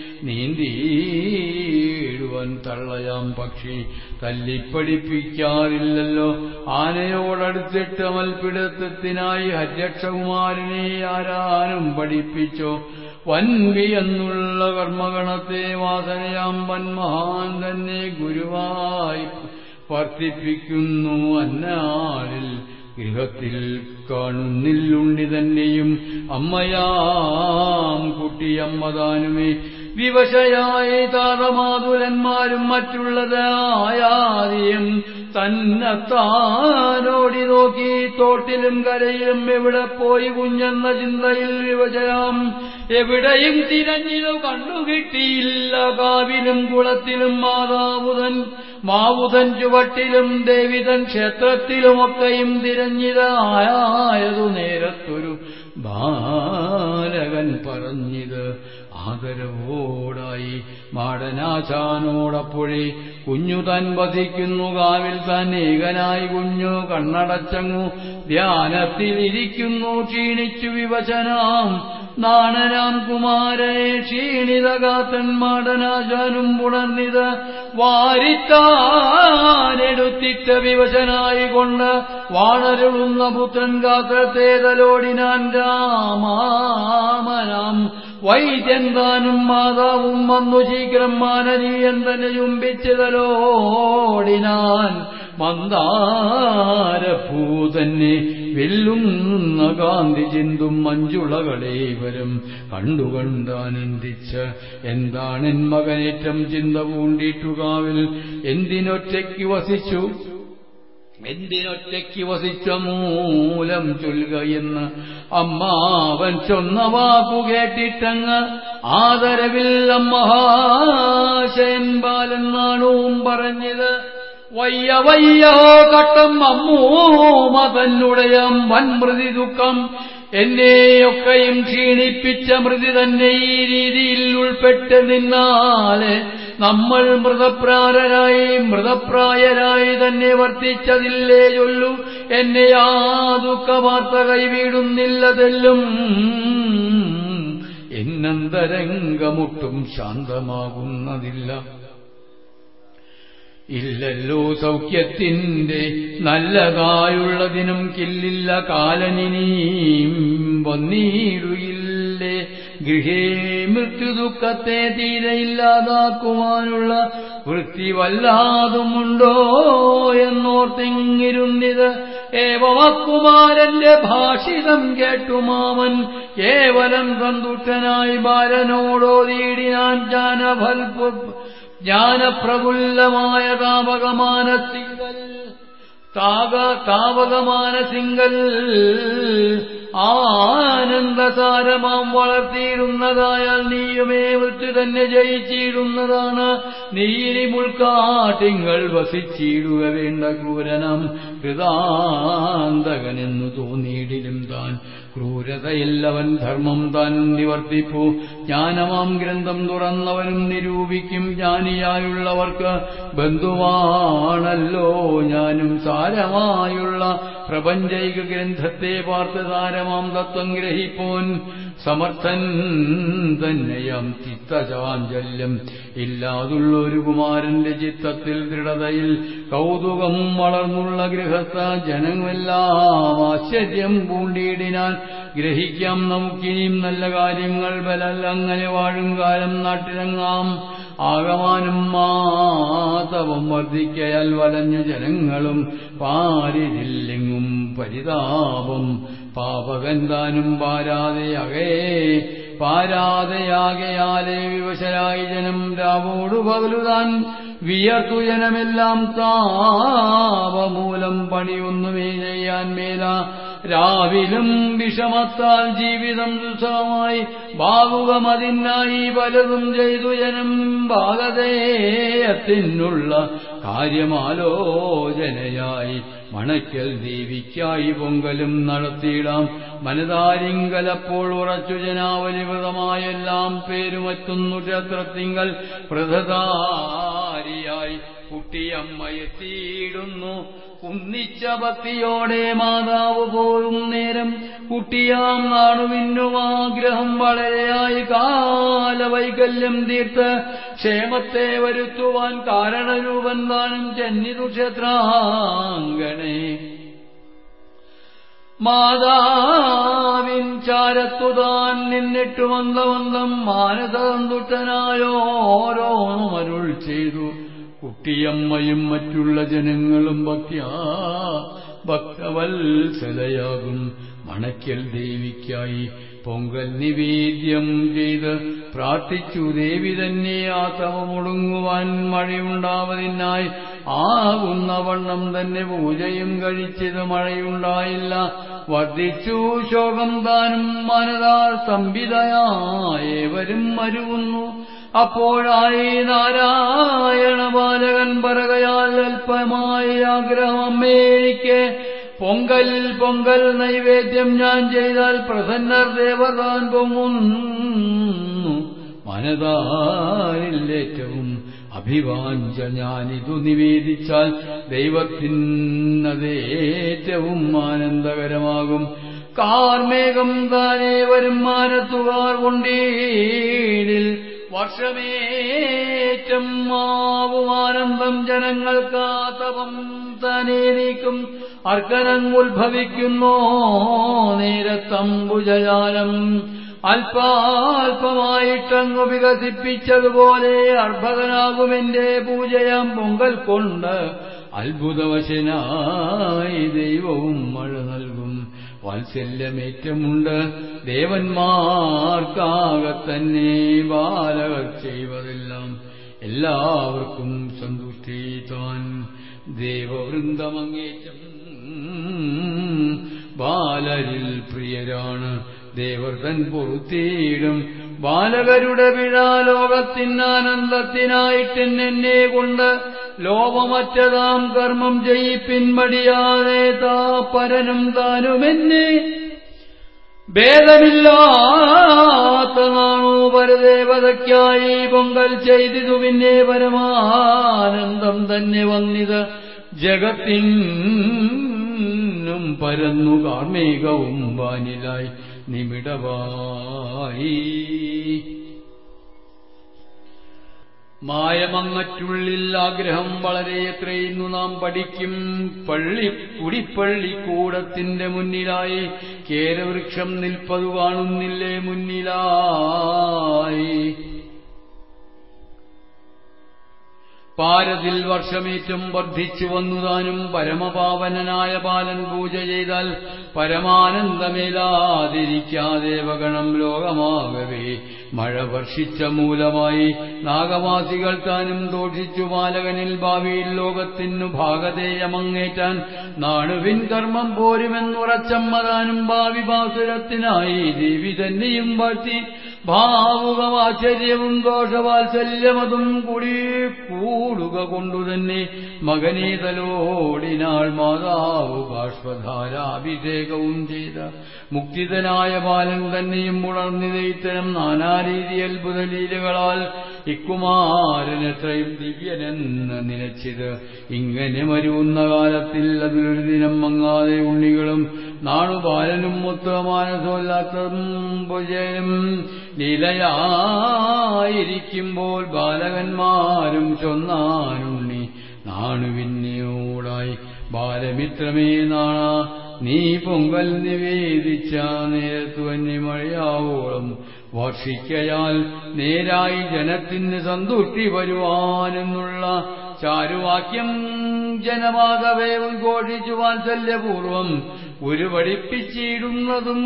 നീന്തിയിടുവൻ തള്ളയാം പക്ഷി തല്ലിപ്പടിപ്പിക്കാറില്ലല്ലോ ആനയോടടുത്തിട്ട് മൽപിടുത്തത്തിനായി ഹര്യക്ഷകുമാരനെ ആരാനും പഠിപ്പിച്ചോ വൻവി എന്നുള്ള കർമ്മഗണത്തെ വാസനയാം വന്മഹാൻ തന്നെ ഗുരുവായി വർദ്ധിപ്പിക്കുന്നു അന്നാളിൽ ഗൃഹത്തിൽ കാണുന്നില്ലുണ്ണി തന്നെയും അമ്മയാം കുട്ടിയമ്മതാനുമേ വിവശയായി താതമാതുലന്മാരും മറ്റുള്ളത് ആയാദിയും തന്നെത്താനോടി നോക്കി തോട്ടിലും കരയിലും എവിടെ പോയി കുഞ്ഞെന്ന ചിന്തയിൽ വിവചരാം എവിടെയും തിരഞ്ഞിതു കണ്ടുകിട്ടിയില്ല കാവിലും കുളത്തിലും മാതാവുതൻ മാവുതൻ ചുവട്ടിലും ദേവിതൻ ക്ഷേത്രത്തിലുമൊക്കെയും തിരഞ്ഞിതായതു നേരത്തൊരു ബാലകൻ പറഞ്ഞിത് ആദരവോടായി മാടനാശാനോടപ്പോഴേ കുഞ്ഞു താൻ വധിക്കുന്നു കാവിൽ താൻ ഏകനായി കുഞ്ഞു കണ്ണടച്ചങ്ങു ധ്യാനത്തിലിരിക്കുന്നു ക്ഷീണിച്ചു വിവശനാം നാണനാം കുമാരനെ ക്ഷീണിതകാത്തൻ മാടനാശാനും പുണർന്നിത് വാരിത്താനെടുത്തിട്ട വിവശനായി കൊണ്ട് വാണരുളുന്ന പുത്രൻ ഗാത്രത്തെ തലോടിനാൻ രാമാമനാം വൈദ്യൻ താനും മാതാവും വന്നു ശീഘ്രം മാനനീയൻ തന്നെ ചുംബിച്ച് തലോടിനാൻ മന്ദാരഭൂതന്നെ വെല്ലുന്ന കാന്തി ചിന്തും മഞ്ജുളകളെ വരും കണ്ടുകണ്ടാനന്ദിച്ച് എന്താണെൻ മകനേറ്റം ചിന്ത പൂണ്ടിട്ടുകാവിൽ എന്തിനൊറ്റയ്ക്ക് വസിച്ചു എന്തിനൊറ്റയ്ക്ക് വസിച്ച മൂലം ചൊല്ലുക എന്ന് അമ്മാവൻ ചൊന്ന വാക്കു കേട്ടിട്ടങ്ങ് ആദരവിൽ മഹാശയൻ ബാലൻ നാണവും പറഞ്ഞത് വയ്യ വയ്യോ കട്ടം അമ്മൂമ തന്നുടയം വൻമൃതി ദുഃഖം എന്നെയൊക്കെയും ക്ഷീണിപ്പിച്ച മൃതി തന്നെ ഈ രീതിയിൽ ഉൾപ്പെട്ട് നിന്നാല് നമ്മൾ മൃതപ്രാരരായി മൃതപ്രായരായി തന്നെ വർത്തിച്ചതില്ലേ ചൊല്ലു എന്നെ ആ ദുഃഖവാർത്ത കൈവീടുന്നില്ലതെല്ലും എന്നന്തരംഗമൊട്ടും ശാന്തമാകുന്നതില്ല ഇല്ലല്ലോ സൗഖ്യത്തിന്റെ നല്ലതായുള്ളതിനും കില്ലില്ല കാലനിനീം വന്നീടുകില്ലേ ഗൃഹേ മൃത്യുദുഃഖത്തെ തീരെ ഇല്ലാതാക്കുവാനുള്ള വൃത്തി വല്ലാതുമുണ്ടോ എന്നോർത്തിങ്ങിരുന്നിത് ഏവമക്കുമാരന്റെ ഭാഷിതം കേട്ടുമാമൻ കേവലം സന്തുഷ്ടനായി ബാലനോടോതീടിനാൻ ജാനഫൽപു ജ്ഞാനപ്രഫുല്ലമായ താപകമാനസിങ്കൽ താക താപകമാനസിങ്കൽ ആനന്ദസാരമാം വളർത്തിയിരുന്നതായാൽ നീയുമേ മൃത്യു തന്നെ ജയിച്ചിടുന്നതാണ് നീയിനി മുൾക്കാട്ടിങ്ങൾ വസിച്ചിടുക വേണ്ട ക്രൂരനം കൃതാന്തകനെന്നു തോന്നിയിടിലും താൻ ക്രൂരതയില്ലവൻ ധർമ്മം താൻ നിവർത്തിപ്പു ജ്ഞാനമാം ഗ്രന്ഥം തുറന്നവനും നിരൂപിക്കും ജ്ഞാനിയായുള്ളവർക്ക് ബന്ധുവാണല്ലോ ഞാനും സാരമായുള്ള പ്രപഞ്ചൈക ഗ്രന്ഥത്തെ പാർത്ത് സാരമാം തത്വം ഗ്രഹിപ്പോൻ സമർത്ഥൻ തന്നെയാം ചിത്തചാഞ്ചല്യം ഇല്ലാതുള്ള ഒരു കുമാരന്റെ ചിത്തത്തിൽ ദൃഢതയിൽ കൗതുകം വളർന്നുള്ള ഗൃഹസ്ഥ ജനമെല്ലാം ആശ്ചര്യം പൂണ്ടിയിടിനാൽ ഗ്രഹിക്കാം നമുക്കിനിയും നല്ല കാര്യങ്ങൾ ബലൽ അങ്ങനെ വാഴും കാലം നാട്ടിലങ്ങാം ആകമാനം മാതവം വർദ്ധിക്കയാൽ വലഞ്ഞു ജനങ്ങളും പാരിതില്ലെങ്ങും പരിതാപം പാപകൻ താനും പാരാതെയകേ പാരാതെയാകയാലേ വിവശരായി ജനം രാവോടു പകലുതാൻ വിയർത്തു ജനമെല്ലാം താപമൂലം പണിയൊന്നുമേ ചെയ്യാൻ മേല രാവിലും വിഷമത്താൽ ജീവിതം ദുസ്സഹമായി ഭാവുകമതിനായി പലതും ചെയ്തു ജനം ഭാഗതേയത്തിനുള്ള കാര്യമാലോചനയായി മണയ്ക്കൽ ദേവിക്കായി പൊങ്കലും നടത്തിയിടാം മനതാരിങ്കലപ്പോൾ ഉറച്ചു ജനാവലിവൃതമായെല്ലാം പേരുമെത്തുന്നു ക്ഷേത്രത്തിങ്കൽ പ്രഥതാരിയായി കുട്ടിയമ്മയെത്തിയിടുന്നു കുന്നിച്ച ഭക്തിയോടെ മാതാവ് പോലും നേരം കുട്ടിയാം നാണുവിന്നും ആഗ്രഹം വളരെയായി കാലവൈകല്യം തീർത്ത് ക്ഷേമത്തെ വരുത്തുവാൻ കാരണരൂപൻ താനും ചെന്നിതു ക്ഷേത്രാങ്കണേ മാതാവിൻ ചാരത്തുതാൻ നിന്നിട്ടു മന്ദമന്ദം മാനസന്തുഷ്ടനായോരോന്നും അരുൾ ചെയ്തു കുട്ടിയമ്മയും മറ്റുള്ള ജനങ്ങളും ഭക്യാ ഭക്തവത്സലയാകും അണയ്ക്കൽ ദേവിക്കായി പൊങ്കൽ നിവേദ്യം ചെയ്ത് പ്രാർത്ഥിച്ചു ദേവി തന്നെ ആ തവമൊടുങ്ങുവാൻ മഴയുണ്ടാവതിനായി ആകുന്ന വണ്ണം തന്നെ പൂജയും കഴിച്ചത് മഴയുണ്ടായില്ല വർദ്ധിച്ചു ശോകം താനും മനതാ സ്തംഭിതയായവരും മരുവുന്നു അപ്പോഴായി നാരായണ ബാലകൻ പറകയാൽ അല്പമായി ആഗ്രഹം അമ്മേനിക്ക് പൊങ്കൽ പൊങ്കൽ നൈവേദ്യം ഞാൻ ചെയ്താൽ പ്രസന്നർ ദേവതാൻ പൊങ്ങുന്നു മനതാരിലേറ്റവും അഭിവാഞ്ച ഞാനിതു നിവേദിച്ചാൽ ദൈവത്തിനതേറ്റവും ആനന്ദകരമാകും കാർമേഘം താനേ വരും മാനത്തുകാർ കൊണ്ടീടിൽ വർഷമേറ്റം മാവും ആനന്ദം ജനങ്ങൾക്കാതപം താനേ നീക്കും അർക്കനങ്ങുത്ഭവിക്കുന്നോ നേരത്തമ്പുജാലം അല്പാൽപമായിട്ടങ്ങു വികസിപ്പിച്ചതുപോലെ അർഭകനാകുമെന്റെ പൂജയാം പൊങ്കൽ കൊണ്ട് അത്ഭുതവശനായി ദൈവവും മഴ നൽകും വാത്സല്യമേറ്റമുണ്ട് ദേവന്മാർക്കാകെ തന്നെ ബാലകർ ചെയ്വതെല്ലാം എല്ലാവർക്കും സന്തുഷ്ടി താൻ ദേവവൃന്ദമങ്ങേറ്റം ബാലരിൽ പ്രിയരാണ് ദേവർ തൻ പൊറുത്തീടും ബാലകരുടെ വിഴാലോകത്തിനാനന്ദത്തിനായിട്ടെന്നെ കൊണ്ട് ലോപമറ്റതാം കർമ്മം ചെയ്യിപ്പിൻമടിയാതെ താ പരനും താനുമെന്നെ ഭേദമില്ലാത്ത നാണു പരദേവതയ്ക്കായി പൊങ്കൽ ചെയ്തിതു പിന്നെ പരമാനന്ദം തന്നെ വന്നിത് ജഗത്തിനും പരന്നു കാർമേകവും വാനിലായി നിമിടവായി മായമങ്ങറ്റുള്ളിൽ ആഗ്രഹം വളരെ എത്രയുന്നു നാം പഠിക്കും പള്ളി കുടിപ്പള്ളിക്കൂടത്തിന്റെ മുന്നിലായി കേരവൃക്ഷം നിൽപ്പതു കാണുന്നില്ലേ മുന്നിലായി പാരതിൽ വർഷമേറ്റം വർദ്ധിച്ചു വന്നുതാനും പരമപാവനനായ ബാലൻ പൂജ ചെയ്താൽ പരമാനന്ദമേലാതിരിക്കാദേവഗണം ലോകമാകവേ മഴ വർഷിച്ച മൂലമായി നാഗവാസികൾ താനും ദോഷിച്ചു ബാലകനിൽ ഭാവിയിൽ ലോകത്തിനു ഭാഗതേയമങ്ങേറ്റാൻ നാണുവിൻ കർമ്മം പോരുമെന്നുറച്ചമ്മതാനും ഭാവി ബാസുരത്തിനായി ദേവി തന്നെയും വാഴ്ത്തി ഭാവുകമാശ്ചര്യവും ദോഷവാത്സല്യമതും കൂടി കൂടുക കൊണ്ടുതന്നെ മകനെ തലോടിനാൾ മാതാവ് ബാഷ്പധാരാഭിഷേകവും ചെയ്ത മുക്തിതനായ ബാലൻ തന്നെയും ഉണർന്നിത ഇത്തരം നാനാരീതി അത്ഭുത ലീലകളാൽ ഇക്കുമാരനെത്രയും ദിവ്യനെന്ന് നിലച്ചിത് ഇങ്ങനെ മരുവുന്ന കാലത്തിൽ അതിലൊരു ദിനം മങ്ങാതെ ഉണ്ണികളും നാണുബാലനും മൊത്ത മാനസമല്ലാത്തതും ഭുജനും ലീലയായിരിക്കുമ്പോൾ ബാലകന്മാരും ചൊന്നാനുണ്ണി നാണുവിന്നയോടായി ബാലമിത്രമേ നാണ നീ പൊങ്കൽ നിവേദിച്ച നേരത്തു എന്നെ മഴയാവോളം വർഷിക്കയാൽ നേരായി ജനത്തിന് സന്തുഷ്ടി വരുവാനെന്നുള്ള ചാരുവാക്യം ജനമാകവേ ഉദ്ഘോഷിച്ചു വാത്സല്യപൂർവം ഒരു പഠിപ്പിച്ചിടുന്നതും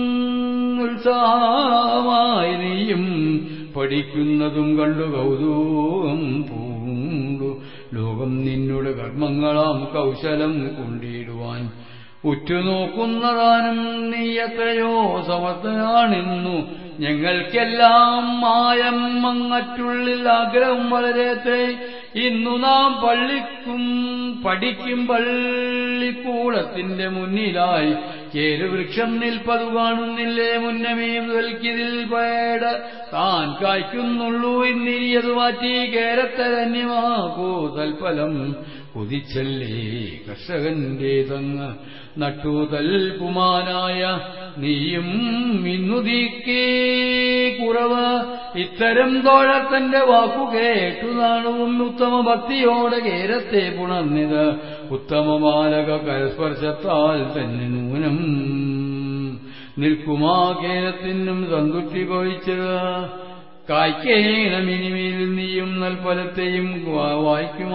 ഉത്സാഹമായി നീയും പഠിക്കുന്നതും കണ്ടു കൗതുകം പൂണ്ടു ലോകം നിന്നോട് കർമ്മങ്ങളാം കൗശലം കൊണ്ടിടുവാൻ ഉറ്റുനോക്കുന്നതാനും നീ എത്രയോ സമർത്ഥനാണിന്നു ഞങ്ങൾക്കെല്ലാം മായം മങ്ങറ്റുള്ളിൽ ആഗ്രഹം വളരെയത്രേ ഇന്നു നാം പള്ളിക്കും പഠിക്കും പള്ളിക്കൂടത്തിന്റെ മുന്നിലായി കേരുവൃക്ഷം നിൽപ്പതു കാണുന്നില്ലേ മുന്നമേയും നൽകിതിൽ പേട താൻ കായ്ക്കുന്നുള്ളൂ ഇന്നിനിയത് മാറ്റി കേരത്തെ ധന്യമാക്കൂ തൽഫലം കുതിച്ചല്ലേ കർഷകന്റെ തങ്ങ് നട്ടു തൽപുമാനായ നീയും ഇന്നുതീക്കേ കുറവ് ഇത്തരം തോഴത്തന്റെ വാക്കു കേട്ടു നാണവും ഉത്തമ ഭക്തിയോടെ കേരത്തെ പുണർന്നിത് ഉത്തമമാലക കരസ്പർശത്താൽ തന്നെ നൂനം നിൽക്കുമാ കേരത്തിനും സന്തുഷ്ടി കൊഴിച്ചത് കായ്ക്കേണമിനിമേൽ നീയും നൽഫലത്തെയും വായിക്കും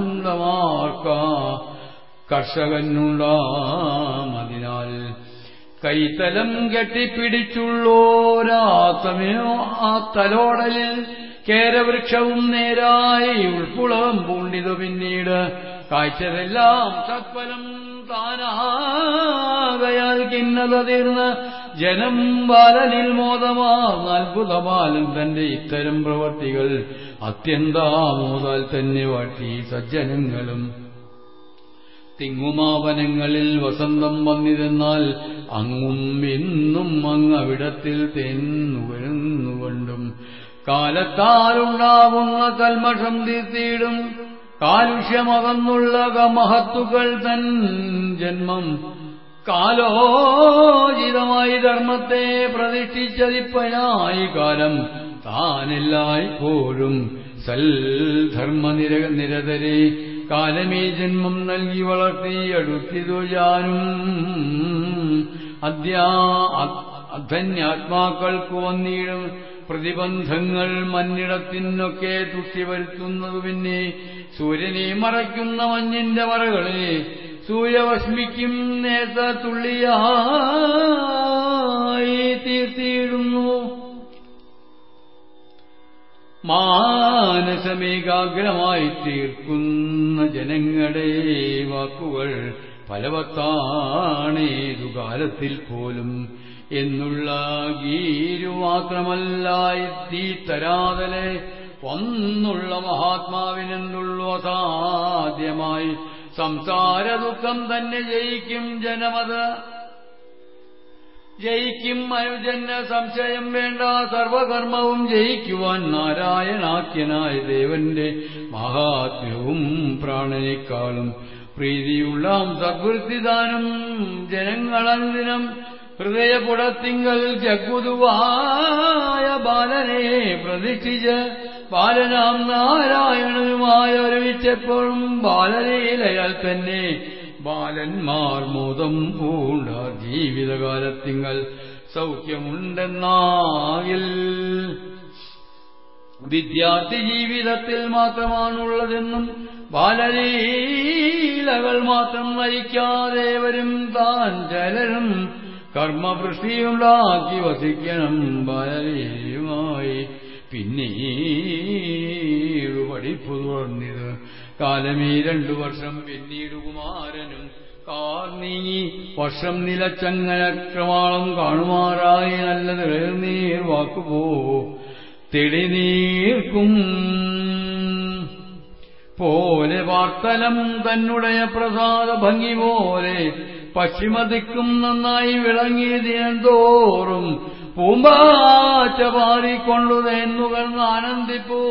ആനന്ദമാർക്ക കർഷകനുണ്ടാം അതിനാൽ കൈത്തലം കെട്ടിപ്പിടിച്ചുള്ളോരാത്തമയോ ആ തലോടലിൽ കേരവൃക്ഷവും നേരായി ഉൾപ്പുളവും പൂണ്ടിതു പിന്നീട് കാഴ്ചതെല്ലാം സത്ഫലം താനാകയാൽ കിന്നത തീർന്ന് ജനം ബാലനിൽ മോദമാർന്ന അത്ഭുത ബാലൻ തന്റെ ഇത്തരം പ്രവർത്തികൾ അത്യന്താമോദാൽ തന്നെ വാട്ടി സജ്ജനങ്ങളും തിങ്ങുമാവനങ്ങളിൽ വസന്തം വന്നിരുന്നാൽ അങ്ങും ഇന്നും അങ്ങവിടത്തിൽ തെന്നുവരുന്നുകൊണ്ടും കാലത്താലുണ്ടാകുന്ന കൽമഷം തീർത്തിയിടും കാലുഷ്യമകന്നുള്ള മഹത്തുക്കൾ തൻ ജന്മം കാലോചിതമായി ധർമ്മത്തെ പ്രതിഷ്ഠിച്ചതിപ്പനായി കാലം താനെല്ലായ്പ്പോഴും സൽധർമ്മ നിര നിരതരെ കാലമേ ജന്മം നൽകി വളർത്തി അടുത്തിതു ഞാനും അദ്യാ അധന്യാത്മാക്കൾക്ക് വന്നിടും പ്രതിബന്ധങ്ങൾ മഞ്ഞിടത്തിനൊക്കെ തുഷ്ടി വരുത്തുന്നതു പിന്നെ സൂര്യനെ മറയ്ക്കുന്ന മഞ്ഞിന്റെ മറകളെ സൂര്യവഷ്മിക്കും നേത്ത തുള്ളിയായി തീർത്തിയിടുന്നു മാനസമേകാഗ്രമായി തീർക്കുന്ന ജനങ്ങളുടെ വാക്കുകൾ ഫലവത്താണേതു കാലത്തിൽ പോലും എന്നുള്ള ഗീരു മാത്രമല്ല തീ തരാതലെ ഒന്നുള്ള മഹാത്മാവിനെന്തുള്ളു അസാധ്യമായി സംസാര ദുഃഖം തന്നെ ജയിക്കും ജനമത് ജയിക്കും അനുജന് സംശയം വേണ്ട സർവകർമ്മവും ജയിക്കുവാൻ നാരായണാഖ്യനായ ദേവന്റെ മഹാത്മ്യവും പ്രാണനേക്കാളും പ്രീതിയുള്ള സദ്വൃത്തിദാനം ജനങ്ങളനുദിനം ഹൃദയപുടത്തിങ്കൽ ജഗുതുവായ ബാലനെ പ്രതിഷ്ഠിച്ച് ബാലനാം നാരായണനുമായി ഒരുമിച്ചപ്പോഴും ബാലലീലയാൽ തന്നെ ബാലന്മാർ മോദം പൂണ്ട ജീവിതകാലത്തിങ്കൽ സൗഖ്യമുണ്ടെന്നാകിൽ വിദ്യാർത്ഥി ജീവിതത്തിൽ മാത്രമാണുള്ളതെന്നും ബാലലീലകൾ മാത്രം നയിക്കാതെ വരും താൻ ചലരും കർമ്മവൃഷ്ടിയുണ്ടാക്കി വസിക്കണം ബാലലീലുമായി പിന്നീട് പഠിപ്പു തുറന്നിത് കാലമേ രണ്ടു വർഷം പിന്നീട് കുമാരനും കാർ നീങ്ങി വർഷം നിലച്ചങ്ങന ക്രമാളം കാണുമാറായി നല്ലത് നീർ വാക്കുപോ തെളിനീർക്കും പോലെ വാർത്തലം തന്നുടയ പ്രസാദ ഭംഗി പോലെ പശ്ചിമദിക്കും നന്നായി വിളങ്ങി ദിനംതോറും പൂമ്പാച്ച പാറിക്കൊണ്ടു തേന്നുകർന്ന് ആനന്ദിപ്പൂ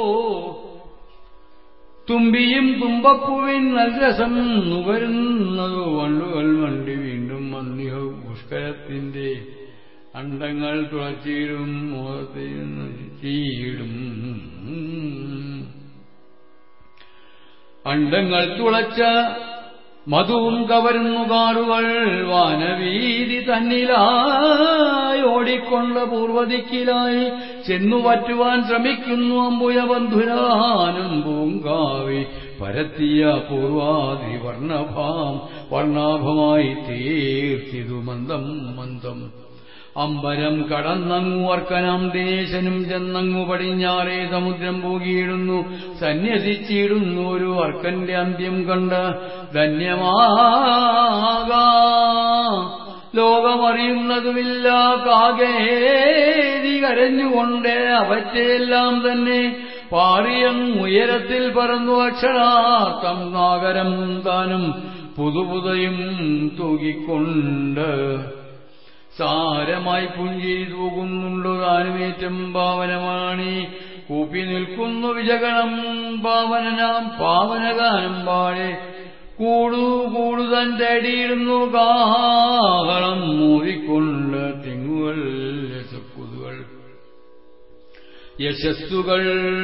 തുമ്പിയും തുമ്പപ്പൂവിൻ നൽരസം നുകരുന്നതു വണ്ടുകൾ വണ്ടി വീണ്ടും മന്ദിഹ പുഷ്കരത്തിന്റെ അണ്ടങ്ങൾ തുളച്ചിടും ചീടും അണ്ടങ്ങൾ തുളച്ച മധുവും കവരുന്നു കാറുകൾ വാനവീതി തന്നിലായി ഓടിക്കൊണ്ട പൂർവദിക്കിലായി ചെന്നു പറ്റുവാൻ ശ്രമിക്കുന്നു അമ്പുയ ബന്ധുരാനും പൂങ്കാവി പരത്തിയ പൂർവാതി വർണ്ണഭാം വർണ്ണാഭമായി തീർത്തിതു മന്ദം മന്ദം അമ്പരം കടന്നങ്ങു അർക്കനാം ദിനേശനും ചെന്നങ്ങു പടിഞ്ഞാറേ സമുദ്രം പൂകിയിടുന്നു സന്യസിച്ചിടുന്നു ഒരു അർക്കന്റെ അന്ത്യം കണ്ട് ധന്യമാകാ ലോകമറിയുന്നതുമില്ല കാകേരി കരഞ്ഞുകൊണ്ട് അവറ്റെല്ലാം തന്നെ പാറിയങ്ങുയരത്തിൽ പറന്നു അക്ഷരാർത്ഥം നാഗരം താനും പുതുപുതയും തൂകിക്കൊണ്ട് സാരമായി പുഞ്ചിരി തൂകുന്നുണ്ടു താനുമേറ്റം പാവനമാണി കൂപ്പി നിൽക്കുന്നു വിജഗണം പാവനനാം പാവനഗാനം പാടെ കൂടു കൂടു തന്റെ അടിയിരുന്നു കാഹളം മൂവിക്കൊണ്ട് തിങ്ങുകൾ യശക്കുതുകൾ യശസ്സുകൾ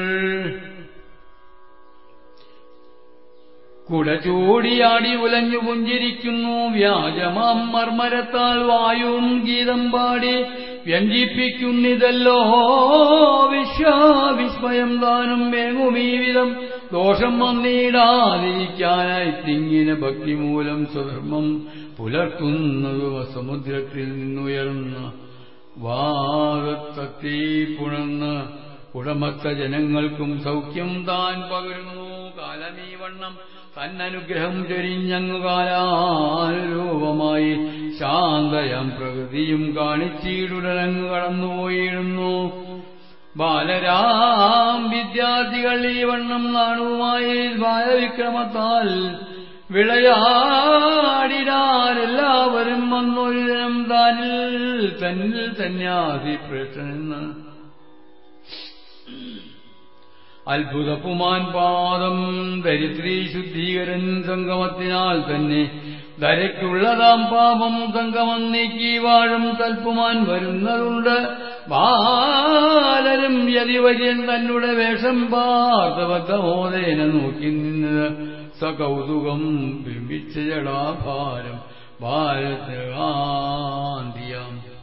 കുടചൂടിയാടി ഉലഞ്ഞു പുഞ്ചിരിക്കുന്നു വ്യാജമാം മർമരത്താൽ വായും ഗീതം പാടി വ്യഞ്ജിപ്പിക്കുന്നിതല്ലോ വിശ്വാവിസ്മയം ദാനം വേങ്ങുമീ വിധം ദോഷം വന്നിടാതിരിക്കാനായി തിങ്ങിന ഭക്തിമൂലം സ്വധർമ്മം പുലർത്തുന്നതു സമുദ്രത്തിൽ നിന്നുയർന്ന വാദത്തീ പുണർന്ന് ഉടമസ്ഥ ജനങ്ങൾക്കും സൗഖ്യം താൻ പകരുന്നു കാലമീ വണ്ണം തന്നനുഗ്രഹം ചൊരിഞ്ഞങ്ങു കാലാനുരൂപമായി ശാന്തയം പ്രകൃതിയും കാണിച്ചീടുടനങ്ങ് കടന്നുപോയിരുന്നു ബാലരാം വിദ്യാർത്ഥികൾ ഈ വണ്ണം നാണുമായി ബാലവിക്രമത്താൽ വിളയാടിനാരെല്ലാവരും വന്നൊരു ദിനം താനിൽ തന്നിൽ സന്യാസിപ്രേക്ഷനെന്ന് അത്ഭുതപുമാൻ പാദം ദരിദ്രീ ശുദ്ധീകരൻ സംഗമത്തിനാൽ തന്നെ ധരയ്ക്കുള്ളതാം പാപം സംഗമം നീക്കി വാഴും തൽപ്പുമാൻ വരുന്നതുണ്ട് ബാലരും യതിവര്യൻ തന്നുടെ വേഷം പാർത്തബദ്ധമോദേന നോക്കി നിന്നത് സകൗതുകം ബിംബിച്ച ജടാഭാരം ഭാരതകാന്തിയാം